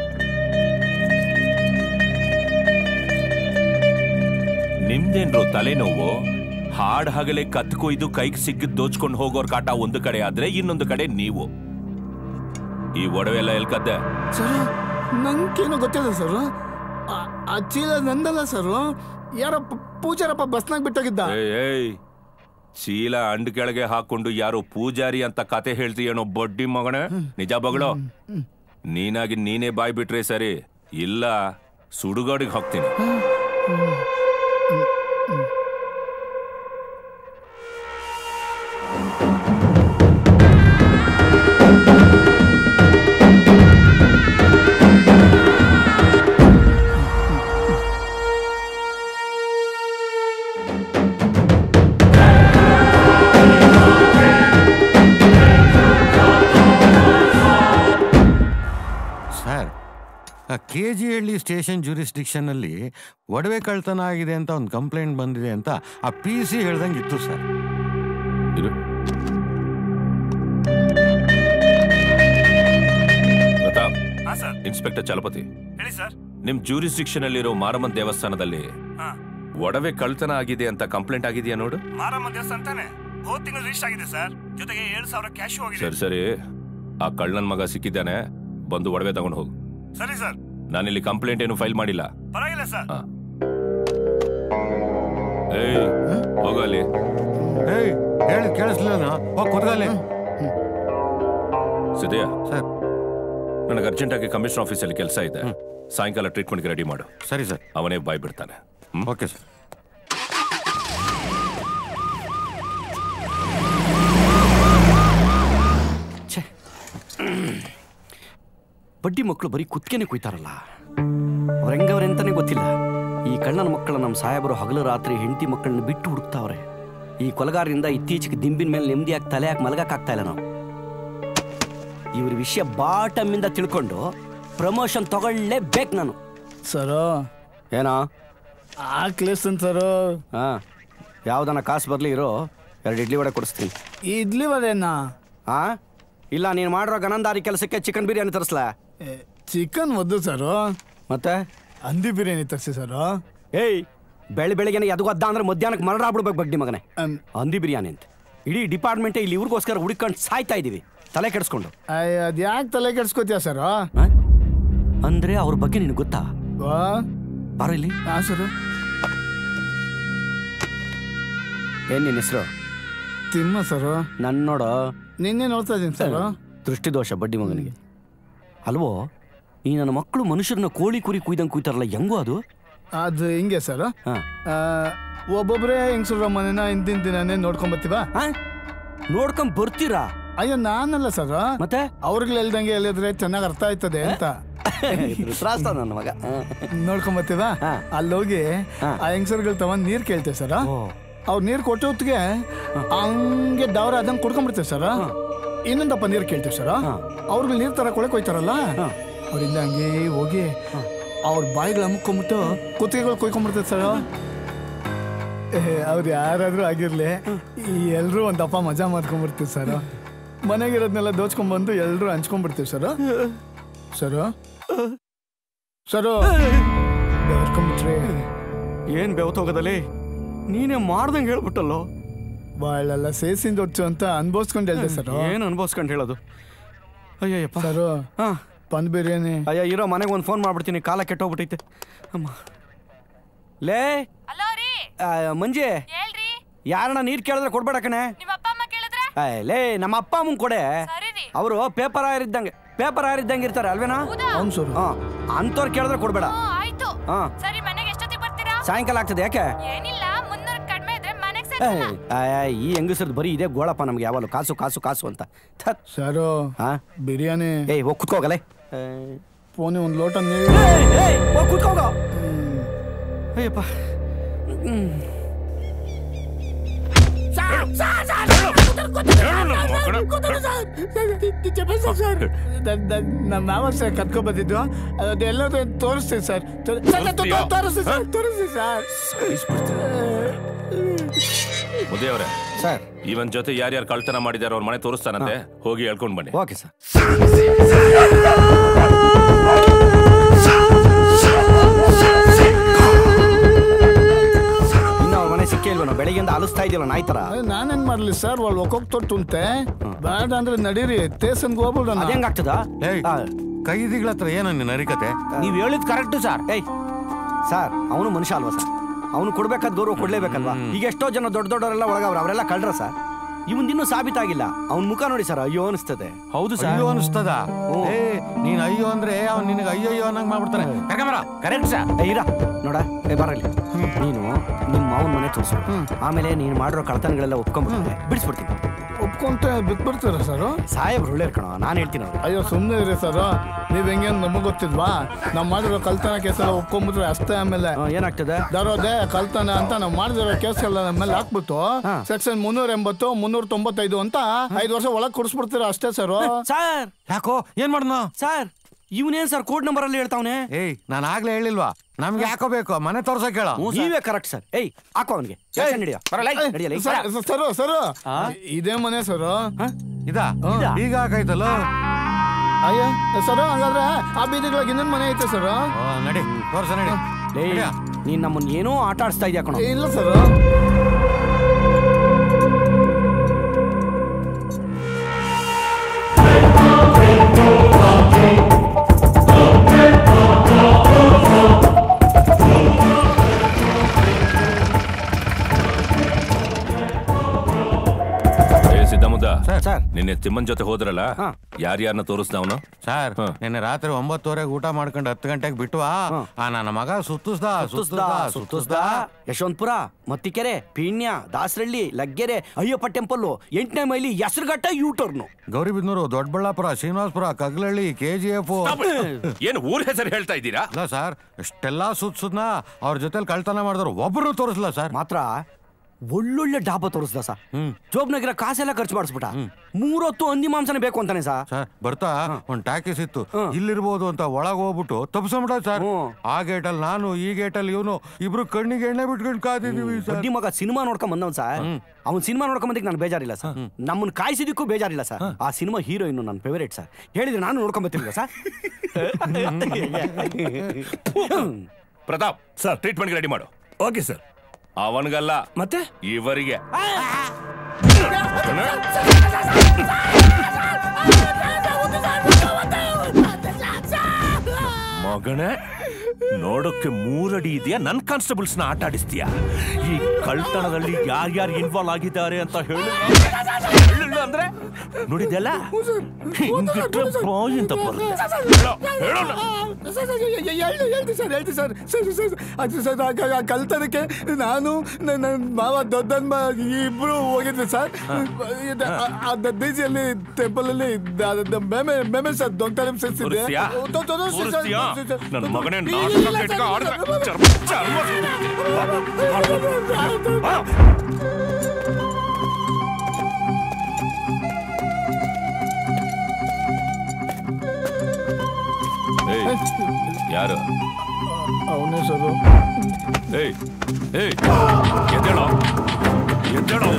ನಿಮ್ದೇನ್ರು ತಲೆನೋವು ಹಾಡ್ ಹಗಲೇ ಕತ್ ಕೊಯ್ದು ಕೈಗೆ ಸಿಕ್ಕಿದ್ ದೋಚ್ಕೊಂಡು ಹೋಗೋರ್ ಕಾಟ ಒಂದು ಕಡೆ ಆದ್ರೆ ಇನ್ನೊಂದು ಕಡೆ ನೀವು ಈ ಒಡವೆ ಎಲ್ಲ ಎಲ್ ಕದ್ದೆ ಸರ್ ನಂಗೇನು ಗೊತ್ತಿಲ್ಲ ಸರ್ ಆ- ಆ ಚೀಲ ನಂದಲ್ಲ ಸರ್ ಯಾರಪ್ಪ ಪೂಜಾರಪ್ಪ ಬಸ್ನಾಗ ಬಿಟ್ಟೋಗಿದ್ದ ಏಯ್ ಏಯ್ ಚೀಲ ಅಂಡ್ ಕೆಳಗೆ ಹಾಕೊಂಡು ಯಾರೋ ಪೂಜಾರಿ ಅಂತ ಕತೆ ಹೇಳ್ತೀಯನೋ ಬಡ್ಡಿ ಮಗಣ ನಿಜ ಬಗಳೋ ನೀನಾಗಿ ನೀನೇ ಬಾಯ್ ಬಿಟ್ರೆ ಸರಿ ಇಲ್ಲ ಸುಡುಗಾಡಿಗೆ ಹಾಕ್ತೀನಿ sir K G Halli station ಜ್ಯೂರಿಸ್ಡಿಕ್ಷನ್ನಲ್ಲಿ ಒಡವೆ ಕಳ್ತನ ಆಗಿದೆ ಅಂತ ಒಂದು ಕಂಪ್ಲೇಂಟ್ ಬಂದಿದೆ ಅಂತ ಆ ಪಿ ಸಿ ಹೇಳ್ದಂಗೆ ಇತ್ತು ಸರ್ ಇದು ಪ್ರತಾಪ್ ಇನ್ಸ್ಪೆಕ್ಟರ್ ಚಲಪತಿ ಹೇಳಿ ಸರ್ ನಿಮ್ ಜ್ಯೂರಿಸ್ಡಿಕ್ಷನ್ ಅಲ್ಲಿರೋ ಮಾರಮ್ಮನ್ ದೇವಸ್ಥಾನದಲ್ಲಿ ಒಡವೆ ಕಳ್ತನ ಆಗಿದೆ ಅಂತ ಕಂಪ್ಲೇಂಟ್ ಆಗಿದೆಯಾ ನೋಡು ಮಾರಮ್ಮ ದೇವಸ್ಥಾನ ತಾನೆ ಹೋದ್ ತಿಂಗಳು ರಿಜಿಸ್ಟರ್ ಆಗಿದೆ ಸರ್ ಜೊತೆಗೆ ಏಳು ಸಾವಿರ ಕ್ಯಾಶ್ ಹೋಗಿದೆ ಸರಿ ಸರಿ ಆ ಕಳ್ಳನ್ ಮಗ ಸಿಕ್ಕಿದ್ದಾನೆ ಬಂದು ಒಡವೆ ತಗೊಂಡು ಹೋಗು ಸರಿ ಸರ್ ನಾನಿಲ್ಲಿ ಕಂಪ್ಲೇಂಟ್ ಏನು ಫೈಲ್ ಮಾಡಿಲ್ಲ ಪರವಾಗಿಲ್ಲ ಸರ್ ಹಾ. ಏಯ್ ಹೋಗು ಅಲ್ಲಿ ಏಯ್ ಹೇಳಿ ಕೇಳಿಸ್ಲಿಲ್ಲ ಹೋಗಿ ಕೂತ್ಕೊಳ್ಳಿ ಸಿದೆಯಾ ಸರ್ ನನಗೆ ಅರ್ಜೆಂಟಾಗಿ ಕಮಿಷನ್ ಆಫೀಸಲ್ಲಿ ಕೆಲಸ ಇದೆ ಸಾಯಂಕಾಲ ಟ್ರೀಟ್ಮೆಂಟ್ಗೆ ರೆಡಿ ಮಾಡು ಸರಿ ಸರ್ ಅವನೇ ಬಾಯ್ ಬಿಡ್ತಾನೆ ಓಕೆ ಸರ್ ಬಡ್ಡಿ ಮಕ್ಕಳು ಬರೀ ಕುತ್ತಿಗೆನೆ ಕುಯ್ತಾರಲ್ಲ ಅವ್ರ ಹೆಂಗವ್ರೆ ಅಂತಾನೆ ಗೊತ್ತಿಲ್ಲ ಈ ಕಳ್ಳನ ಮಕ್ಕಳು ನಮ್ಮ ಸಾಹೇಬರು ಹಗಲು ರಾತ್ರಿ ಹೆಂಡತಿ ಮಕ್ಕಳನ್ನ ಬಿಟ್ಟು ಹುಡುಕ್ತಾವ್ರೆ ಈ ಕೊಲಗಾರರಿಂದ ಇತ್ತೀಚೆಗೆ ದಿಂಬಿನ ಮೇಲೆ ನೆಮ್ಮದಿಯಾಗಿ ತಲೆ ಹಾಕಿ ಮಲಗಕ್ಕಾಗ್ತಾ ಇಲ್ಲ ನಾವು ಇವ್ರ ವಿಷಯ ಬಾಟಮಿಂದ ತಿಳ್ಕೊಂಡು ಪ್ರಮೋಷನ್ ತಗೊಳ್ಳೇಬೇಕು ನಾನು ಸರೋ ಏನೋ ಹಾಕ್ಲಿಸ್ತೀನಿ ಸರು ಹಾ ಯಾವ್ದನ ಕಾಸು ಬರಲಿ ಇರೋ ಎರಡು ಇಡ್ಲಿ ವಡೆ ಕೊಡಿಸ್ತೀನಿ ಇಡ್ಲಿ ವಡೆನಾ ಹಾ ಇಲ್ಲ ನೀನು ಮಾಡಿರೋ ಗನಂದಾರಿ ಕೆಲಸಕ್ಕೆ ಚಿಕನ್ ಬಿರಿಯಾನಿ ತರಿಸ್ಲಾ ಚಿಕನ್ ಒದ್ದು ಸರು ಮತ್ತೆ ಹಂದಿ ಬಿರಿಯಾನಿ ತರಿಸಿ ಸರು ಏಯ್ ಬೆಳಿ ಬೆಳಿಗ್ಗೆನೆ ಎದು ಅದ್ದ ಅಂದ್ರೆ ಮಧ್ಯಾಹ್ನಕ್ಕೆ ಮರಣ ಆಗ್ಬಿಡ್ಬೇಕು ಬಗ್ಡಿ ಮಗನೇ ಹಂದಿ ಬಿರಿಯಾನಿ ಅಂತ ಇಡೀ ಡಿಪಾರ್ಟ್ಮೆಂಟೇ ಇಲ್ಲಿ ಇವ್ರಿಗೋಸ್ಕರ ಹುಡುಕೊಂಡು ಸಾಯ್ತಾ ಇದೀವಿ ತಲೆ ಕೆಡಿಸ್ಕೊಂಡು ಅಯ್ಯ ಅದ್ ಯಾಕೆ ತಲೆ ಕೆಡ್ಸ್ಕೊತೀಯ ಸರ್ ಅಂದ್ರೆ ಅವ್ರ ಬಗ್ಗೆ ನಿನಗೆ ಗೊತ್ತಾ ವಾ ಬಾರೋ ಇಲ್ಲಿ ಹಾ ಸರ್ ಏನ್ ನಿನ್ನ ಹೆಸರು ತಿಮ್ಮ ಸರ್ ನನ್ ನೋಡೋ ನಿನ್ನೆ ನೋಡ್ತಾ ಇದೀನಿ ಸರ್ ದೃಷ್ಟಿದೋಷ ಬಡ್ಡಿ ಮಗನಿಗೆ ಅಲ್ವೋ ಈ ನನ್ನ ಮಕ್ಕಳು ಮನುಷ್ಯರನ್ನ ಕೋಳಿ ಕುರಿ ಕುಯ್ದಂಗೆ ಕುಯ್ತಾರಲ್ಲ ಹೆಂಗೋ ಅದು ಅದು ಹಿಂಗೆ ಸರ್ ಹಾ. ಒಬ್ಬೊಬ್ರೇ ಹೆಂಗ್ಸ್ರ ಮನೆನ ಹಿಂದಿನ ದಿನನೇ ನೋಡ್ಕೊಂಡ್ ಬರ್ತೀವಾ ನೋಡ್ಕೊಂಡ್ ಬರ್ತೀರಾ ಅಯ್ಯೋ ನಾನಲ್ಲ ಸರ್ ಮತ್ತೆ ಅವ್ರಿಗೆ ಹೇಳ್ದಂಗೆ ಹೇಳಿದ್ರೆ ಚೆನ್ನಾಗಿ ಅರ್ಥ ಆಯ್ತದೆ ಅಂತ ತ್ರಾಸ ನನ್ನ ಮಗ ನೋಡ್ಕೊಂಡ್ ಬರ್ತೀವಾ ಅಲ್ಲೋಗಿ ಆ ಹೆಂಗಸರ್ಗಳು ತಗೊಂಡ್ ನೀರ್ ಕೇಳ್ತೇವೆ ಸರ್ ಅವ್ರು ನೀರು ಕೊಟ್ಟ ಹೊತ್ತಿಗೆ ಹಂಗೆ ಡವರ ಅದಂಗೆ ಕುಡ್ಕೊಂಡ್ಬಿಡ್ತೇವೆ ಸರ್ ಇನ್ನೊಂದಪ್ಪ ನೀರು ಕೇಳ್ತೇವೆ ಸರ್ ಅವ್ರಿಗೆ ನೀರು ತರ ಕೊಳಕ್ ಹೋಯ್ತಾರಲ್ಲ ಅವರಿಂದ ಹಂಗೆ ಹೋಗಿ ಅವ್ರ ಬಾಯಿಗಳು ಅಮ್ಕೊಂಬಿಟ್ಟು ಕುತ್ತಿಗೆಗಳು ಕೊಯ್ಕೊಂಡ್ಬಿಡ್ತೇವೆ ಸರ್ ಅವ್ರು ಯಾರಾದ್ರೂ ಆಗಿರ್ಲಿ ಎಲ್ಲರೂ ಒಂದಪ್ಪ ಮಜಾ ಮಾಡ್ಕೊಂಡ್ಬಿಡ್ತೀವಿ ಸರ್ ಮನೆಗಿರೋದ್ನೆಲ್ಲ ದೋಚ್ಕೊಂಡ್ಬಂದು ಎಲ್ಲರೂ ಹಂಚ್ಕೊಂಡ್ಬಿಡ್ತೀವಿ ಸರ್ ಸರ್ ಸರ್ ಬೆವರ್ಕೊಂಬಿಟ್ರಿ ಏನ್ ಬೆವತೋಗದಲ್ಲಿ ನೀನೇ ಮಾಡ್ದಂಗೆ ಹೇಳ್ಬಿಟ್ಟಲ್ಲೋ ಬಾಳೆಲ್ಲ ಸೇಸಿಂದ ಹೊಚ್ಚು ಅಂತ ಅನ್ಭವಿಸ್ಕೊಂಡು ಹೇಳ್ದೆ ಸರ್ ಏನ್ ಅನ್ಭವಿಸ್ಕೊಂಡು ಹೇಳೋದು ಅಯ್ಯಯ್ಯಪ್ಪ ಸರ್ ಪನ್ ಬಿರಿಯಾನಿ ಅಯ್ಯ ಇರೋ ಮನೆಗೆ ಒಂದು ಫೋನ್ ಮಾಡ್ಬಿಡ್ತೀನಿ ಕಾಲ ಕೆಟ್ಟೋಗ್ಬಿಟ್ಟೈತೆ ಅಮ್ಮ ಲೇ ಆ, ಮಂಜಿ ಯಾರನ್ನ ನೀರ್ ಕೇಳಿದ್ರೆ ಕೊಡ್ಬೇಡ ಕಣೆ ಏ, ಲೇ ನಮ್ಮ ಅಪ್ಪ ಅಮ್ಮನ್ ಕೊಡೆ ಅವರು ಪೇಪರ್ ಆರಿದ್ದಂಗೆ ಪೇಪರ್ ಆರಿದ್ದಂಗೆ ಇರ್ತಾರೆ ಅಲ್ವೇನಾ ಅವ್ನು ಸರ್ ಹಾ ಅಂಥವ್ರು ಕೇಳಿದ್ರೆ ಕೊಡ್ಬೇಡ ಆಯ್ತು ಹಾ ಸರಿ ಮನೆಗೆ ಎಷ್ಟೊತ್ತಿಗೆ ಬರ್ತೀರಾ ಸಾಯಂಕಾಲ ಆಗ್ತದೆ ಯಾಕೆ ಏನಿಲ್ಲ ಮುನ್ನೂರು ಕಡಿಮೆ ಇದ್ರೆ ಮನೆಗೆ ಏ, ಆ, ಈ ಹೆಂಗಸರ್ದು ಬರೀ ಇದೇ ಗೋಳಪ್ಪ ನಮ್ಗೆ ಯಾವಾಗಲೂ ಕಾಸು ಕಾಸು ಕಾಸು ಅಂತ ಥತ್. ಸರ್ ಹಾ ಬಿರಿಯಾನಿ ಏಯ್ ಹೋಗಿ ಕುತ್ಕೋಗಲೇ ಫೋನಿ ಒಂದು ಲೋಟ ನೀರು ಹೋಗಿ ಕುತ್ಕೋಗ ಅಯ್ಯಪ್ಪ ಹ್ಮ್ ನಮ್ಮ ಮಾವ ಸರ್ ಕತ್ಕೊ ಬಂದಿದ್ದು ಅದೆಲ್ಲದೂ ತೋರಿಸ್ತೀವಿ ಸರ್ ತೋರ್- ಸರ್, ಸರ್, ತೋ- ತೋ- ತೋರಿಸ್ತೀವಿ ಸರ್ ತೋರಿಸ್ತೀವಿ ಸರ್ ಮುದಿ ಅವರೇ ಸರ್ ಇವನ್ ಜೊತೆ ಯಾರ್ಯಾರು ಕಳ್ತನ ಮಾಡಿದಾರೋ ಅವ್ರ ಮನೆ ತೋರಿಸ್ತಾನಂತೆ ಹೋಗಿ ಹೇಳ್ಕೊಂಡ್ ಬನ್ನಿ ಓಕೆ ಸರ್ ಇನ್ನು ಅವ್ರ ಮನೆ ಸಿಕ್ಕೇ ಇಲ್ವನೋ ಬೆಳಗ್ಗೆಯಿಂದ ಅಲಿಸ್ತಾ ಇದೆಯಲ್ಲ ನಾಯಿ ಥರ ನಾನೇನ್ ಮಾಡ್ಲಿ ಸರ್ ಒಳ್ ಒಕ್ಕೋಗ್ ತೊಟ್ಟುಂತೆ ಬೇಡ ಅಂದ್ರೆ ನಡೀರಿ ಸ್ಟೇಷನ್ಗೆ ಹೋಗ್ಬಿಡೋಣ ಅದ್ ಹೆಂಗಾಗ್ತದ ಕೈದಿಗಳ ಹತ್ರ ಏನೋ ನಿನ್ನ ಅರಿಕತೆ ನೀವ್ ಹೇಳಿದ್ ಕರೆಕ್ಟ್ ಸರ್ ಏಯ್ ಸರ್ ಅವನು ಮನುಷ್ಯ ಅಲ್ವಾ ಸರ್ ಅವನು ಕೊಡ್ಬೇಕಾದ ಗೌರವ ಕೊಡ್ಲೇಬೇಕಲ್ವಾ ಈಗ ಎಷ್ಟೋ ಜನ ದೊಡ್ಡ ದೊಡ್ಡವರೆಲ್ಲ ಒಳಗವ್ರ ಅವರೆಲ್ಲ ಕಳ್ರ ಸರ್ ಇವನ್ ಇನ್ನೂ ಸಾಬೀತಾಗಿಲ್ಲ ಅವ್ನ ಮುಖ ನೋಡಿ ಸರ್ ಅಯ್ಯೋ ಅನಿಸ್ತದೆ ಹೌದು ಅಯ್ಯೋ ಅನಿಸ್ತದ ಏ ನೀನ್ ಅಯ್ಯೋ ಅಂದ್ರೆ ಅವ್ನ್ ನಿನಗೆ ಅಯ್ಯೋ ಅಯ್ಯೋ ಅನ್ನಂಗ್ ಮಾಡ್ಬಿಡ್ತಾನೆ ಕರ್ಕೊಂಬರ ಕರೆಕ್ಟ್ ಸರ್ ಇರ ನೋಡ ಏ ಬರಲಿ ನೀನು ನಿಮ್ಮ ಮಾವನ ಮನೆ ತೋರಿಸು ಆಮೇಲೆ ನೀನು ಮಾಡಿರೋ ಕಳ್ತನಗಳೆಲ್ಲ ಒಪ್ಕೊಂಡ್ಬಿಡ್ತೀನಿ ಬಿಡಿಸ್ಬಿಡ್ತೀನಿ ಒಪ್ಕೊಂತ ಬಿಟ್ಬಿಡ್ತೀರ ಸರ್ ಸಾಹೇಬ್ರು ಒಳ್ಳೆ ಕಣ ನಾನು ಹೇಳ್ತೀನಿ ಅವ್ರು ಅಯ್ಯೋ ಸುಮ್ಮನೆ ಇರಿ ಸರ್ ನೀವ್ ಹೆಂಗೆ ನಮಗ್ ಗೊತ್ತಿಲ್ವಾ ನಾವ್ ಮಾಡಿರೋ ಕಳ್ತನ ಕೇಸೆಲ್ಲ ಒಪ್ಕೊಂಡ್ಬಿಟ್ರೆ ಅಷ್ಟೇ ಆಮೇಲೆ ಏನಾಗ್ತದೆ ದರೋದೆ ಕಳ್ತನ ಅಂತ ನಾವ್ ಮಾಡಿದಿರೋ ಕೇಸ್ ಎಲ್ಲ ನಮ್ಮ ಮೇಲೆ ಹಾಕ್ಬಿಟ್ಟು ಸೆಕ್ಷನ್ ಮುನ್ನೂರ ಎಂಬತ್ತು ಮುನ್ನೂರ ತೊಂಬತ್ತೈದು ಅಂತ ಐದು ವರ್ಷ ಒಳಗ್ ಕೊಡಿಸ್ಬಿಡ್ತೀರ ಅಷ್ಟೇ ಸರ್ ಸರ್ ಯಾಕೋ ಏನ್ ಮಾಡ್ದ ಸರ್ ಇವನೇನ್ ಸರ್ ಕೋಡ್ ನಂಬರ್ ಅಲ್ಲಿ ಹೇಳ್ತಾವನೆ ಏಯ್ ನಾನು ಆಗ್ಲೇ ಹೇಳಿಲ್ವಾ ನಮ್ಗೆ ಯಾಕೋ ಬೇಕು ಮನೆ ತೋರ್ಸಕ್ ಹೇಳ ನೀವೇ ಕರೆಕ್ಟ್ ಸರ್ ಏಯ್ ಹಾಕೋ ಅವನಿಗೆ ನಡಿಯೋ ನಡಿಯಲ್ಲ ಸರ್ ಸರ್ ಇದೇ ಮನೆ ಸರ್ ಇದಾ ಈಗ ಹಾಕೈತಲ್ಲ ಅಯ್ಯ ಸರ್ ಹಂಗಾದ್ರೆ ಆ ಬೀದಿಗಳಿಗೆ ಇನ್ನೊಂದು ಮನೆ ಐತೆ ಸರ್ ನಡಿ ತೋರ್ಸ ನಡಿ ಏಯ್ ನೀನ್ ನಮ್ಮನ್ನ ಏನೋ ಆಟ ಆಡಿಸ್ತಾ ಇದೆಯಾ ಕಣ ಇಲ್ಲ ಸರ್ ಏ ಸಿದ್ದಮುದ್ದ ಸರ್ ನಿನ್ನೆ ತಿಮ್ಮನ್ ಜೊತೆ ಹೋದ್ರಲ್ಲ ಯಾರ್ಯಾರನ್ನ ತೋರಿಸ್ದ ಅವನು ಸರ್ ನಿನ್ನೆ ರಾತ್ರಿ ಒಂಬತ್ತುವರೆಗೆ ಊಟ ಮಾಡ್ಕೊಂಡು ಹತ್ತು ಗಂಟೆಗೆ ಬಿಟ್ಟುವಾ ಆ ನನ್ನ ಮಗ ಸುತ್ತುಸ್ದ ಸುತ್ತುಸ್ದ ಸುತ್ತುಸ್ದ ಸುತ್ತುಸ್ದ ಯಶವಂತಪುರ ಮತ್ತಿಕೆರೆ ಪೀಣ್ಯ ದಾಸರಳ್ಳಿ ಲಗ್ಗೆರೆ ಅಯ್ಯಪ್ಪ ಟೆಂಪಲ್ಲು ಎಂಟನೇ ಮೈಲಿ Hesaraghatta U turn Gauribidanur Doddaballapur Srinivaspur Kaglahalli K G F ಏನು ಊರ್ ಹೆಸರು ಹೇಳ್ತಾ ಇದ್ದೀರಾ ಇಲ್ಲ ಸರ್ ಇಷ್ಟೆಲ್ಲ ಸುತ್ಸುದ್ನ ಅವ್ರ ಜೊತೆಲಿ ಕಳ್ತನ ಮಾಡಿದ್ರು ಒಬ್ರು ತೋರಿಸ್ಲ ಸರ್ ಮಾತ್ರ ಒಳ್ಳೊಳ್ಳೆ ಡಾಬಾ ತೋರಿಸ್ದ ಸಾ ಜೋಬ್ನಾಗಿರೋ ಕಾಸೆಲ್ಲ ಖರ್ಚು ಮಾಡಿಸ್ಬಿಟ್ಟ ಮೂರೊತ್ತು ಹಂದಿ ಮಾಂಸನೇ ಬೇಕು ಅಂತಾನೆ ಸಾ ಸರ್ ಬರ್ತಾ ಒಂದ್ ಟ್ಯಾಕಿಸ್ ಇತ್ತು ಇಲ್ಲಿರ್ಬೋದು ಅಂತ ಒಳಗ್ ಹೋಗ್ಬಿಟ್ಟು ತಪ್ಪಿಸ್ಬಿಡ ಸರ್ ಆ ಗೇಟಲ್ಲಿ ನಾನು ಈ ಗೇಟಲ್ಲಿ ಇವನು ಇಬ್ರು ಕಣ್ಣಿಗೆ ಎಣ್ಣೆ ಬಿಟ್ಕೊಂಡು ಕಾದಿದೀವಿ ಸರ್ ಬಡ್ಡಿ ಮಗ ಸಿನಿಮಾ ನೋಡ್ಕೊಂಡ್ ಬಂದವ್ ಸರ್ ಅವ್ನ್ ಸಿನಿಮಾ ನೋಡ್ಕೊಂಡ್ ಬಂದಿಕ್ ನಾನು ಬೇಜಾರಿಲ್ಲ ಸರ್ ನಮ್ಮನ್ನ ಕಾಯಿಸಿದಕ್ಕೂ ಬೇಜಾರಿಲ್ಲ ಸರ್ ಆ ಸಿನಿಮಾ ಹೀರೋಯಿನ್ ನನ್ನ ಫೇವರೇಟ್ ಸರ್ ಹೇಳಿದ್ರೆ ನಾನು ನೋಡ್ಕೊಂಡ್ ಬರ್ತಿಲ್ವ sir Pratap sir treatment ready ಮಾಡು ಓಕೆ ಸರ್ ಅವನಿಗಲ್ಲ ಮತ್ತೆ ಇವರಿಗೆ ಮಗನೇ ನೋಡೋಕೆ ಮೂರಡಿ ಇದೆಯಾ ನನ್ ಕಾನ್ಸ್ಟೇಬಲ್ಸ್ ನ ಆಟ ಆಡಿಸ್ತೀಯ ಈ ಕಳ್ತನದಲ್ಲಿ ಯಾರ್ಯಾರು ಇನ್ವಾಲ್ವ್ ಆಗಿದ್ದಾರೆ ಅಂತ ಹೇಳಿ ಹೇಳಿಲ್ಲ ಅಂದ್ರೆ ನೋಡಿದ್ಯಲ್ಲ ಹಿಂಗಿಟ್ರೆ ಬಾಯಿ ಅಂತ ಬರುತ್ತೆ ಹೇಳೋ, ಹೇಳೋಣ. ಹೇಳ್ತಿ ಸರ್ ಹೇಳ್ತಿ ಸರ್ ಸರ್ ಸರ್ ಅದು ಸರ್ ಆ- ಆ ಕಳ್ತನಕ್ಕೆ ನಾನು ನನ್ನ ಮಾವ ದೊಡ್ಡನ್ ಇಬ್ರು ಹೋಗಿದ್ವಿ ಸರ್ ಬೀಜಿಯಲ್ಲಿ ಟೆಂಪಲ್ ಅಲ್ಲಿ ಮೇಮೆ ಮೇಮೆ ಸರ್ ದೊಡ್ಡ ಸೇರಿಸಿದ್ದೆ ತೋರಿಸ್ತೀಯಾ? ತೋರಿಸ್ತೀಯಾ? ನನ್ ಮಗನೇ ನಾಟಕ ಕೆಟ್ಕ ಆಡಿದ್ರೆ ಚರ್ಮ ಚರ್ಮ ಯಾರು ಅವನೇ ಸರ್ ಏಯ್ ಏಯ್ ಎದ್ದೇಳೋ ಎದ್ದೇಳೋ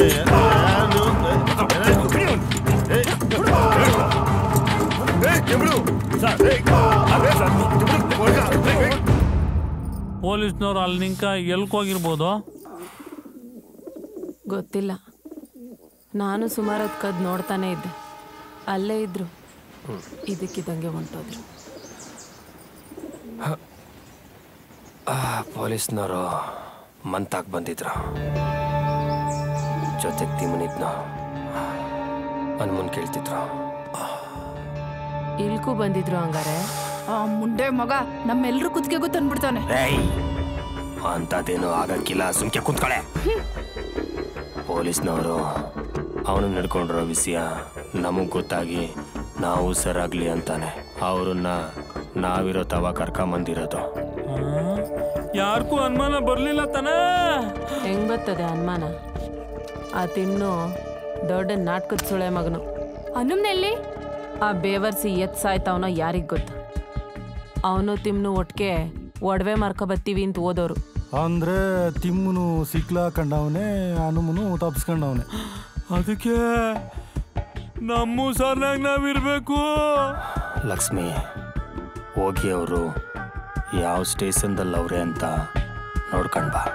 ಪೊಲೀಸ್ನವ್ರು ಅಲ್ಲಿ ನಿಂಕ ಎಲ್ಕೋಗಿರ್ಬೋದು ಗೊತ್ತಿಲ್ಲ ನಾನು ಸುಮಾರು ಹೊತ್ತು ಕದ್ ನೋಡ್ತಾನೆ ಇದ್ದೆ ಅಲ್ಲೇ ಇದ್ರು ಇದಕ್ಕಿದ್ದಂಗೆ ಹೊಂಟೋದ್ರು ಆ, ಪೊಲೀಸ್ನವರು ಮಂತಾಕ್ ಬಂದಿದ್ರು ಜೊತೆಗೆ ತಿಮ್ಮನಿದ್ನು ಹನುಮನ್ ಕೇಳ್ತಿದ್ರು ಇಲ್ಗೂ ಬಂದಿದ್ರು ಹಂಗಾರೆ ಆ ಮುಂಡೆ ಮಗ ನಮ್ಮೆಲ್ರೂ ಕುತ್ತಿಗೆಗೂ ತಂದ್ಬಿಡ್ತಾನೆ ಏಯ್ ಅಂಥದ್ದೇನು ಆಗಕ್ಕಿಲ್ಲ ಸುಮ್ಕೆ ಕುಂತ್ಕೊಳೆ ಪೊಲೀಸ್ನವರು ಅವನು ನಡ್ಕೊಂಡಿರೋ ವಿಷಯ ನಮಗ್ ಗೊತ್ತಾಗಿ ನಾವು ಸರಾಗ್ಲಿ ಅಂತಾನೆ ಅವ್ರನ್ನ ನಾವಿರೋ ತವ ಕರ್ಕೊಂಬಂದಿರೋದು ಯಾರಿಗೂ ಅನುಮಾನ ಬರ್ಲಿಲ್ಲ ತಾನೇ ಹೆಂಗ್ ಬರ್ತದೆ ಅನುಮಾನ ಆ ತಿನ್ನು ದೊಡ್ಡ ನಾಟಕದ ಸುಳೆ ಮಗನು ಹನುಮ್ನೆಲ್ಲಿ ಆ ಬೇವರ್ಸಿ ಎತ್ ಸಾಯ್ತವನೋ ಯಾರಿಗ್ ಗೊತ್ತು ಅವನು ತಿಮ್ನು ಒಟ್ಟಿಗೆ ಒಡವೆ ಮಾರ್ಕ ಬತ್ತೀವಿ ಅಂತ ಓದೋರು ಅಂದ್ರೆ ತಿಮ್ಮನು ಸಿಕ್ಲಾ ಕಂಡವನೆ ಹನುಮನು ತಪ್ಸ್ಕೊಂಡವನೆ ಅದಕ್ಕೆ ನಮ್ಮ ಸರ್ನಾಗ ನಾವಿರ್ಬೇಕು ಲಕ್ಷ್ಮಿ ಹೋಗಿ ಅವರು ಯಾವ ಸ್ಟೇಷನ್ದಲ್ಲಿ ಅವ್ರೆ ಅಂತ ನೋಡ್ಕೊಂಡ್ ಬಾ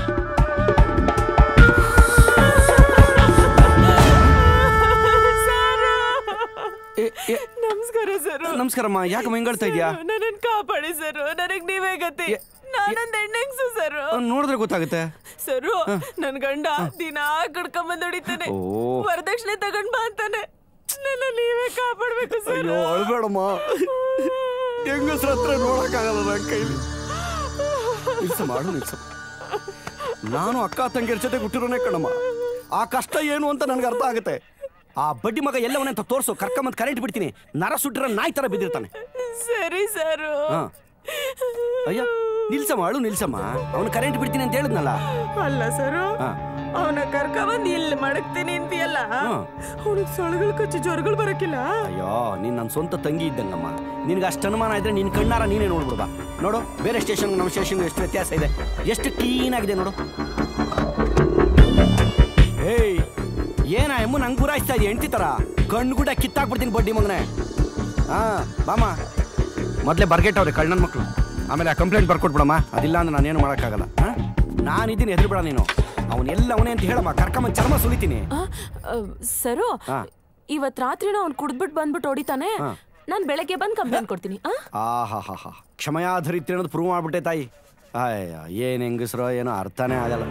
ನಮಸ್ಕಾರ ಸರ್ ನಮಸ್ಕಾರಮ್ಮ ಯಾಕಮ್ಮ ಹಿಂಗಳ್ತಾ ಇದೆಯಾ ನನ್ನ ಕಾಪಾಡಿ ಸರ್ ನನಗ್ ನೀವೇ ಗತಿ ನಾನೊಂದ್ ಹೆಣ್ಣೆಂಗ್ಸು ಸರ್ ನೋಡಿದ್ರೆ ಗೊತ್ತಾಗುತ್ತೆ ಸರ್ ನನ್ ಗಂಡ ದಿನ ಕಡ್ಕೊಂಬಂದ್ ಹೊಡಿತಾನೆ ಓ. ವರದಕ್ಷಿಣೆ ತಗೊಂಡ್ ಬಾ ಅಂತಾನೆ ನನ್ನ ನೀವೇ ಕಾಪಾಡ್ಬೇಕು ಸರ್ ಅಯ್ಯೋ ಅಳ್ಬೇಡಮ್ಮ ಹೆಂಗಸ್ರ ಹತ್ರ ನೋಡಕ್ಕಾಗಲ್ಲ ನನ್ನ ಕೈಲಿ ನಿಲ್ಸ ಮಾಡು ನಿಲ್ಸ ನಾನು ಅಕ್ಕ ತಂಗಿಯರ ಜೊತೆ ಹುಟ್ಟಿರೋನೇ ಕಣಮ್ಮ ಆ ಕಷ್ಟ ಏನು ಅಂತ ನನ್ಗೆ ಅರ್ಥ ಆಗುತ್ತೆ ಆ ಬಡ್ಡಿ ಮಗ ಎಲ್ಲವನ್ನ ಅಂತ ತೋರ್ಸು ಕರ್ಕೊಂಬಂದ್ ಕರೆಂಟ್ ಬಿಡ್ತೀನಿ ನರ ಸುಟ್ಟಿರೋ ನಾಯಿ ತರ ಬಿದ್ದಿರ್ತಾನೆ ಸರಿ ಸರ್ ಹಾ ಅಯ್ಯ ನಿಲ್ಸಮ್ಮ ಅಳು ನಿಲ್ಸಮ್ಮ ಅವನು ಕರೆಂಟ್ ಬಿಡ್ತೀನಿ ಅಂತ ಹೇಳಿದ್ನಲ್ಲ ಅಲ್ಲ ಸರ್ ಹಾ ಅವನ ಕರ್ಕೊಂಬಂದ್ ಇಲ್ಲಿ ಮಡಗ್ತೀನಿ ಅಂತೀಯಲ್ಲ ಅವನಿಗೆ ಸೊಳಗಳು ಕಚ್ಚಿ ಜ್ವರಗಳು ಬರಕಿಲ್ಲ ಅಯ್ಯೋ ನೀನ್ ನನ್ನ ಸ್ವಂತ ತಂಗಿ ಇದ್ದಂಗಮ್ಮ ನಿನ್ಗೆ ಅಷ್ಟು ಅನುಮಾನ ಇದ್ರೆ ನಿನ್ ಕಣ್ಣಾರ ನೀನೇ ನೋಡ್ಬಿಡ್ಬಾ ನೋಡು ಬೇರೆ ಸ್ಟೇಷನ್ ನಮ್ಮ ಸ್ಟೇಷನ್ ಎಷ್ಟು ವ್ಯತ್ಯಾಸ ಇದೆ ಎಷ್ಟು ಕ್ಲೀನ್ ಆಗಿದೆ ನೋಡು ಏಯ್ ಏನ ಎಮ್ಮು ನಂಗೆ ಗುರಾಯಿಸ್ತಾ ಇದೆಯಾ ಹೆಂಡ್ತಿ ತರ ಕಣ್ಣು ಕೂಡ ಕಿತ್ತಾಕ್ಬಿಡ್ತೀನಿ ಬಡ್ಡಿ ಮಗನೇ ಹಾ ಬಾಮ ಮೊದಲೇ ಬರ್ಗೆಟ್ಟವ್ರೆ ಕಳ್ಳನ ಮಕ್ಕಳು ಆಮೇಲೆ ಆ ಕಂಪ್ಲೇಂಟ್ ಬರ್ಕೊಟ್ಬಿಡಮ್ಮ ಅದಿಲ್ಲ ಅಂದ್ರೆ ನಾನೇನು ಮಾಡೋಕ್ಕಾಗಲ್ಲ ಹಾ ನಾನಿದ್ದೀನಿ ಎದುರುಬೇಡ ನೀನು ಅವನೆಲ್ಲ ಅವನೇ ಅಂತ ಹೇಳಮ್ಮ ಕರ್ಕೊಂಬಂದು ಚರ್ಮ ಸುಲಿತೀನಿ ಸರು ಹಾ ಇವತ್ ರಾತ್ರಿನ ಅವ್ನು ಕುಡ್ದ್ಬಿಟ್ಟು ಬಂದ್ಬಿಟ್ಟು ಹೊಡಿತಾನೆ ಹಾ. ನಾನ್ ಬೆಳಗ್ಗೆ ಬಂದ್ ಕಂಪ್ಲೇಂಟ್ ಕೊಡ್ತೀನಿ ಆ? ಆಹಾ ಹಾ ಹಾ ಕ್ಷಮಯಾಧರಿತ್ರಿ ಅನ್ನೋದು ಪ್ರೂವ್ ಮಾಡ್ಬಿಟ್ಟೆ ತಾಯಿ ಅಯ್ಯ ಏನ್ ಹೆಂಗಸ್ರೋ ಏನೋ ಅರ್ಥನೇ ಆಗಲ್ಲ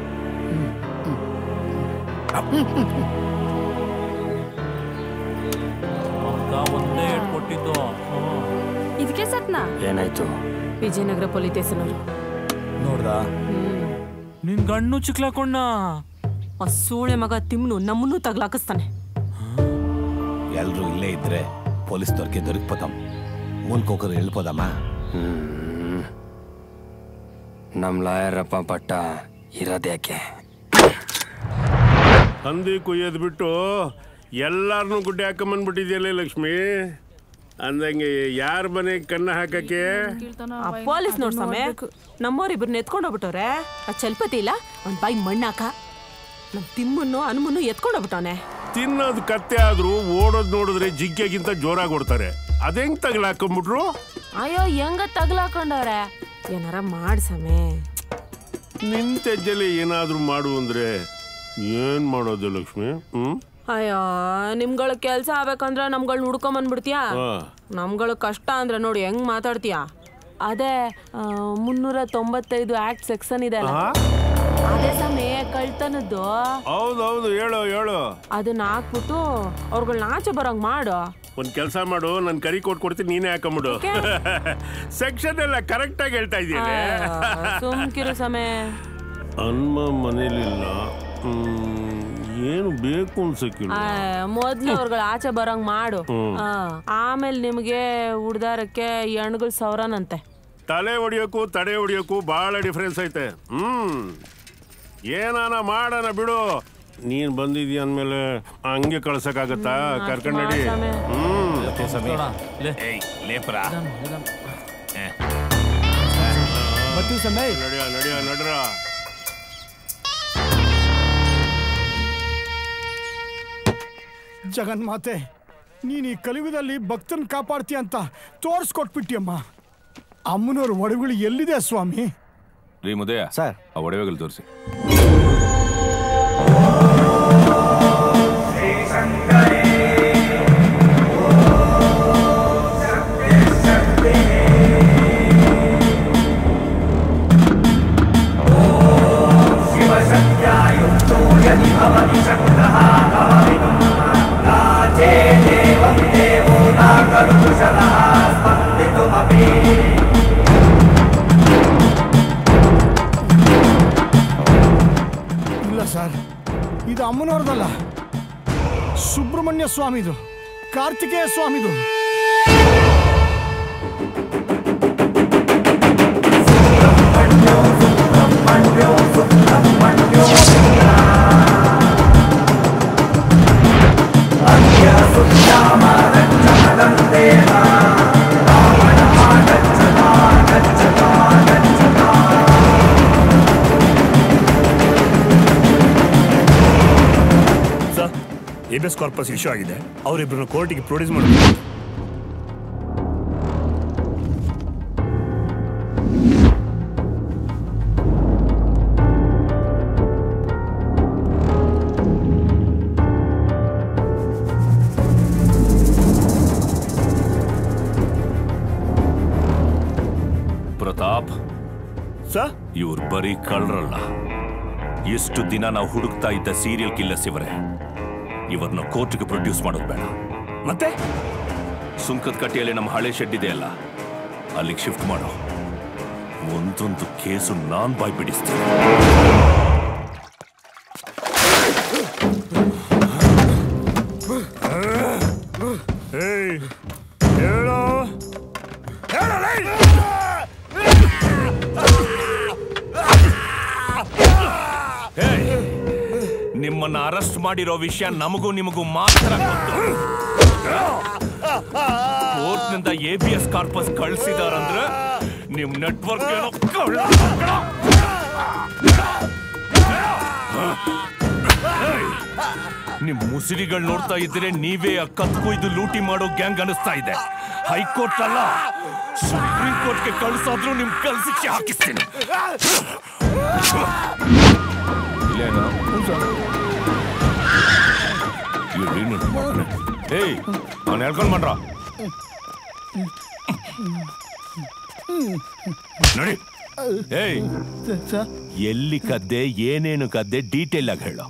ಅಕ್ಕ ಒಂದೇ ಏಟ್ ಕೊಟ್ಟಿದ್ದು ಇದಕ್ಕೆ ಸತ್ನಾ ಏನಾಯ್ತು ವಿಜಯನಗರ ಪೊಲೀಸ್ ಸ್ಟೇಷನ್ ನೋಡ್ದ ನಿನ್ ಗಣ್ಣು ಚಿಕ್ಲಾಕೊಂಡ ಆ ಸೂಳೆ ಮಗ ತಿಮ್ನು ನಮ್ಮನ್ನು ತಗ್ಲಾಕಿಸ್ತಾನೆ ಎಲ್ರು ಇಲ್ಲೇ ಇದ್ರೆ ಪೊಲೀಸ್ದವ್ರಿಗೆ ದೊರಕ್ಬೋದಮ್ ಮೂಲಕ ಹೋಗೋರು ಹೇಳ್ಬೋದಮ್ಮ ಹ್ಮ್ ನಮ್ ಲಾಯರಪ್ಪ ಪಟ್ಟ ಇರೋದ್ಯಾಕೆ ಹಂದಿ ಕುಯ್ಯೋದು ಬಿಟ್ಟು ಎಲ್ಲಾರನ್ನೂ ಗುಡ್ಡೆ ಹಾಕೊಂಬಂದ್ಬಿಟ್ಟಿದ್ಯಲ್ಲ ಲಕ್ಷ್ಮಿ ಅಂದಂಗೆ ಯಾರ ಮನೆಗೆ ಕನ್ನ ಹಾಕಕ್ಕೆ ಆ ಪೊಲೀಸ್ ನೋಡ್ಸಮೆ ನಮ್ಮವ್ರಿಬ್ರು ಎತ್ಕೊಂಡು ಹೋಗ್ಬಿಟ್ಟವ್ರೆ ಆ ಚಲ್ಪತಿ ಇಲ್ಲ ಒಂದ್ ಬಾಯಿ ಮಣ್ಣಾಕ ನಮ್ ತಿಮ್ಮನ್ನು ಹನುಮನ್ನು ಎತ್ಕೊಂಡು ಹೋಗ್ಬಿಟ್ಟವನೆ ತಿನ್ನೋದು ಕತ್ತೆ ಆದ್ರೂ ಓಡೋದ್ ನೋಡಿದ್ರೆ ಜಿಗ್ಗೆಗಿಂತ ಜೋರಾಗಿ ಓಡ್ತಾರೆ ಅದೆಂಗ್ ತಗಲಾಕೊಂಬಿಟ್ರು ಅಯ್ಯೋ ಹೆಂಗ ತಗ್ಲಾಕೊಂಡವ್ರೆ ಏನಾರ ಮಾಡ್ಸಮೆ ನಿನ್ ತೆಜ್ಜಲ್ಲಿ ಏನಾದ್ರೂ ಮಾಡು ಅಂದ್ರೆ ಏನ್ ಮಾಡೋದು ಲಕ್ಷ್ಮಿ ಹ್ಮ್ ಅಯ್ಯೋ ನಿಮ್ಗಳ ಕೆಲ್ಸ ಆಗ್ಬೇಕಂದ್ರ ನಮ್ಗಳ ಹುಡ್ಕೊಂಡ್ ಬಂದ್ಬಿಡ್ತೀಯಾ ಹಾ. ನಮ್ಗಳ ಕಷ್ಟ ಅಂದ್ರೆ ನೋಡಿ ಹೆಂಗ್ ಮಾತಾಡ್ತೀಯಾ ಅದೇ ಆ, ಮುನ್ನೂರ ತೊಂಬತ್ತೈದು ಆಕ್ಟ್ ಸೆಕ್ಷನ್ ಇದೆ ಅಲ್ಲ ಅದೇ ಸಮಯ ಕಳ್ತನದ್ದು ಹೌದೌದು ಹೇಳು ಹೇಳು ಅದನ್ನ ಹಾಕ್ಬಿಟ್ಟು ಅವ್ರುಗಳ್ನ ಆಚೆ ಬರಂಗ್ ಮಾಡು ಒಂದ್ ಕೆಲಸ ಮಾಡು ನನ್ ಕರಿ ಕೊಟ್ ಕೊಡ್ತೀನಿ ನೀನೇ ಹಾಕೊಂಬಿಡು ಸೆಕ್ಷನ್ ಎಲ್ಲ ಕರೆಕ್ಟ್ ಆಗಿ ಹೇಳ್ತಾ ಇದ್ದೀನಿ ಸುಮ್ಕಿರು ಸಮಯ ಅನ್ಮ ಮನೇಲಿಲ್ಲ ಹ್ಮ್, ಏನು ಬೇಕು ಅನ್ಸಕ್ಕಿಲ್ಲ ಮೊದ್ಲು ಅವ್ರುಗಳ ಆಚೆ ಬರಂಗ್ ಮಾಡು ಹ್ಮ್. ಆ, ಆಮೇಲೆ ನಿಮ್ಗೆ ಉಡ್ದಾರಕ್ಕೆ ಈ ಹಣ್ಣುಗಳ ಸೌರನಂತೆ ತಲೆ ಹೊಡಿಯೋಕ್ಕೂ ತಡೆ ಹೊಡಿಯೋಕ್ಕೂ ಬಹಳ ಡಿಫ್ರೆನ್ಸ್ ಐತೆ ಹ್ಮ್ ಏನಾನ ಮಾಡೋಣ ಬಿಡು ನೀನ್ ಬಂದಿದ್ಯ ಅಂದ್ಮೇಲೆ ಹಂಗೆ ಕಳ್ಸಕ್ಕಾಗತ್ತಾ ಕರ್ಕೊಂಡ್ ನಡಿ ಹ್ಮ್ ಏಯ್ ಲೇಪ್ರ ಬರ್ತೀವಿ ಸಮಯ ನಡಿಯ ನಡಿಯ ನಡ್ರ ಜಗನ್ಮಾತೆ ನೀನು ಈ ಕಲಿಯುಗದಲ್ಲಿ ಭಕ್ತನ ಕಾಪಾಡ್ತೀಯ ಅಂತ ತೋರಿಸ್ಕೊಟ್ಬಿಟ್ಟಿಯಮ್ಮ ಅಮ್ಮನವ್ರ ಒಡವೆಗಳು ಎಲ್ಲಿದೆ ಸ್ವಾಮಿ ರೀ ಮುದಯ ಸರ್ ಆ ಒಡವೆಗಳು ತೋರಿಸಿ ಇಲ್ಲ ಸರ್ ಇದು ಅಮ್ಮನವ್ರದಲ್ಲ ಸುಬ್ರಹ್ಮಣ್ಯ ಸ್ವಾಮಿದು ಕಾರ್ತಿಕೇಯ ಸ್ವಾಮಿದು ಸರ್ ಎಬಿಎಸ್ ಕಾರ್ಪಸ್ ಇಶ್ಯೂ ಆಗಿದೆ ಅವರಿಬ್ಬರನ್ನು ಕೋರ್ಟಿಗೆ ಪ್ರೊಡ್ಯೂಸ್ ಮಾಡಬೇಕು ಪ್ರತಾಪ್ ಸರ್ ಇವ್ರು ಬರೀ ಕಳ್ರಲ್ಲ ಎಷ್ಟು ದಿನ ನಾವು ಹುಡುಕ್ತಾ ಇದ್ದ ಸೀರಿಯಲ್ ಕಿಲ್ಲರ್ಸ್ ಇವರೇ ಇವ್ರನ್ನ ಕೋರ್ಟ್ಗೆ ಪ್ರೊಡ್ಯೂಸ್ ಮಾಡೋದು ಬೇಡ ಮತ್ತೆ ಸುಂಕದ ಕಟ್ಟೆಯಲ್ಲಿ ನಮ್ಮ ಹಳೆ ಶೆಡ್ ಇದೆ ಅಲ್ಲ ಅಲ್ಲಿಗೆ ಶಿಫ್ಟ್ ಮಾಡೋ ಒಂದೊಂದು ಕೇಸು ನಾನ್ ಬಾಯ್ ಬಿಡಿಸ್ತೀನಿ ಏಯ್ ಹೇಳೋ ಹೇಳೋ ಲೇ! ಹೇಯ್, ನಿಮ್ಮನ್ನ ಅರೆಸ್ಟ್ ಮಾಡಿರೋ ವಿಷಯ ನಮಗೂ ನಿಮಗೂ ಮಾತ್ರ ಗೊತ್ತು ಕೋರ್ಟ್ನಿಂದ ಎ ಬಿ ಎಸ್ ಕಾರ್ಪಸ್ ಕಳ್ಸಿದಾರಂದ್ರೆ ನಿಮ್ ನೆಟ್ವರ್ಕ್ ಏನೋ ಕಳ್ಳ ಹೇಯ್, ನಿಮ್ ಮುಸಿರಿಗಳು ನೋಡ್ತಾ ಇದ್ರೆ ನೀವೇ ಆ ಕತ್ ಕೊಯ್ದು ಲೂಟಿ ಮಾಡೋ ಗ್ಯಾಂಗ್ ಅನಿಸ್ತಾ ಇದೆ ಹೈಕೋರ್ಟ್ ಅಲ್ಲ ಸುಪ್ರೀಂ ಕೋರ್ಟ್ಗೆ ಕಳ್ಸಾದ್ರೂ ನಿಮ್ ಕಲ್ ಶಿಕ್ಷೆ ಹಾಕಿಸ್ತೀನಿ ಇಲ್ಲೇನು ಇವ್ರೇನು ಮಾಡ್ತಾನೆ? ಏಯ್ ಅವ್ನು ಹೇಳ್ಕೊಂಡ್ ಮಾಡ್ರ ನೋಡಿ ಏಯ್ ಎಲ್ಲಿ ಕದ್ದೆ ಏನೇನು ಕದ್ದೆ ಡೀಟೇಲ್ ಆಗಿ ಹೇಳು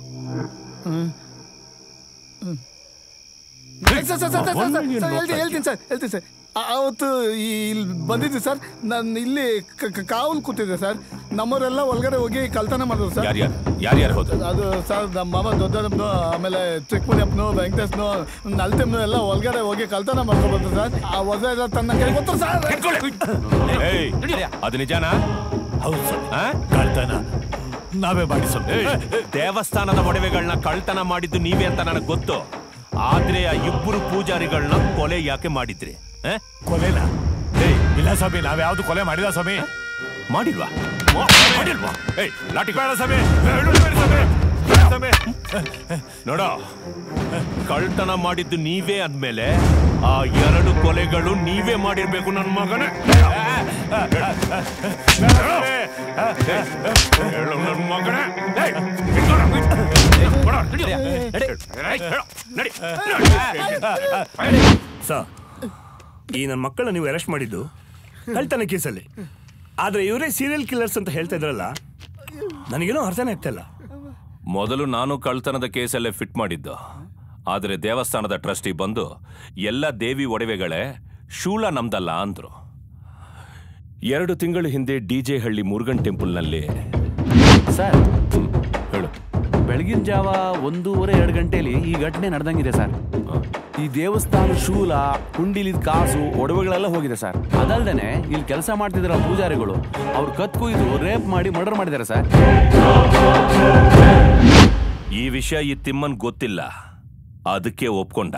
sir, sir, sir, sir, sir, sir, sir, ಹೇಳ್ತೀನಿ ಹೇಳ್ತೀನಿ ಸರ್ ಹೇಳ್ತೀನಿ ಸರ್ ಆ- ಅವತ್ತು ಈ ಇಲ್ಲಿ ಬಂದಿದ್ದೆ ಸರ್ ನಾನು ಇಲ್ಲಿ ಕ- ಕ- ಕಾವಲು ಕೂತಿದ್ದೆ ಸರ್ ನಮ್ಮವರೆಲ್ಲ ಒಳಗಡೆ ಹೋಗಿ ಕಳ್ತನ ಮಾಡಿದ್ರು ಸರ್ ಯಾರ್ಯಾರು ಯಾರ್ಯಾರು ಹೋದ್ರು ಅದು ಸರ್ ನಮ್ಮ ಮಾಮ ದೊಡ್ಡಪ್ಪನು ಆಮೇಲೆ ಚಿಕ್ಕಮುನಿಯಪ್ಪನು ವೆಂಕಟೇಶ್ನು ನಲ್ತೆಮ್ನು ಎಲ್ಲ ಒಳಗಡೆ ಹೋಗಿ ಕಳ್ತನ ಮಾಡ್ಕೊಂಡು ಬಂದ್ರು ಸರ್ ಆ ಹೊಸ ಎಲ್ಲ ತನ್ನ ಕೈ ಗೊತ್ತು ಸರ್ ಏಯ್ ಅದು ನಿಜಾನಾ ಹೌದು ಸರ್ ಕಳ್ತನ ನಾವೇ ಮಾಡಿಸೋ ದೇವಸ್ಥಾನದ ಒಡವೆಗಳನ್ನ ಕಳ್ತನ ಮಾಡಿದ್ದು ನೀವೇ ಅಂತ ನನಗೆ ಗೊತ್ತು ಆದ್ರೆ ಆ ಇಬ್ಬರು ಪೂಜಾರಿಗಳನ್ನ ಕೊಲೆ ಯಾಕೆ ಮಾಡಿದ್ರಿ ಆ? ಕೊಲೆನ ಏಯ್ ಇಲ್ಲ ಸ್ವಾಮಿ ನಾವ್ಯಾವ್ದು ಕೊಲೆ ಮಾಡಿಲ್ಲ ಸ್ವಾಮಿ ಮಾಡಿಲ್ವಾ ಮಾಡಿಲ್ವಾ ಏಯ್ ಲಾಟಿ ಬೇಡ ಸ್ವಾಮಿ ಬೇಡ ಸ್ವಾಮಿ ಬೇಡ ಸ್ವಾಮಿ ನೋಡ ಕಳ್ತನ ಮಾಡಿದ್ದು ನೀವೇ ಅಂದ್ಮೇಲೆ ಆ ಎರಡು ಕೊಲೆಗಳು ನೀವೇ ಮಾಡಿರ್ಬೇಕು ನನ್ನ ಮಗನೇ ಹೇಳು ನನ್ನ ಮಗನೇ ಏಯ್, ಹಿಡ್ಕೊಡು. ಏಯ್, ಕೊಡು, ನಡಿ. ಏಯ್, ಹೇಳು, ನಡಿ. ಸರ್ ಈ ನನ್ನ ಮಕ್ಕಳನ್ನ ನೀವು ಅರೆಸ್ಟ್ ಮಾಡಿದ್ದು ಕಳ್ತನ ಕೇಸಲ್ಲಿ ಆದ್ರೆ ಇವರೇ ಸೀರಿಯಲ್ ಕಿಲ್ಲರ್ಸ್ ಅಂತ ಹೇಳ್ತಾ ಇದ್ರಲ್ಲ ನನಗೇನೋ ಅರ್ಥನೇ ಆಗ್ತಾ ಇಲ್ಲ ಮೊದಲು ನಾನು ಕಳ್ತನದ ಕೇಸಲ್ಲೇ ಫಿಟ್ ಮಾಡಿದ್ದು ಆದರೆ ದೇವಸ್ಥಾನದ ಟ್ರಸ್ಟಿ ಬಂದು ಎಲ್ಲ ದೇವಿ ಒಡವೆಗಳೇ ಶೂಲ ನಮ್ದಲ್ಲ ಅಂದ್ರು ಎರಡು ತಿಂಗಳ ಹಿಂದೆ ಡಿ ಜೆ ಹಳ್ಳಿ ಮುರುಗನ್ ಟೆಂಪಲ್ನಲ್ಲಿ ಸರ್ ಹೇಳು ಬೆಳಗಿನ ಜಾವ ಒಂದೂವರೆ ಎರಡು ಗಂಟೆಯಲ್ಲಿ ಈ ಘಟನೆ ನಡೆದಂಗಿದೆ ಸರ್ ಈ ದೇವಸ್ಥಾನ ಶೂಲ ಕುಂಡಿಲಿದ ಕಾಸು ಒಡವೆಗಳೆಲ್ಲ ಹೋಗಿದೆ ಸರ್ ಅದಲ್ದೇನೆ ಇಲ್ಲಿ ಕೆಲಸ ಮಾಡ್ತಿದ್ರ ಪೂಜಾರಿಗಳು ಅವ್ರು ಕತ್ ಕೊಯ್ದು ರೇಪ್ ಮಾಡಿ ಮರ್ಡರ್ ಮಾಡಿದ್ದಾರೆ ಸರ್ ಈ ವಿಷಯ ಈ ತಿಮ್ಮನ್ ಗೊತ್ತಿಲ್ಲ ಅದಕ್ಕೆ ಒಪ್ಕೊಂಡ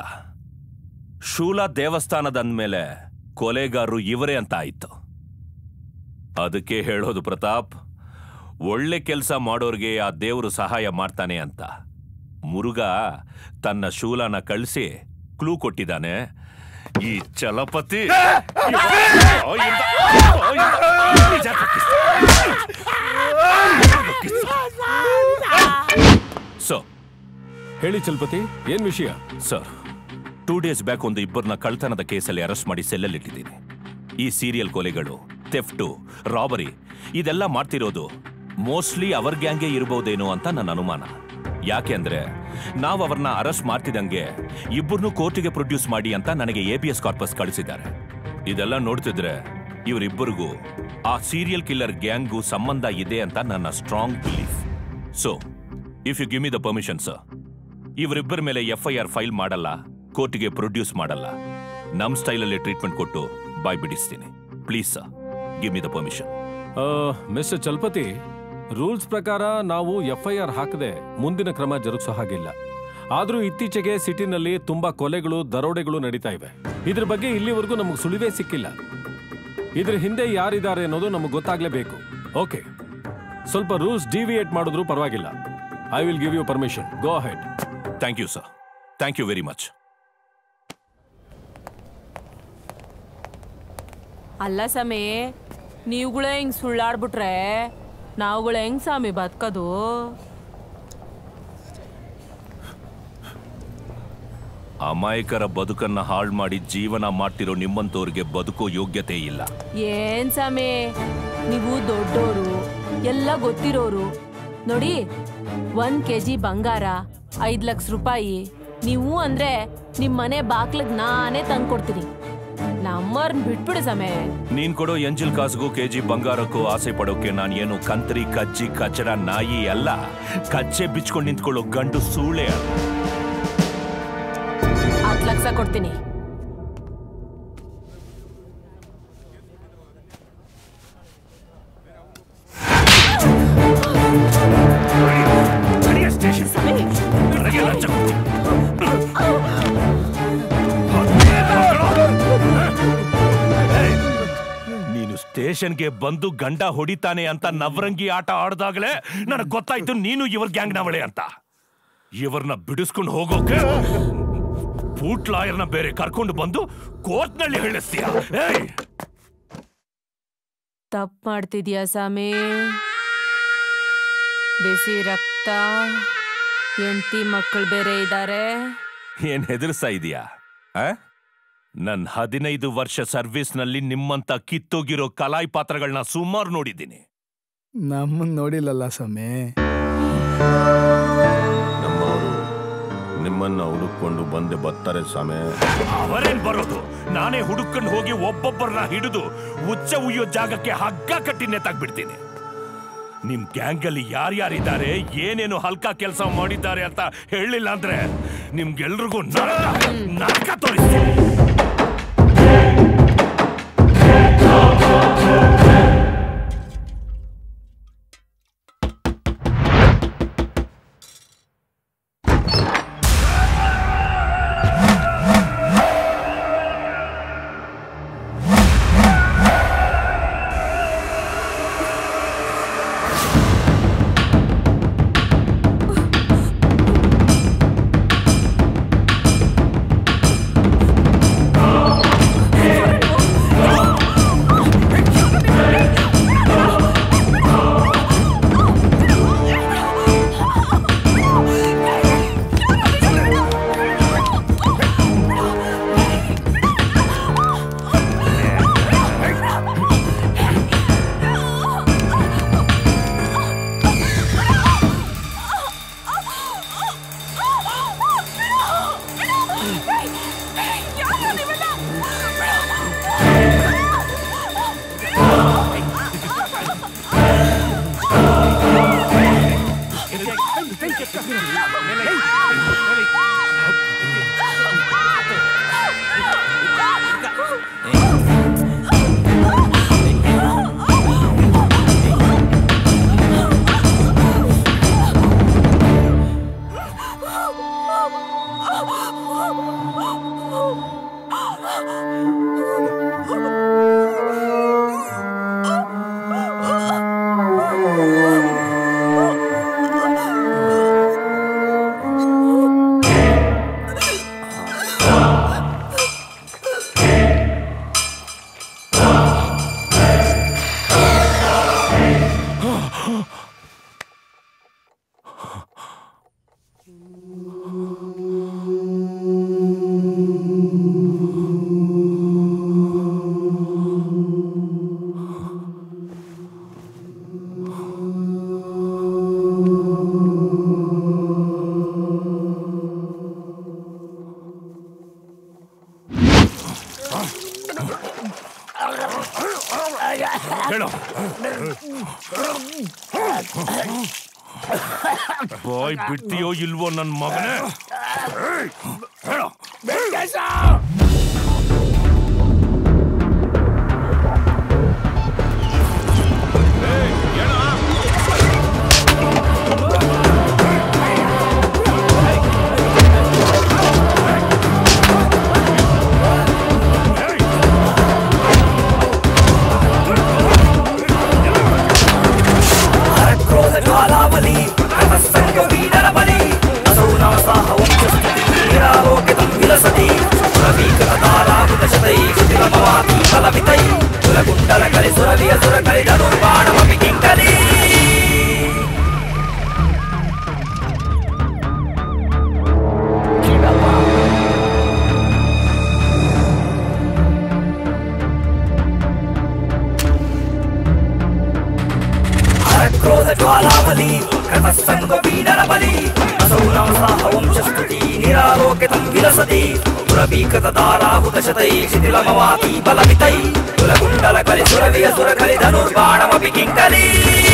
ಶೂಲ ದೇವಸ್ಥಾನದ ಅಂದ್ಮೇಲೆ ಕೊಲೆಗಾರರು ಇವರೇ ಅಂತ ಆಯ್ತು ಅದಕ್ಕೆ ಹೇಳೋದು ಪ್ರತಾಪ್ ಒಳ್ಳೆ ಕೆಲಸ ಮಾಡೋರ್ಗೆ ಆ ದೇವರು ಸಹಾಯ ಮಾಡ್ತಾನೆ ಅಂತ ಮುರುಗ ತನ್ನ ಶೂಲನ ಕಳಿಸಿ ಕ್ಲೂ ಕೊಟ್ಟಿದ್ದಾನೆ ಈ ಚಲಪತಿ ಸೊ ಹೇಳಿ ಚಲಪತಿ ಏನ್ ವಿಷಯ ಸರ್ ಟೂ ಡೇಸ್ ಬ್ಯಾಕ್ ಒಂದು ಇಬ್ಬರನ್ನ ಕಳ್ತನದ ಕೇಸಲ್ಲಿ ಅರೆಸ್ಟ್ ಮಾಡಿ ಸೆಲ್ಲಲ್ಲಿ ಇಟ್ಟಿದ್ದೀನಿ ಈ ಸೀರಿಯಲ್ ಕೊಲೆಗಳು ಥೆಫ್ಟು ರಾಬರಿ ಇದೆಲ್ಲ ಮಾಡ್ತಿರೋದು ಮೋಸ್ಟ್ಲಿ ಅವರ್ ಗ್ಯಾಂಗೇ ಇರ್ಬೋದೇನೋ ಅಂತ ನನ್ನ ಅನುಮಾನ ಯಾಕೆ ಅಂದ್ರೆ ನಾವು ಅವ್ರನ್ನ ಅರೆಸ್ಟ್ ಮಾಡ್ತಿದ್ದಂಗೆ ಇಬ್ಬರನ್ನೂ ಕೋರ್ಟಿಗೆ ಪ್ರೊಡ್ಯೂಸ್ ಮಾಡಿ ಅಂತ ನನಗೆ ಎ ಬಿ ಎಸ್ ಕಾರ್ಪಸ್ ಕಳಿಸಿದ್ದಾರೆ ಇದೆಲ್ಲ ನೋಡ್ತಿದ್ರೆ ಇವರಿಬ್ಬರಿಗೂ ಆ ಸೀರಿಯಲ್ ಕಿಲ್ಲರ್ ಗ್ಯಾಂಗ್ಗೂ ಸಂಬಂಧ ಇದೆ ಅಂತ ನನ್ನ strong belief so if you give me the permission sir ಇವರಿಬ್ಬರ ಮೇಲೆ ಎಫ್ ಐ ಆರ್ ಫೈಲ್ ಮಾಡಲ್ಲ ಕೋರ್ಟಿಗೆ ಪ್ರೊಡ್ಯೂಸ್ ಮಾಡಲ್ಲ ನಮ್ ಸ್ಟೈಲಲ್ಲಿ ಟ್ರೀಟ್ಮೆಂಟ್ ಕೊಟ್ಟು ಬಾಯ್ ಬಿಡಿಸ್ತೀನಿ please sir give me the permission mister Chalapathi rules ಪ್ರಕಾರ ನಾವು ಎಫ್ ಐ ಆರ್ ಹಾಕದೆ ಮುಂದಿನ ಕ್ರಮ ಜರುಗಿಸೋ ಹಾಗಿಲ್ಲ ಆದ್ರೂ ಇತ್ತೀಚೆಗೆ ಸಿಟಿನಲ್ಲಿ ತುಂಬಾ ಕೊಲೆಗಳು ದರೋಡೆಗಳು ನಡೀತಾ ಇವೆ ಇದ್ರ ಬಗ್ಗೆ ಇಲ್ಲಿವರೆಗೂ ನಮಗೆ ಸುಳಿವೇ ಸಿಕ್ಕಿಲ್ಲ ಇದ್ರ ಹಿಂದೆ ಯಾರಿದ್ದಾರೆ ಅನ್ನೋದು ನಮಗೆ ಗೊತ್ತಾಗ್ಲೇಬೇಕು ಓಕೆ ಸ್ವಲ್ಪ ರೂಲ್ಸ್ ಡಿವಿಯೇಟ್ ಮಾಡಿದ್ರು ಪರವಾಗಿಲ್ಲ I will give you permission go ahead thank you sir thank you very much ಅಲ್ಲ ಸಮಿ ನೀವುಗಳೇ ಹಿಂಗ್ ಸುಳ್ಳಾಡ್ಬಿಟ್ರೆ ನಾವುಗಳು ಹೆಂಗ್ ಸ್ವಾಮಿ ಬದುಕೋದು ಅಮಾಯಕರ ಬದುಕನ್ನ ಹಾಳು ಮಾಡಿ ಜೀವನ ಮಾಡ್ತಿರೋ ನಿಮ್ಮಂತವ್ರಿಗೆ ಬದುಕೋ ಯೋಗ್ಯತೆ ಇಲ್ಲ ಏನ್ ಸ್ವಾಮಿ ನೀವು ದೊಡ್ಡೋರು ಎಲ್ಲ ಗೊತ್ತಿರೋರು ನೋಡಿ ಒಂದ್ ಕೆಜಿ ಬಂಗಾರ ಐದ್ ಲಕ್ಷ ರೂಪಾಯಿ ನೀವು ಅಂದ್ರೆ ನಿಮ್ ಮನೆ ಬಾಕ್ಲಗ್ ನಾನೇ ತಂದ್ಕೊಡ್ತೀನಿ ನಮ್ಮರ್ನ್ ಬಿಟ್ಬಿಡು ಸಮೆ ನೀನ್ ಕೊಡೋ ಎಂಜಿಲ್ ಕಾಸ್ಗೂ ಕೆಜಿ ಬಂಗಾರಕ್ಕೂ ಆಸೆ ಪಡೋಕೆ ನಾನು ಏನು ಕಂತ್ರಿ ಕಜ್ಜಿ ಕಚ್ಚಡ ನಾಯಿ ಅಲ್ಲ ಕಚ್ಚೆ ಬಿಚ್ಕೊಂಡು ನಿಂತ್ಕೊಳ್ಳೋ ಗಂಡು ಸೂಳೆ ಅಲ್ಲ ಹತ್ತು ಲಕ್ಷ ಕೊಡ್ತೀನಿ ನೀನು ಸ್ಟೇಷನ್ಗೆ ಬಂದು ಗಂಡ ಹೊಡಿತಾನೆ ಅಂತ ನವರಂಗಿ ಆಟ ಆಡ್ದಾಗಲೇ ನನಗೆ ಗೊತ್ತಾಯ್ತು ನೀನು ಇವ್ರ ಗ್ಯಾಂಗ್ ನವಳೆ ಅಂತ ಇವ್ರನ್ನ ಬಿಡಿಸ್ಕೊಂಡು ಹೋಗೋಕೆ ಬೂಟ್ ಲಾಯರ್ನ ಬೇರೆ ಕರ್ಕೊಂಡು ಬಂದು ಕೋರ್ಟ್ನಲ್ಲಿ ಹೇಳಿಸ್ತೀಯ ಏಯ್ ತಪ್ಪು ಮಾಡ್ತಿದ್ಯಾ ಸ್ವಾಮಿ ಬಿಸಿ ರಕ್ತ ಹೆಂಡತಿ ಮಕ್ಕಳು ಬೇರೆ ಇದ್ದಾರೆ ಏನ್ ಹೆದರ್ಸ್ತಾ ಇದೀಯಾ ಆ? ನನ್ ಹದಿನೈದು ವರ್ಷ ಸರ್ವಿಸ್ನಲ್ಲಿ ನಿಮ್ಮಂತ ಕಿತ್ತೋಗಿರೋ ಕಲಾಯಿ ಪಾತ್ರಗಳನ್ನ ಸುಮಾರು ನೋಡಿದ್ದೀನಿ ನಮ್ಮನ್ನ ನೋಡಿಲ್ಲಲ್ಲ ಸಮೇ ನಮ್ಮವರು ನಿಮ್ಮನ್ನ ಹುಡುಕೊಂಡು ಬಂದೆ ಬರ್ತಾರೆ ಸ್ವಾಮಿ ಅವರೇನ್ ಬರೋದು ನಾನೇ ಹುಡುಕೊಂಡು ಹೋಗಿ ಒಬ್ಬೊಬ್ಬರನ್ನ ಹಿಡಿದು ಉಚ್ಚ ಉಯ್ಯೋ ಜಾಗಕ್ಕೆ ಹಗ್ಗ ಕಟ್ಟಿ ನೇತಾಕ್ಬಿಡ್ತೀನಿ ನಿಮ್ ಗ್ಯಾಂಗ್ ಅಲ್ಲಿ ಯಾರ್ಯಾರಿದ್ದಾರೆ ಏನೇನು ಹಲ್ಕ ಕೆಲಸ ಮಾಡಿದ್ದಾರೆ ಅಂತ ಹೇಳಿಲ್ಲ ಅಂದ್ರೆ ನಿಮ್ಗೆಲ್ರಿಗೂ ನರಕ ನರಕ ತೋರಿಸ್ತೀನಿ ಆ ಹೇಳು ಬಾಯ್ ಬಿಡ್ತೀಯೋ ಇಲ್ವೋ ನನ್ನ ಮಗನೇ ಹೇಳು ಕ್ರೋಧ ಜ್ವಾಲಾವಲಿ ಸಂಗ ವೀರರ ಬಲಿ असौ नासाहवं च नीरालोकितं विलसति सुरवीकृततारावृतशतैः शिथिलमवाति बलवितैः सुरकुण्डलकलि सुरविय सुरकलि धनुर्बाणमपि किङ्कली क्रोध ज्वालावली कृतसङ्ग वीडर बलि असौ नासाहवंशस्तुति निरालोकितं विलसति पुरवीकृतताराहुतशतैः शिथिलमवाति बलवितैः कुलकुण्डलकलि सुरविय सुरकलि धनुर्बाणमपि किङ्कली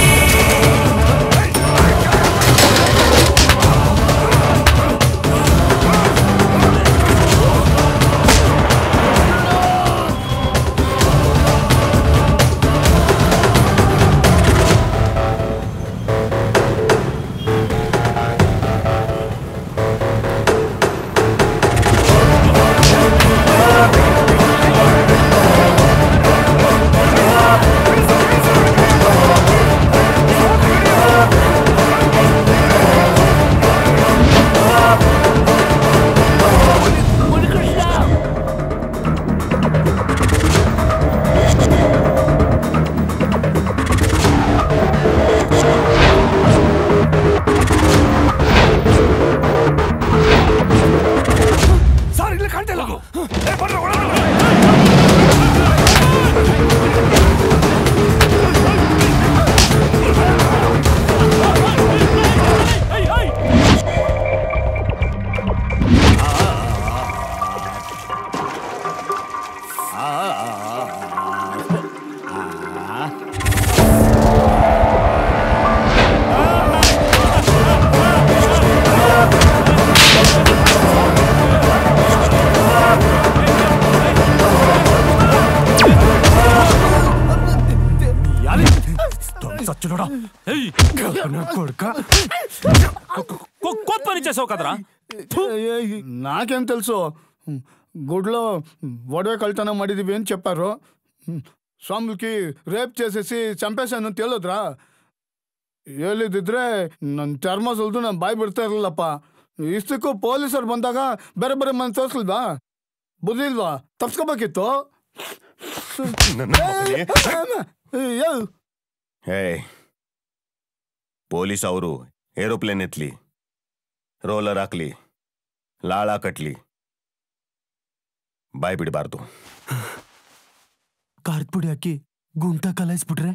ಸರ್ ಇಲ್ಲಿ ಕಾಣ್ತಾ ಇಲ್ಲ ಏ, ಬರ್ರಿ, ಒಳಗೆ ಬರ್ರಿ. సచ్చులోడా కొడుక కొత్త పని చేసావు కదరా నాకేం తెలుసు గుడిలో ఒడవే కల్తన ಮಾಡಿದೀವಿ అని చెప్పారు స్వాములకి రేప్ చేసేసి చంపేశాను తెలియదురా ಹೇಳಿದಿದ್ರೆ ನನ್ನ ಚರ್ಮ ಸುಲ್ದು ನಾನು ಬಾಯಿ ಬಿಡ್ತಾ ಇರಲಿಲ್ಲಪ್ಪ ಇಷ್ಟಕ್ಕೂ ಪೊಲೀಸರು ಬಂದಾಗ ಬೇರೆ ಬೇರೆ ಮನೆ ತೋರಿಸ್ಲಿಲ್ವಾ ಬುದ್ಧಿ ಇಲ್ವಾ ತಪ್ಸ್ಕೋಬೇಕಿತ್ತು ಹೇ ಪೊಲೀಸ್ ಅವರು ಏರೋಪ್ಲೇನ್ ಎತ್ಲಿ ರೋಲರ್ ಹಾಕ್ಲಿ ಲಾಳ ಕಟ್ಲಿ ಬಾಯ್ ಬಿಡಬಾರ್ದು ಖಾರದ ಪುಡಿ ಹಾಕಿ ಗುಂಟ ಕಲಾಯಿಸ್ಬಿಟ್ರೆ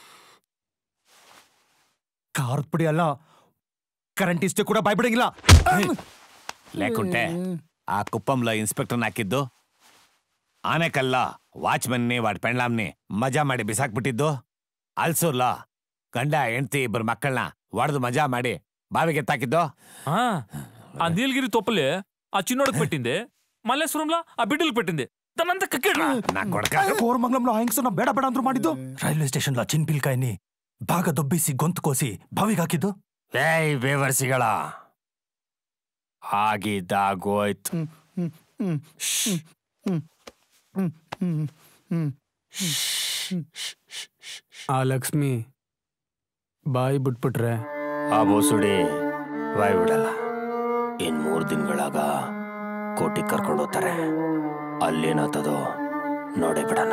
ಖಾರದ ಪುಡಿ ಅಲ್ಲ ಕರೆಂಟ್ ಇಷ್ಟೇ ಕೂಡ ಬಾಯ್ಬಿಡಂಗಿಲ್ಲ లేకుంటే ఆ కుప్పంలో ఇన్స్పెక్టర్ని ಹಾಕಿದ್ದು ಆನೆಕಲ್ಲ ವಾಚ್ಮన్ని వాడి పెండ్లాంని మజా ಮಾಡಿ ಬಿಸಾಕ್ಬಿಟ್ಟಿದ್ದು ಅಲ್ಸೂರ್ಲ ಗಂಡ ಹೆಂಡತಿ ಇಬ್ಬರು ಮಕ್ಕಳನ್ನ ಒಡೆದು మజా ಮಾಡಿ బావికి ఎత్తాకిದ್ದು ఆ, ఆ నీలగిరి తొప్పలే ఆ చిన్నోడికి పెట్టింది మల్లేశ్వరంలో ఆ బిడ్డలకు పెట్టింది తనంతా కక్కేడ్రా నా కొడక కోరమంగళంలో ಹೆಂಗಸನ್ನ ಬೇಡ ಬೇಡ ಅಂದ್ರು ಮಾಡಿದ್ದು ರೈಲ್ವೆ ಸ್ಟೇಷನ್ಲ ಚಿನ್ಪಿಲ್ಕಾಯಿನಿ ಭಾಗ ದೊಬ್ಬಿಸಿ ಗೊಂತು ಕೋಸಿ ಬಾವಿಗೆ ಹಾಕಿದ್ದು ಏಯ್ ಬೇವರ್ಸಿಗಳ ಆಗಿದ್ದಾಗೋಯ್ತು ಆ ಲಕ್ಷ್ಮಿ ಬಾಯಿ ಬಿಟ್ಬಿಟ್ರೆ ಆ ಬೋಸುಡಿ ಬಾಯ್ ಬಿಡಲ್ಲ ಇನ್ ಮೂರ್ ದಿನಗಳಾಗ ಕೋಟಿ ಕರ್ಕೊಂಡು ಹೋಗ್ತಾರೆ ಅಲ್ಲೇನಾಗ್ತದೋ ನೋಡೇ ಬಿಡಣ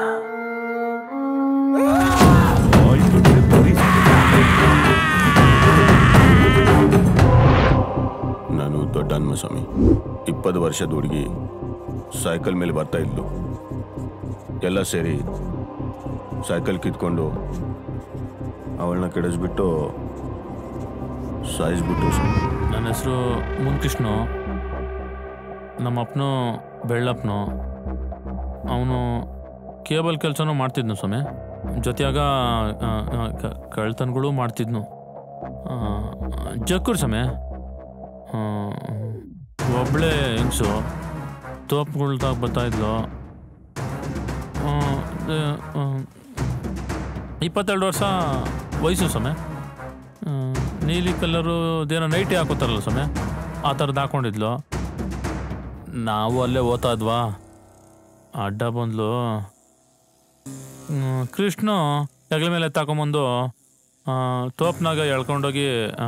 ನಾನು ದೊಡ್ಡ ಹನುಮಸ್ವಾಮಿ ಇಪ್ಪತ್ತು ವರ್ಷದ ಹುಡುಗಿ ಸೈಕಲ್ ಮೇಲೆ ಬರ್ತಾ ಇದ್ಲು ಎಲ್ಲ ಸೇರಿ ಸೈಕಲ್ ಕಿತ್ಕೊಂಡು ಅವಳನ್ನ ಕೆಡಿಸ್ಬಿಟ್ಟು ಸಾಯಿಸ್ಬಿಟ್ಟು ಸ್ವಾಮಿ ನನ್ನ ಹೆಸರು ಮುನ್ಕೃಷ್ಣ ನಮ್ಮ ಅಪ್ಪನು ಬೆಳ್ಳಪ್ಪನು ಅವನು ಕೇಬಲ್ ಕೆಲಸನೂ ಮಾಡ್ತಿದ್ನು ಸ್ವಾಮಿ ಜೊತೆಯಾಗ ಆ, ಆ, ಕ- ಕಳ್ತನಗಳು ಮಾಡ್ತಿದ್ನು ಆ, ಜಕ್ಕೂರ್ ಸಮಯ ಒಬ್ಳೆ ಹೆಂಗ್ಸು ತೋಪ್ಗಳ್ದಾಗ ಬರ್ತಾಯಿದ್ಲು ಆ, ದ- ಆ, ಇಪ್ಪತ್ತೆರಡು ವರ್ಷ ವಯಸ್ಸು ಸಮಯ ಆ, ನೀಲಿ ಕಲರು ಅದೇನೋ ನೈಟಿ ಹಾಕೋತಾರಲ್ಲ ಸಮಯ ಆ ಥರದ್ದು ಹಾಕೊಂಡಿದ್ಲು ನಾವು ಅಲ್ಲೇ ಓದ್ತಾ ಇದ್ವಾ ಅಡ್ಡ ಬಂದ್ಲು ಹ್ಮ್, ಕೃಷ್ಣ ಹೆಗಲ ಮೇಲೆ ತಗೊಂಬಂದು ತೋಪ್ನಾಗ ಎಳ್ಕೊಂಡೋಗಿ ಆ,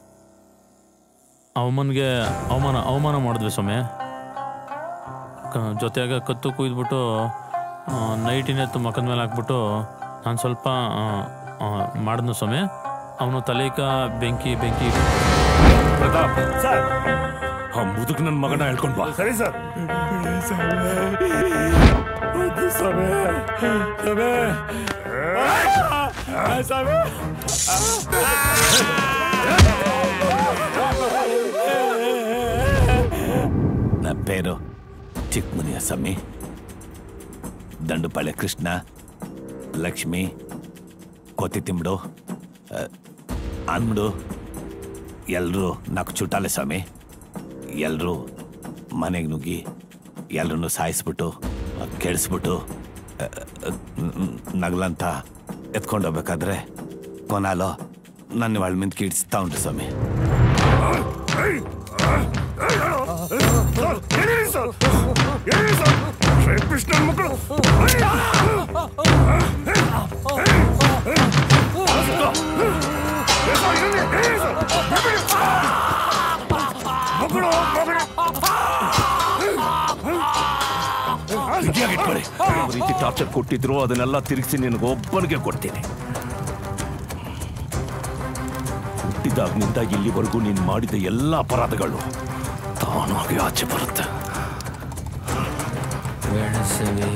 ಅವಮನ್ಗೆ ಅವಮಾನ ಅವಮಾನ ಮಾಡಿದ್ವಿ ಸ್ವಾಮಿ ಕ- ಜೊತೆಯಾಗ ಕತ್ತು ಕುಯ್ದ್ಬಿಟ್ಟು ನೈಟಿನ ಎತ್ತು ಮಕ್ಕದ ಮೇಲೆ ಹಾಕ್ಬಿಟ್ಟು ನಾನು ಸ್ವಲ್ಪ ಮಾಡಿದ್ನು ಸ್ವಾಮಿ ಅವನು ತಲೆಕ ಬೆಂಕಿ ಬೆಂಕಿ ಪ್ರತಾಪ್ ಆ ಮುದುಕ್ ನನ್ನ ಮಗನ ಹೇಳ್ಕೊಂಡ್ ಬಾ ಸರಿ ಸರ್ నా పేరు చిక్మునియ స్వామి దండుపాళె కృష్ణ లక్ష్మి కోతి తిమ్ముడు ಆ, ಅನ್ముడు ಎಲ್ಲರೂ ನಾಲ್ಕು ಚುಟ್ಟಾಲೆ ಸ್ವಾಮಿ ಎಲ್ಲರೂ ಮನೆಗೆ ನುಗ್ಗಿ ಎಲ್ಲರನ್ನು ಸಾಯಿಸ್ಬಿಟ್ಟು ಕೆಡಿಸ್ಬಿಟ್ಟು ಆ, ಆ, ನಗ್ಲಂತ ಎತ್ಕೊಂಡೋಗ್ಬೇಕಾದ್ರೆ ಕೊನಾಲೋ ನನ್ನ ಒಳ ಮಿಂದ್ ಕಿಡ್ಸ್ತಾ ಉಂಟು ಸ್ವಾಮಿ ಕೃಷ್ಣನ್ ಮಕ್ಕಳು ಬಿಗಿಯಾಗಿಟ್ಕೊಳ್ಳಿ ಯಾವ ರೀತಿ ಟಾರ್ಚರ್ ಕೊಟ್ಟಿದ್ರು ಅದನ್ನೆಲ್ಲ ತಿರುಗಿಸಿ ನಿನಗೆ ಒಬ್ಬನಿಗೆ ಕೊಡ್ತೀನಿ ಹುಟ್ಟಿದಾಗ್ನಿಂದ ಇಲ್ಲಿವರೆಗೂ ನೀನು ಮಾಡಿದ ಎಲ್ಲ ಅಪರಾಧಗಳು ತಾನಾಗಿ ಆಚೆ ಬರುತ್ತೆ ಬೆಳೆಸವಿ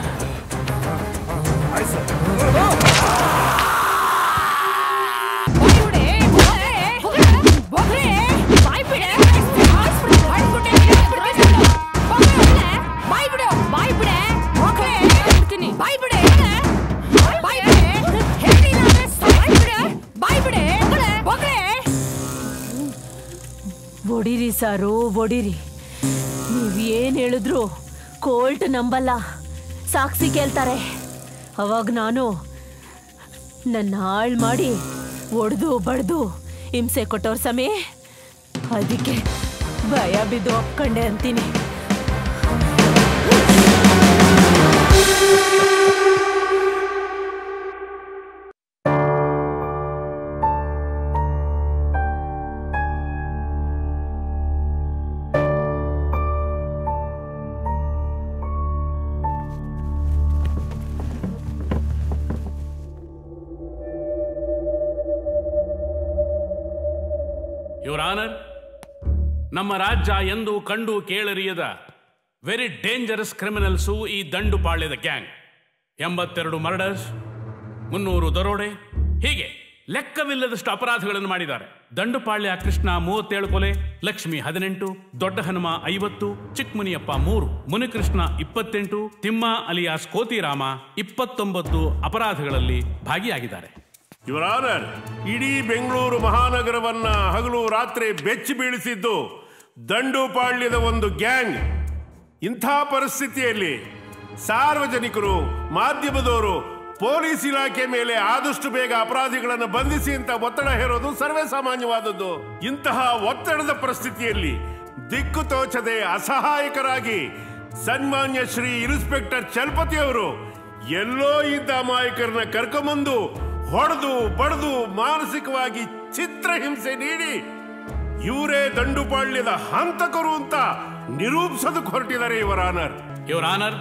ಒಡಿರಿ ಸಾರು ಒಡಿರಿ ನೀವ್ ಏನ್ ಹೇಳಿದ್ರು ಕೋಲ್ಟ್ ನಂಬಲ್ಲ ಸಾಕ್ಷಿ ಕೇಳ್ತಾರೆ ಅವಾಗ ನಾನು ನನ್ನ ಹಾಳ್ ಮಾಡಿ ಒಡೆದು ಬಡ್ದು ಹಿಂಸೆ ಕೊಟ್ಟವ್ರ ಸಮಯ ಅದಕ್ಕೆ ಭಯ ಬಿದ್ದು ಒಪ್ಕೊಂಡೆ ಅಂತೀನಿ ಯುವರ್ ಆನರ್ ನಮ್ಮ ರಾಜ್ಯ ಎಂದು ಕಂಡು ಕೇಳರಿಯದ ವೆರಿ ಡೇಂಜರಸ್ ಕ್ರಿಮಿನಲ್ಸು ಈ ದಂಡು ಪಾಳ್ಯದ ಗ್ಯಾಂಗ್ ಎಂಬತ್ತೆರಡು ಮರ್ಡರ್ಸ್ ಮುನ್ನೂರು ದರೋಡೆ ಹೀಗೆ ಲೆಕ್ಕವಿಲ್ಲದಷ್ಟು ಅಪರಾಧಗಳನ್ನು ಮಾಡಿದ್ದಾರೆ ದಂಡುಪಾಳ್ಯ ಕೃಷ್ಣ ಮೂವತ್ತೇಳು ಕೊಲೆ ಲಕ್ಷ್ಮಿ ಹದಿನೆಂಟು ದೊಡ್ಡ ಹನುಮ ಐವತ್ತು ಚಿಕ್ಕಮುನಿಯಪ್ಪ ಮೂರು ಮುನಿಕೃಷ್ಣ ಇಪ್ಪತ್ತೆಂಟು ತಿಮ್ಮ ಅಲಿಯಾಸ್ ಕೋತಿರಾಮ ಇಪ್ಪತ್ತೊಂಬತ್ತು ಅಪರಾಧಗಳಲ್ಲಿ ಭಾಗಿಯಾಗಿದ್ದಾರೆ ಯುವರ್ ಆನರ್ ಇಡೀ ಬೆಂಗಳೂರು ಮಹಾನಗರವನ್ನ ಹಗಲು ರಾತ್ರಿ ಬೆಚ್ಚಿ ಬೀಳಿಸಿದ್ದು ದಂಡುಪಾಳ್ಯದ ಒಂದು ಗ್ಯಾಂಗ್ ಇಂಥ ಪರಿಸ್ಥಿತಿಯಲ್ಲಿ ಸಾರ್ವಜನಿಕರು ಮಾಧ್ಯಮದವರು ಪೊಲೀಸ್ ಇಲಾಖೆ ಮೇಲೆ ಆದಷ್ಟು ಬೇಗ ಅಪರಾಧಿಗಳನ್ನು ಬಂಧಿಸಿ ಅಂತ ಒತ್ತಡ ಹೇರೋದು ಸರ್ವೇ ಸಾಮಾನ್ಯವಾದದ್ದು ಇಂತಹ ಒತ್ತಡದ ಪರಿಸ್ಥಿತಿಯಲ್ಲಿ ದಿಕ್ಕು ತೋಚದೆ ಅಸಹಾಯಕರಾಗಿ ಸನ್ಮಾನ್ಯ ಶ್ರೀ ಇನ್ಸ್ಪೆಕ್ಟರ್ ಚಲಪತಿ ಅವರು ಎಲ್ಲೋ ಇದ್ದ ಅಮಾಯಕರನ್ನ ಕರ್ಕೊಂಬಂದು ಹೊಡೆದು ಬಡ್ದು ಮಾನಸಿಕವಾಗಿ ಚಿತ್ರಹಿಂಸೆ ನೀಡಿ ಇವರೇ ದಂಡುಪಾಳ್ಯದ ಹಂತಕರು ಅಂತ ನಿರೂಪಿಸೋದಕ್ಕೆ ಹೊರಟಿದ್ದಾರೆ ಇವರ ಆನರ್ ಯುವರ್ ಆನರ್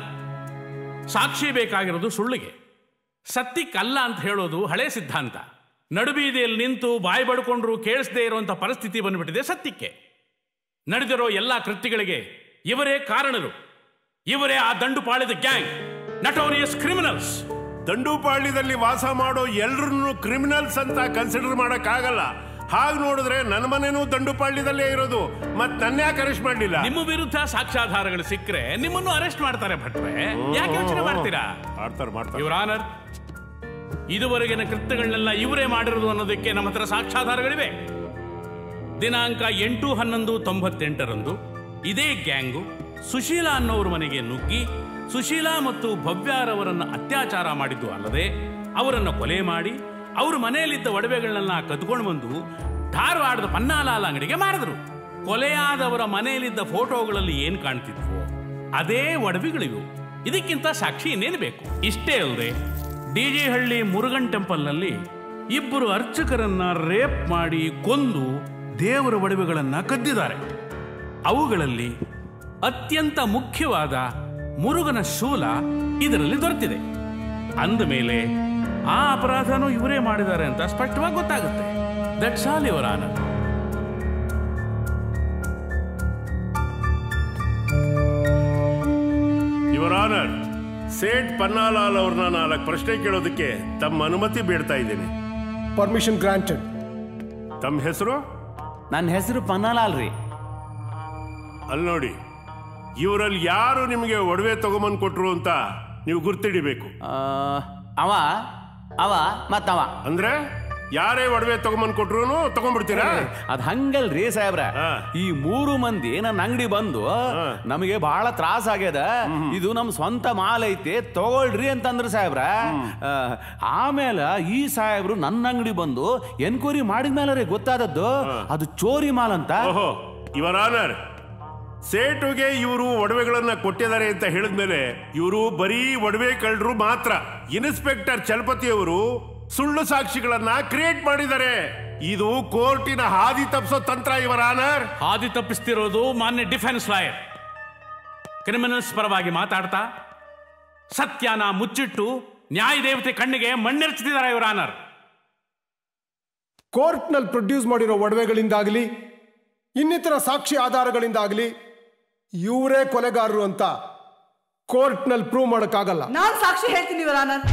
ಸಾಕ್ಷಿ ಬೇಕಾಗಿರೋದು ಸುಳ್ಳಿಗೆ ಸತ್ಯಕ್ಕಲ್ಲ ಅಂತ ಹೇಳೋದು ಹಳೆ ಸಿದ್ಧಾಂತ ನಡುಬೀದಿಯಲ್ಲಿ ನಿಂತು ಬಾಯಿ ಬಡ್ಕೊಂಡ್ರು ಕೇಳಿಸದೇ ಇರುವಂತ ಪರಿಸ್ಥಿತಿ ಬಂದ್ಬಿಟ್ಟಿದೆ ಸತ್ಯಕ್ಕೆ ನಡೆದಿರೋ ಎಲ್ಲ ಕೃತ್ಯಗಳಿಗೆ ಇವರೇ ಕಾರಣರು ಇವರೇ ಆ ದಂಡುಪಾಳ್ಯದ ಗ್ಯಾಂಗ್ ನಟೋರಿಯಸ್ ಕ್ರಿಮಿನಲ್ಸ್ ದಂಡುಪಾಳ್ಯದಲ್ಲಿ ವಾಸ ಮಾಡೋ ಎಲ್ರನ್ನೂ ಕ್ರಿಮಿನಲ್ಸ್ ಅಂತ ಕನ್ಸಿಡರ್ ಮಾಡಕ್ಕಾಗಲ್ಲ ಹಾಗೆ ನೋಡಿದ್ರೆ ನನ್ನ ಮನೇನೂ ದಂಡುಪಾಳ್ಯದಲ್ಲೇ ಇರೋದು ಮತ್ ನನ್ನ ಯಾಕೆ ಅರೆಸ್ಟ್ ಮಾಡಲಿಲ್ಲ ನಿಮ್ಮ ವಿರುದ್ಧ ಸಾಕ್ಷ್ಯಾಧಾರಗಳು ಸಿಕ್ಕರೆ ನಿಮ್ಮನ್ನು ಅರೆಸ್ಟ್ ಮಾಡ್ತಾರೆ ಭಟ್ರೆ ಯಾಕೆ ಯೋಚನೆ ಮಾಡ್ತೀರಾ ಮಾಡ್ತಾರೆ ಮಾಡ್ತಾರೆ ಯುವರ್ ಆನರ್ ಇದುವರೆಗಿನ ಕೃತ್ಯಗಳನ್ನೆಲ್ಲ ಇವರೇ ಮಾಡಿರೋದು ಅನ್ನೋದಕ್ಕೆ ನಮ್ಮ ಹತ್ರ ಸಾಕ್ಷ್ಯಾಧಾರಗಳಿವೆ ದಿನಾಂಕ ಎಂಟು ಹನ್ನೊಂದು ತೊಂಬತ್ತೆಂಟರಂದು ಇದೇ ಗ್ಯಾಂಗು ಸುಶೀಲಾ ಅನ್ನೋರ ಮನೆಗೆ ನುಗ್ಗಿ ಸುಶೀಲಾ ಮತ್ತು ಭವ್ಯಾರವರನ್ನು ಅತ್ಯಾಚಾರ ಮಾಡಿದ್ದು ಅಲ್ಲದೆ ಅವರನ್ನು ಕೊಲೆ ಮಾಡಿ ಅವ್ರ ಮನೆಯಲ್ಲಿದ್ದ ಒಡವೆಗಳನ್ನೆಲ್ಲ ಕದ್ಕೊಂಡು ಬಂದು ಧಾರವಾಡದ ಪನ್ನಾಲಾಲ್ ಅಂಗಡಿಗೆ ಮಾರಿದ್ರು ಕೊಲೆಯಾದವರ ಮನೆಯಲ್ಲಿದ್ದ ಫೋಟೋಗಳಲ್ಲಿ ಏನ್ ಕಾಣ್ತಿದ್ವೋ ಅದೇ ಒಡವೆಗಳಿವು ಇದಕ್ಕಿಂತ ಸಾಕ್ಷಿ ಇನ್ನೇನು ಬೇಕು ಇಷ್ಟೇ ಅಲ್ಲದೆ ಡಿಜೆ ಹಳ್ಳಿ ಮುರುಗನ್ ಟೆಂಪಲ್ನಲ್ಲಿ ಇಬ್ಬರು ಅರ್ಚಕರನ್ನ ರೇಪ್ ಮಾಡಿ ಕೊಂದು ದೇವರ ಒಡವೆಗಳನ್ನ ಕದ್ದಿದ್ದಾರೆ ಅವುಗಳಲ್ಲಿ ಅತ್ಯಂತ ಮುಖ್ಯವಾದ ಮುರುಗನ ಶೂಲ ಇದರಲ್ಲಿ ದೊರೆತಿದೆ ಅಂದ ಮೇಲೆ ಆ ಅಪರಾಧನೂ ಇವರೇ ಮಾಡಿದ್ದಾರೆ ಅಂತ ಸ್ಪಷ್ಟವಾಗಿ ಗೊತ್ತಾಗುತ್ತೆ ದಟ್ಸ್ ಆಲ್ ಇವರ ಆನಂದ್ ಇವರ ಆನರ್ ಸೇಠ್ ಪನ್ನಾಲಾಲ್ ಅವ್ರನ್ನ ನಾಲ್ಕು ಪ್ರಶ್ನೆ ಕೇಳೋದಕ್ಕೆ ತಮ್ಮ ಅನುಮತಿ ಬೇಡ್ತಾ ಇದ್ದೀನಿ ಪರ್ಮಿಷನ್ ಗ್ರಾಂಟೆಡ್ ತಮ್ಮ ಹೆಸರು ನನ್ನ ಹೆಸರು ಪನ್ನಾಲಾಲ್ ರೀ ಅಲ್ಲಿ ನೋಡಿ ಇವರಲ್ಲಿ ಯಾರು ನಿಮಗೆ ಒಡವೆ ತಗೊಂಬಂದು ಕೊಟ್ರು ಅಂತ ನೀವು ಗುರ್ತಿಡಿಬೇಕು ಅವ ಅವ ಮತ್ತವ ಅಂದ್ರೆ ಯಾರೇ ಒಡವೆ ತಗೊಂಬಂದು ಕೊಟ್ರು ತಗೊಂಡ್ಬಿಡ್ತೀರಾ ಅದ್ ಹಂಗಲ್ರಿ ಸಾಹೇಬ್ರ ಈ ಮೂರು ಮಂದಿ ನನ್ನ ಅಂಗಡಿ ಬಂದು ನಮಗೆ ಬಹಳ ತ್ರಾಸ ಆಗ್ಯದ ಇದು ನಮ್ ಸ್ವಂತ ಮಾಲ್ ಐತಿ ತಗೊಳ್ರಿ ಅಂತಂದ್ರ ಸಾಹೇಬ್ರ ಆ, ಆಮೇಲೆ ಈ ಸಾಹೇಬ್ರು ನನ್ನ ಅಂಗಡಿ ಬಂದು ಎನ್ಕ್ವೈರಿ ಮಾಡಿದ್ಮೇಲೆ ರೀ ಗೊತ್ತಾದದ್ದು ಅದು ಚೋರಿ ಮಾಲ್ ಅಂತ ಓಹೋ ಇವರ ಆನರ್ ಸೇಟುಗೆ ಇವರು ಒಡವೆಗಳನ್ನ ಕೊಟ್ಟಿದ್ದಾರೆ ಅಂತ ಹೇಳಿದ್ಮೇಲೆ ಇವರು ಬರೀ ಒಡವೆ ಕಳ್ಳರು ಮಾತ್ರ ಇನ್ಸ್ಪೆಕ್ಟರ್ ಚಲಪತಿ ಅವರು ಸುಳ್ಳು ಸಾಕ್ಷಿಗಳನ್ನ ಕ್ರಿಯೇಟ್ ಮಾಡಿದ್ದಾರೆ ಇದು ಕೋರ್ಟಿನ ಹಾದಿ ತಪ್ಪಿಸೋ ತಂತ್ರ ಇವರ ಆನರ್ ಹಾದಿ ತಪ್ಪಿಸ್ತಿರೋದು ಮಾನ್ಯ ಡಿಫೆನ್ಸ್ ಲಾಯರ್ ಕ್ರಿಮಿನಲ್ಸ್ ಪರವಾಗಿ ಮಾತಾಡ್ತಾ ಸತ್ಯನ ಮುಚ್ಚಿಟ್ಟು ನ್ಯಾಯ ದೇವತೆ ಕಣ್ಣಿಗೆ ಮಣ್ಣೆರ್ಚ್ತಿದ್ದಾರೆ ಇವರ ಆನರ್ ಕೋರ್ಟ್ನಲ್ಲಿ ಪ್ರೊಡ್ಯೂಸ್ ಮಾಡಿರೋ ಒಡವೆಗಳಿಂದಾಗಲಿ ಇನ್ನಿತರ ಸಾಕ್ಷಿ ಆಧಾರಗಳಿಂದಾಗಲಿ ಇವರೇ ಕೊಲೆಗಾರರು ಅಂತ ಕೋರ್ಟ್ನಲ್ಲಿ ಪ್ರೂವ್ ಮಾಡೋಕ್ಕಾಗಲ್ಲ ನಾನ್ ಸಾಕ್ಷಿ ಹೇಳ್ತೀನಿ ಇವರ ಆನಂದ್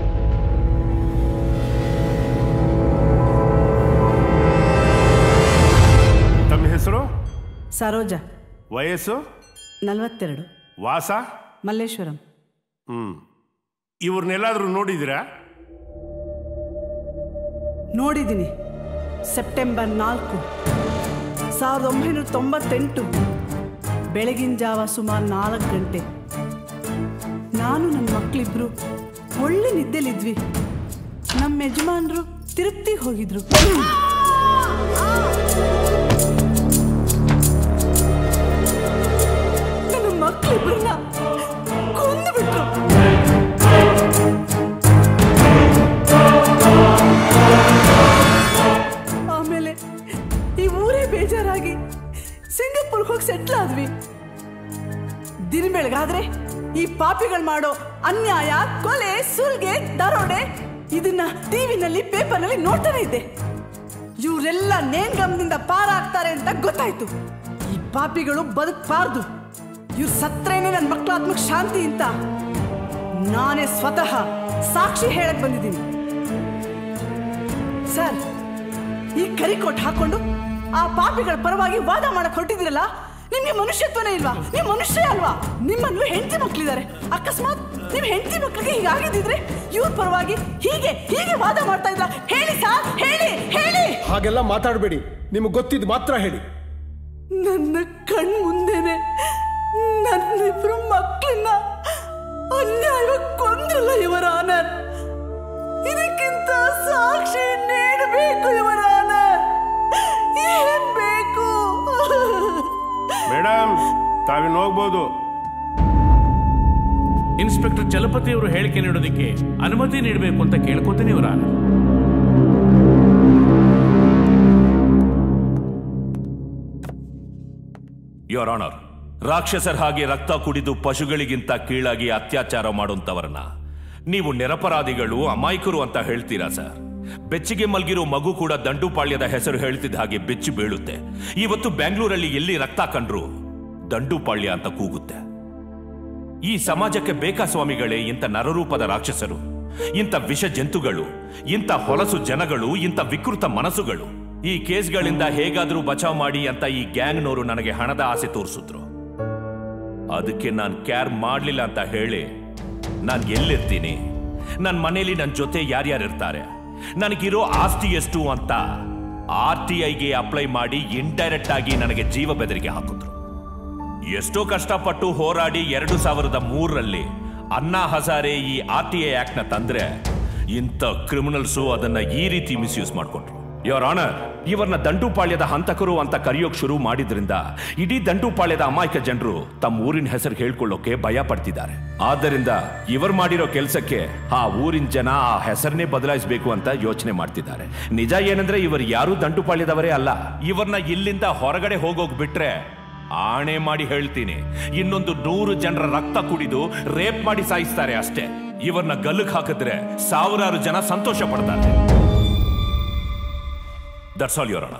ತಮ್ಮ ಹೆಸರು ಸರೋಜ ವಯಸ್ಸು ನಲವತ್ತೆರಡು ವಾಸ ಮಲ್ಲೇಶ್ವರಂ ಹ್ಮ್ ಇವ್ರನ್ನೆಲ್ಲಾದ್ರೂ ನೋಡಿದಿರಾ ನೋಡಿದ್ದೀನಿ ಸೆಪ್ಟೆಂಬರ್ ನಾಲ್ಕು ಸಾವಿರದ ಒಂಬೈನೂರ ತೊಂಬತ್ತೆಂಟು ಬೆಳಗಿನ ಜಾವ ಸುಮಾರು ನಾಲ್ಕು ಗಂಟೆ ನಾನು ನನ್ನ ಮಕ್ಕಳಿಬ್ರು ಒಳ್ಳೆ ನಿದ್ದೆಲಿದ್ವಿ ನಮ್ಮ ಯಜಮಾನರು ತಿರುಪ್ತಿಗೆ ಹೋಗಿದ್ರು ನನ್ನ ಮಕ್ಕಳಿಬ್ರನ್ನ ಕೊಂದುಬಿಟ್ರು ಆಮೇಲೆ ಈ ಊರೇ ಬೇಜಾರಾಗಿ ಸಿಂಗಾಪುರ್ಗೆ ಹೋಗಿ ಸೆಟ್ಲ್ ಆದ್ವಿ ದಿನ ಬೆಳಗಾದ್ರೆ ಈ ಪಾಪಿಗಳು ಮಾಡೋ ಅನ್ಯಾಯ ಕೊಲೆ ಸುಲ್ಗೆ ದರೋಡೆ ಇದನ್ನ ಟಿವಿನಲ್ಲಿ ಪೇಪರ್ನಲ್ಲಿ ನೋಡ್ತಾನೆ ಇದ್ದೆ ಇವರೆಲ್ಲ ನೇಣ್ಗಮ್ನಿಂದ ಪಾರಾಗ್ತಾರೆ ಅಂತ ಗೊತ್ತಾಯ್ತು ಈ ಪಾಪಿಗಳು ಬದುಕಬಾರ್ದು ಇವ್ರು ಸತ್ರೇನೆ ನನ್ನ ಮಕ್ಕಳ ಆತ್ಮಕ್ಕೆ ಶಾಂತಿ ಅಂತ ನಾನೇ ಸ್ವತಃ ಸಾಕ್ಷಿ ಹೇಳಕ್ ಬಂದಿದ್ದೀನಿ ಸರ್ ಈ ಕರಿಕೋಟ್ ಹಾಕೊಂಡು ಆ ಪಾಪಿಗಳ ಪರವಾಗಿ ವಾದ ಮಾಡಕ್ ಹೊರಟಿದ್ದೀರಲ್ಲ ನಿಮ್ಗೆ ಮನುಷ್ಯತ್ವನೇ ಇಲ್ವಾ ನೀವು ಮನುಷ್ಯ ಅಲ್ವಾ ನಿಮ್ಮನ್ನು ಹೆಂಡತಿ ಮಕ್ಕಳಿದ್ದಾರೆ ಅಕಸ್ಮಾತ್ ನಿಮ್ ಹೆಂಡತಿ ಮಕ್ಕಳಿಗೆ ಹೀಗಾಗಿದ್ದಿದ್ರೆ ಇವ್ರ ಪರವಾಗಿ ಹೀಗೆ ಹೀಗೆ ವಾದ ಮಾಡ್ತಾ ಇದ್ರ ಹೇಳಿ ಸರ್ ಹೇಳಿ ಹೇಳಿ ಹಾಗೆಲ್ಲ ಮಾತಾಡಬೇಡಿ ನಿಮಗೆ ಗೊತ್ತಿದ್ದು ಮಾತ್ರ ಹೇಳಿ ನನ್ನ ಕಣ್ ಮುಂದೆನೆ ನನ್ನಿಬ್ರು ಮಕ್ಕಳನ್ನ ಅನ್ಯಾಯವಾಗಿ ಕೊಂದ್ರಲ್ಲ ಇವರ ಆನರ್ ಇದಕ್ಕಿಂತ ಸಾಕ್ಷಿ ನೀಡಬೇಕು ಇವರ ಆನರ್ ಏನ್ ಬೇಕು ಮೇಡಮ್ ತಾವಿನ್ ಹೋಗ್ಬೋದು ಇನ್ಸ್ಪೆಕ್ಟರ್ ಚಲಪತಿ ಅವರು ಹೇಳಿಕೆ ನೀಡೋದಕ್ಕೆ ಅನುಮತಿ ನೀಡಬೇಕು ಅಂತ ಕೇಳ್ಕೊತೀನಿ ಇವರ ಆನರ್ ಯೋರ್ ಆನರ್ ರಾಕ್ಷಸರ ಹಾಗೆ ರಕ್ತ ಕುಡಿದು ಪಶುಗಳಿಗಿಂತ ಕೀಳಾಗಿ ಅತ್ಯಾಚಾರ ಮಾಡುವಂತವರನ್ನ ನೀವು ನಿರಪರಾಧಿಗಳು ಅಮಾಯಕರು ಅಂತ ಹೇಳ್ತೀರಾ ಸರ್ ಬೆಚ್ಚಿಗೆ ಮಲ್ಗಿರೋ ಮಗು ಕೂಡ ದಂಡುಪಾಳ್ಯದ ಹೆಸರು ಹೇಳ್ತಿದ್ದ ಹಾಗೆ ಬೆಚ್ಚಿ ಬೀಳುತ್ತೆ ಇವತ್ತು ಬೆಂಗಳೂರಲ್ಲಿ ಎಲ್ಲಿ ರಕ್ತ ಕಂಡ್ರು ದಂಡುಪಾಳ್ಯ ಅಂತ ಕೂಗುತ್ತೆ ಈ ಸಮಾಜಕ್ಕೆ ಬೇಕಾ ಸ್ವಾಮಿಗಳೇ ಇಂಥ ನರರೂಪದ ರಾಕ್ಷಸರು ಇಂಥ ವಿಷ ಜಂತುಗಳು ಇಂಥ ಹೊಲಸು ಜನಗಳು ಇಂಥ ವಿಕೃತ ಮನಸ್ಸುಗಳು ಈ ಕೇಸ್ಗಳಿಂದ ಹೇಗಾದ್ರೂ ಬಚಾವ್ ಮಾಡಿ ಅಂತ ಈ ಗ್ಯಾಂಗ್ನವರು ನನಗೆ ಹಣದ ಆಸೆ ತೋರಿಸಿದ್ರು ಅದಕ್ಕೆ ನಾನು ಕ್ಯಾರ್ ಮಾಡ್ಲಿಲ್ಲ ಅಂತ ಹೇಳಿ ನಾನು ಎಲ್ಲಿರ್ತೀನಿ ನನ್ನ ಮನೇಲಿ ನನ್ನ ಜೊತೆ ಯಾರ್ಯಾರು ಇರ್ತಾರೆ ನನಗಿರೋ ಆಸ್ತಿ ಎಷ್ಟು ಅಂತ ಆರ್ ಟಿ ಐಗೆ ಅಪ್ಲೈ ಮಾಡಿ ಇಂಡೈರೆಕ್ಟ್ ಆಗಿ ನನಗೆ ಜೀವ ಬೆದರಿಕೆ ಹಾಕಿದ್ರು ಎಷ್ಟೋ ಕಷ್ಟಪಟ್ಟು ಹೋರಾಡಿ ಎರಡು ಸಾವಿರದ ಮೂರರಲ್ಲಿ ಅಣ್ಣಾ ಹಜಾರೆ ಈ ಆರ್ ಟಿ ಐ ಆಕ್ಟ್ ನ ತಂದ್ರೆ ಇಂಥ ಕ್ರಿಮಿನಲ್ಸು ಅದನ್ನ ಈ ರೀತಿ ಮಿಸ್ಯೂಸ್ ಮಾಡ್ಕೊಂಡ್ರು ಯೋರ್ ಆನರ್ ಇವರನ್ನ ದಂಡುಪಾಳ್ಯದ ಹಂತಕರು ಅಂತ ಕರೆಯೋಕ್ ಶುರು ಮಾಡಿದ್ರಿಂದ ಇಡೀ ದಂಡುಪಾಳ್ಯದ ಅಮಾಯಕ ಜನರು ತಮ್ಮ ಊರಿನ ಹೆಸರು ಹೇಳ್ಕೊಳ್ಳೋಕೆ ಭಯ ಪಡ್ತಿದ್ದಾರೆ ಆದ್ದರಿಂದ ಇವರು ಮಾಡಿರೋ ಕೆಲಸಕ್ಕೆ ಆ ಊರಿನ ಜನ ಆ ಹೆಸರನ್ನೇ ಬದಲಾಯಿಸಬೇಕು ಅಂತ ಯೋಚನೆ ಮಾಡ್ತಿದ್ದಾರೆ ನಿಜ ಏನಂದ್ರೆ ಇವರು ಯಾರು ದಂಡುಪಾಳ್ಯದವರೇ ಅಲ್ಲ ಇವರನ್ನ ಇಲ್ಲಿಂದ ಹೊರಗಡೆ ಹೋಗೋಕ್ ಬಿಟ್ರೆ ಆಣೆ ಮಾಡಿ ಹೇಳ್ತೀನಿ ಇನ್ನೊಂದು ನೂರು ಜನರ ರಕ್ತ ಕುಡಿದು ರೇಪ್ ಮಾಡಿ ಸಾಯಿಸ್ತಾರೆ ಅಷ್ಟೇ ಇವರನ್ನ ಗಲ್ಲಕ್ ಹಾಕಿದ್ರೆ ಸಾವಿರಾರು ಜನ ಸಂತೋಷ ಪಡ್ತಾರೆ ದಟ್ಸ್ ಆಲ್ ಯೋರಣ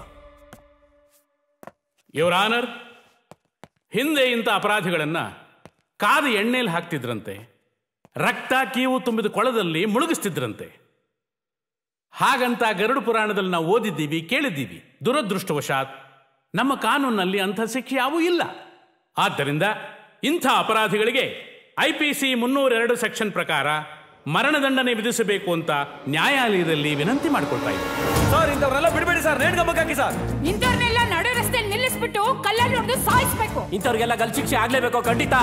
ಯುವರ್ ಆನರ್ ಹಿಂದೆ ಇಂಥ ಅಪರಾಧಿಗಳನ್ನ ಕಾದ ಎಣ್ಣೆಯಲ್ಲಿ ಹಾಕ್ತಿದ್ರಂತೆ ರಕ್ತ ಕೀವು ತುಂಬಿದ ಕೊಳದಲ್ಲಿ ಮುಳುಗಿಸ್ತಿದ್ರಂತೆ ಹಾಗಂತ ಗರುಡು ಪುರಾಣದಲ್ಲಿ ನಾವು ಓದಿದ್ದೀವಿ ಕೇಳಿದ್ದೀವಿ ದುರದೃಷ್ಟವಶಾತ್ ನಮ್ಮ ಕಾನೂನಲ್ಲಿ ಅಂಥ ಶಿಕ್ಷೆ ಯಾವೂ ಇಲ್ಲ ಆದ್ದರಿಂದ ಇಂಥ ಅಪರಾಧಿಗಳಿಗೆ ಐ ಪಿ ಸಿ ಮುನ್ನೂರೆರಡು ಸೆಕ್ಷನ್ ಪ್ರಕಾರ ಮರಣದಂಡನೆ ವಿಧಿಸಬೇಕು ಅಂತ ನ್ಯಾಯಾಲಯದಲ್ಲಿ ವಿನಂತಿ ಮಾಡಿಕೊಳ್ತಾ ಇದ್ದಾರೆ ಸರ್ ಇಂಥವ್ರನ್ನೆಲ್ಲ ಬಿಡಬೇಡಿ ಸರ್ ನೇಣ್ಗಂಬಕ್ಕೆ ಹಾಕಿ ಸರ್ ಇಂಥವ್ರನ್ನೆಲ್ಲ ನಡು ರಸ್ತೆಯಲ್ಲಿ ನಿಲ್ಲಿಸ್ಬಿಟ್ಟು ಕಲ್ಲಲ್ಲಿ ಹೊಡೆದು ಸಾಯಿಸ್ಬೇಕು ಇಂಥವ್ರಿಗೆಲ್ಲ ಗಲ್ ಶಿಕ್ಷೆ ಆಗ್ಲೇಬೇಕು ಖಂಡಿತ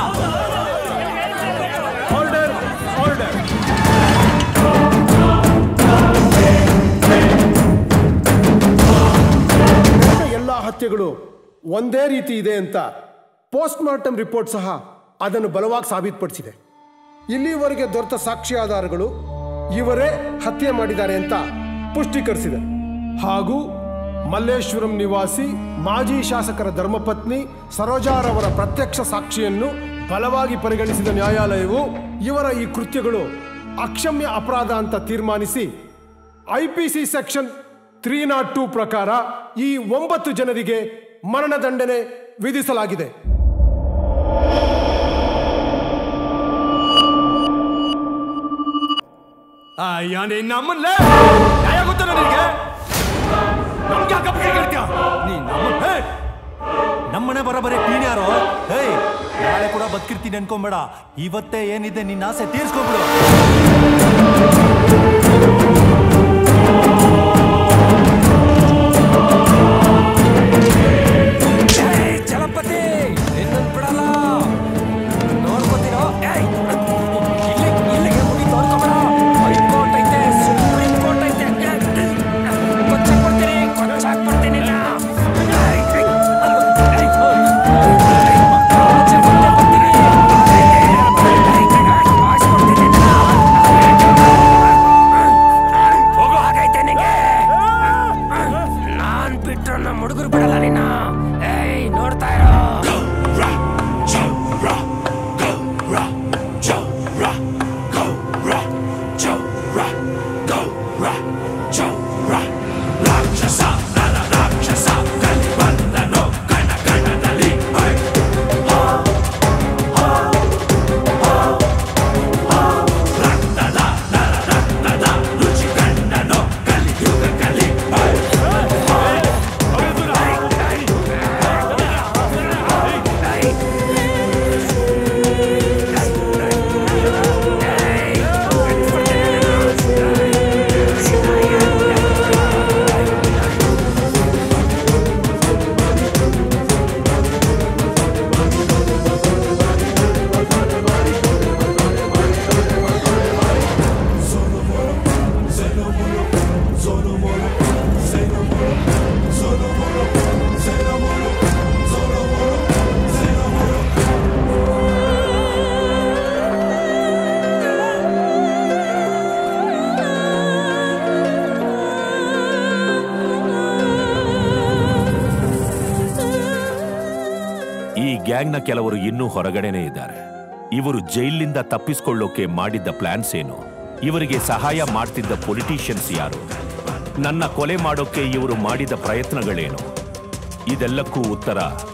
ಎಲ್ಲ ಹತ್ಯೆಗಳು ಒಂದೇ ರೀತಿ ಇದೆ ಅಂತ ಪೋಸ್ಟ್ ಮಾರ್ಟಮ್ ರಿಪೋರ್ಟ್ ಸಹ ಅದನ್ನು ಬಲವಾಗಿ ಸಾಬೀತುಪಡಿಸಿದೆ ಇಲ್ಲಿವರೆಗೆ ದೊರೆತ ಸಾಕ್ಷ್ಯಾಧಾರಗಳು ಇವರೇ ಹತ್ಯೆ ಮಾಡಿದ್ದಾರೆ ಅಂತ ಪುಷ್ಟೀಕರಿಸಿದೆ ಹಾಗೂ ಮಲ್ಲೇಶ್ವರಂ ನಿವಾಸಿ ಮಾಜಿ ಶಾಸಕರ ಧರ್ಮಪತ್ನಿ ಸರೋಜಾರವರ ಪ್ರತ್ಯಕ್ಷ ಸಾಕ್ಷಿಯನ್ನು ಬಲವಾಗಿ ಪರಿಗಣಿಸಿದ ನ್ಯಾಯಾಲಯವು ಇವರ ಈ ಕೃತ್ಯಗಳು ಅಕ್ಷಮ್ಯ ಅಪರಾಧ ಅಂತ ತೀರ್ಮಾನಿಸಿ IPC section three not two ಪ್ರಕಾರ ಈ ಒಂಬತ್ತು ಜನರಿಗೆ ಮರಣದಂಡನೆ ವಿಧಿಸಲಾಗಿದೆ ಅಯ್ಯ ನೀನ್ ನಮ್ಮನ್ಲೇ ನ್ಯಾಯ ಗೊತ್ತ ನಿನಗೆ ನಮ್ಗೆ ಯಾಕೆ ಬಗ್ಗೆ ಕೇಳ್ತೀಯ ನೀನ್ ನಮ್ಮ ನಮ್ಮನೆ ಬರಬರೇ ನೀನ್ ಯಾರೋ ಹೇಯ್ ನಾಳೆ ಕೂಡ ಬದುಕಿರ್ತೀನಿ ಅನ್ಕೊಂಬೇಡ ಇವತ್ತೇ ಏನಿದೆ ನಿನ್ನ ಆಸೆ ತೀರ್ಸ್ಕೊಂಬಿಡು ಚಲಪತಿ ನಿನ್ನನ್ ಬಿಡಲ್ಲ ನೋಡ್ಕೊತೀರೋ ಏಯ್ ಇಲ್ಲಿ ಇಲ್ಲಿಗೆ ಮುಗಿ ತೋರ್ಕೊಬೇಡ ಹೈಕೋರ್ಟ್ ಐತೆ ಸುಪ್ರೀಂ ಕೋರ್ಟ್ ಐತೆ ಕೊಚ್ಚಾಕ್ ಬರ್ತೀನಿ ಕೊಚ್ಚಾಕ್ ಬರ್ತೀನಿ ನಾನ್ ಬಿಟ್ರು ನಮ್ಮ ಹುಡುಗರು ಬಿಡಲ್ಲ ನಿನ್ನ ಏಯ್ ನೋಡ್ತಾ ಇರೋ ಈ ಗ್ಯಾಂಗ್ನ ಕೆಲವರು ಇನ್ನೂ ಹೊರಗಡೆನೇ ಇದ್ದಾರೆ ಇವರು ಜೈಲಿಂದ ತಪ್ಪಿಸಿಕೊಳ್ಳೋಕೆ ಮಾಡಿದ್ದ ಪ್ಲಾನ್ಸ್ ಏನು ಇವರಿಗೆ ಸಹಾಯ ಮಾಡ್ತಿದ್ದ ಪೊಲಿಟಿಷಿಯನ್ಸ್ ಯಾರು ನನ್ನ ಕೊಲೆ ಮಾಡೋಕೆ ಇವರು ಮಾಡಿದ ಪ್ರಯತ್ನಗಳೇನು ಇದೆಲ್ಲಕ್ಕೂ ಉತ್ತರ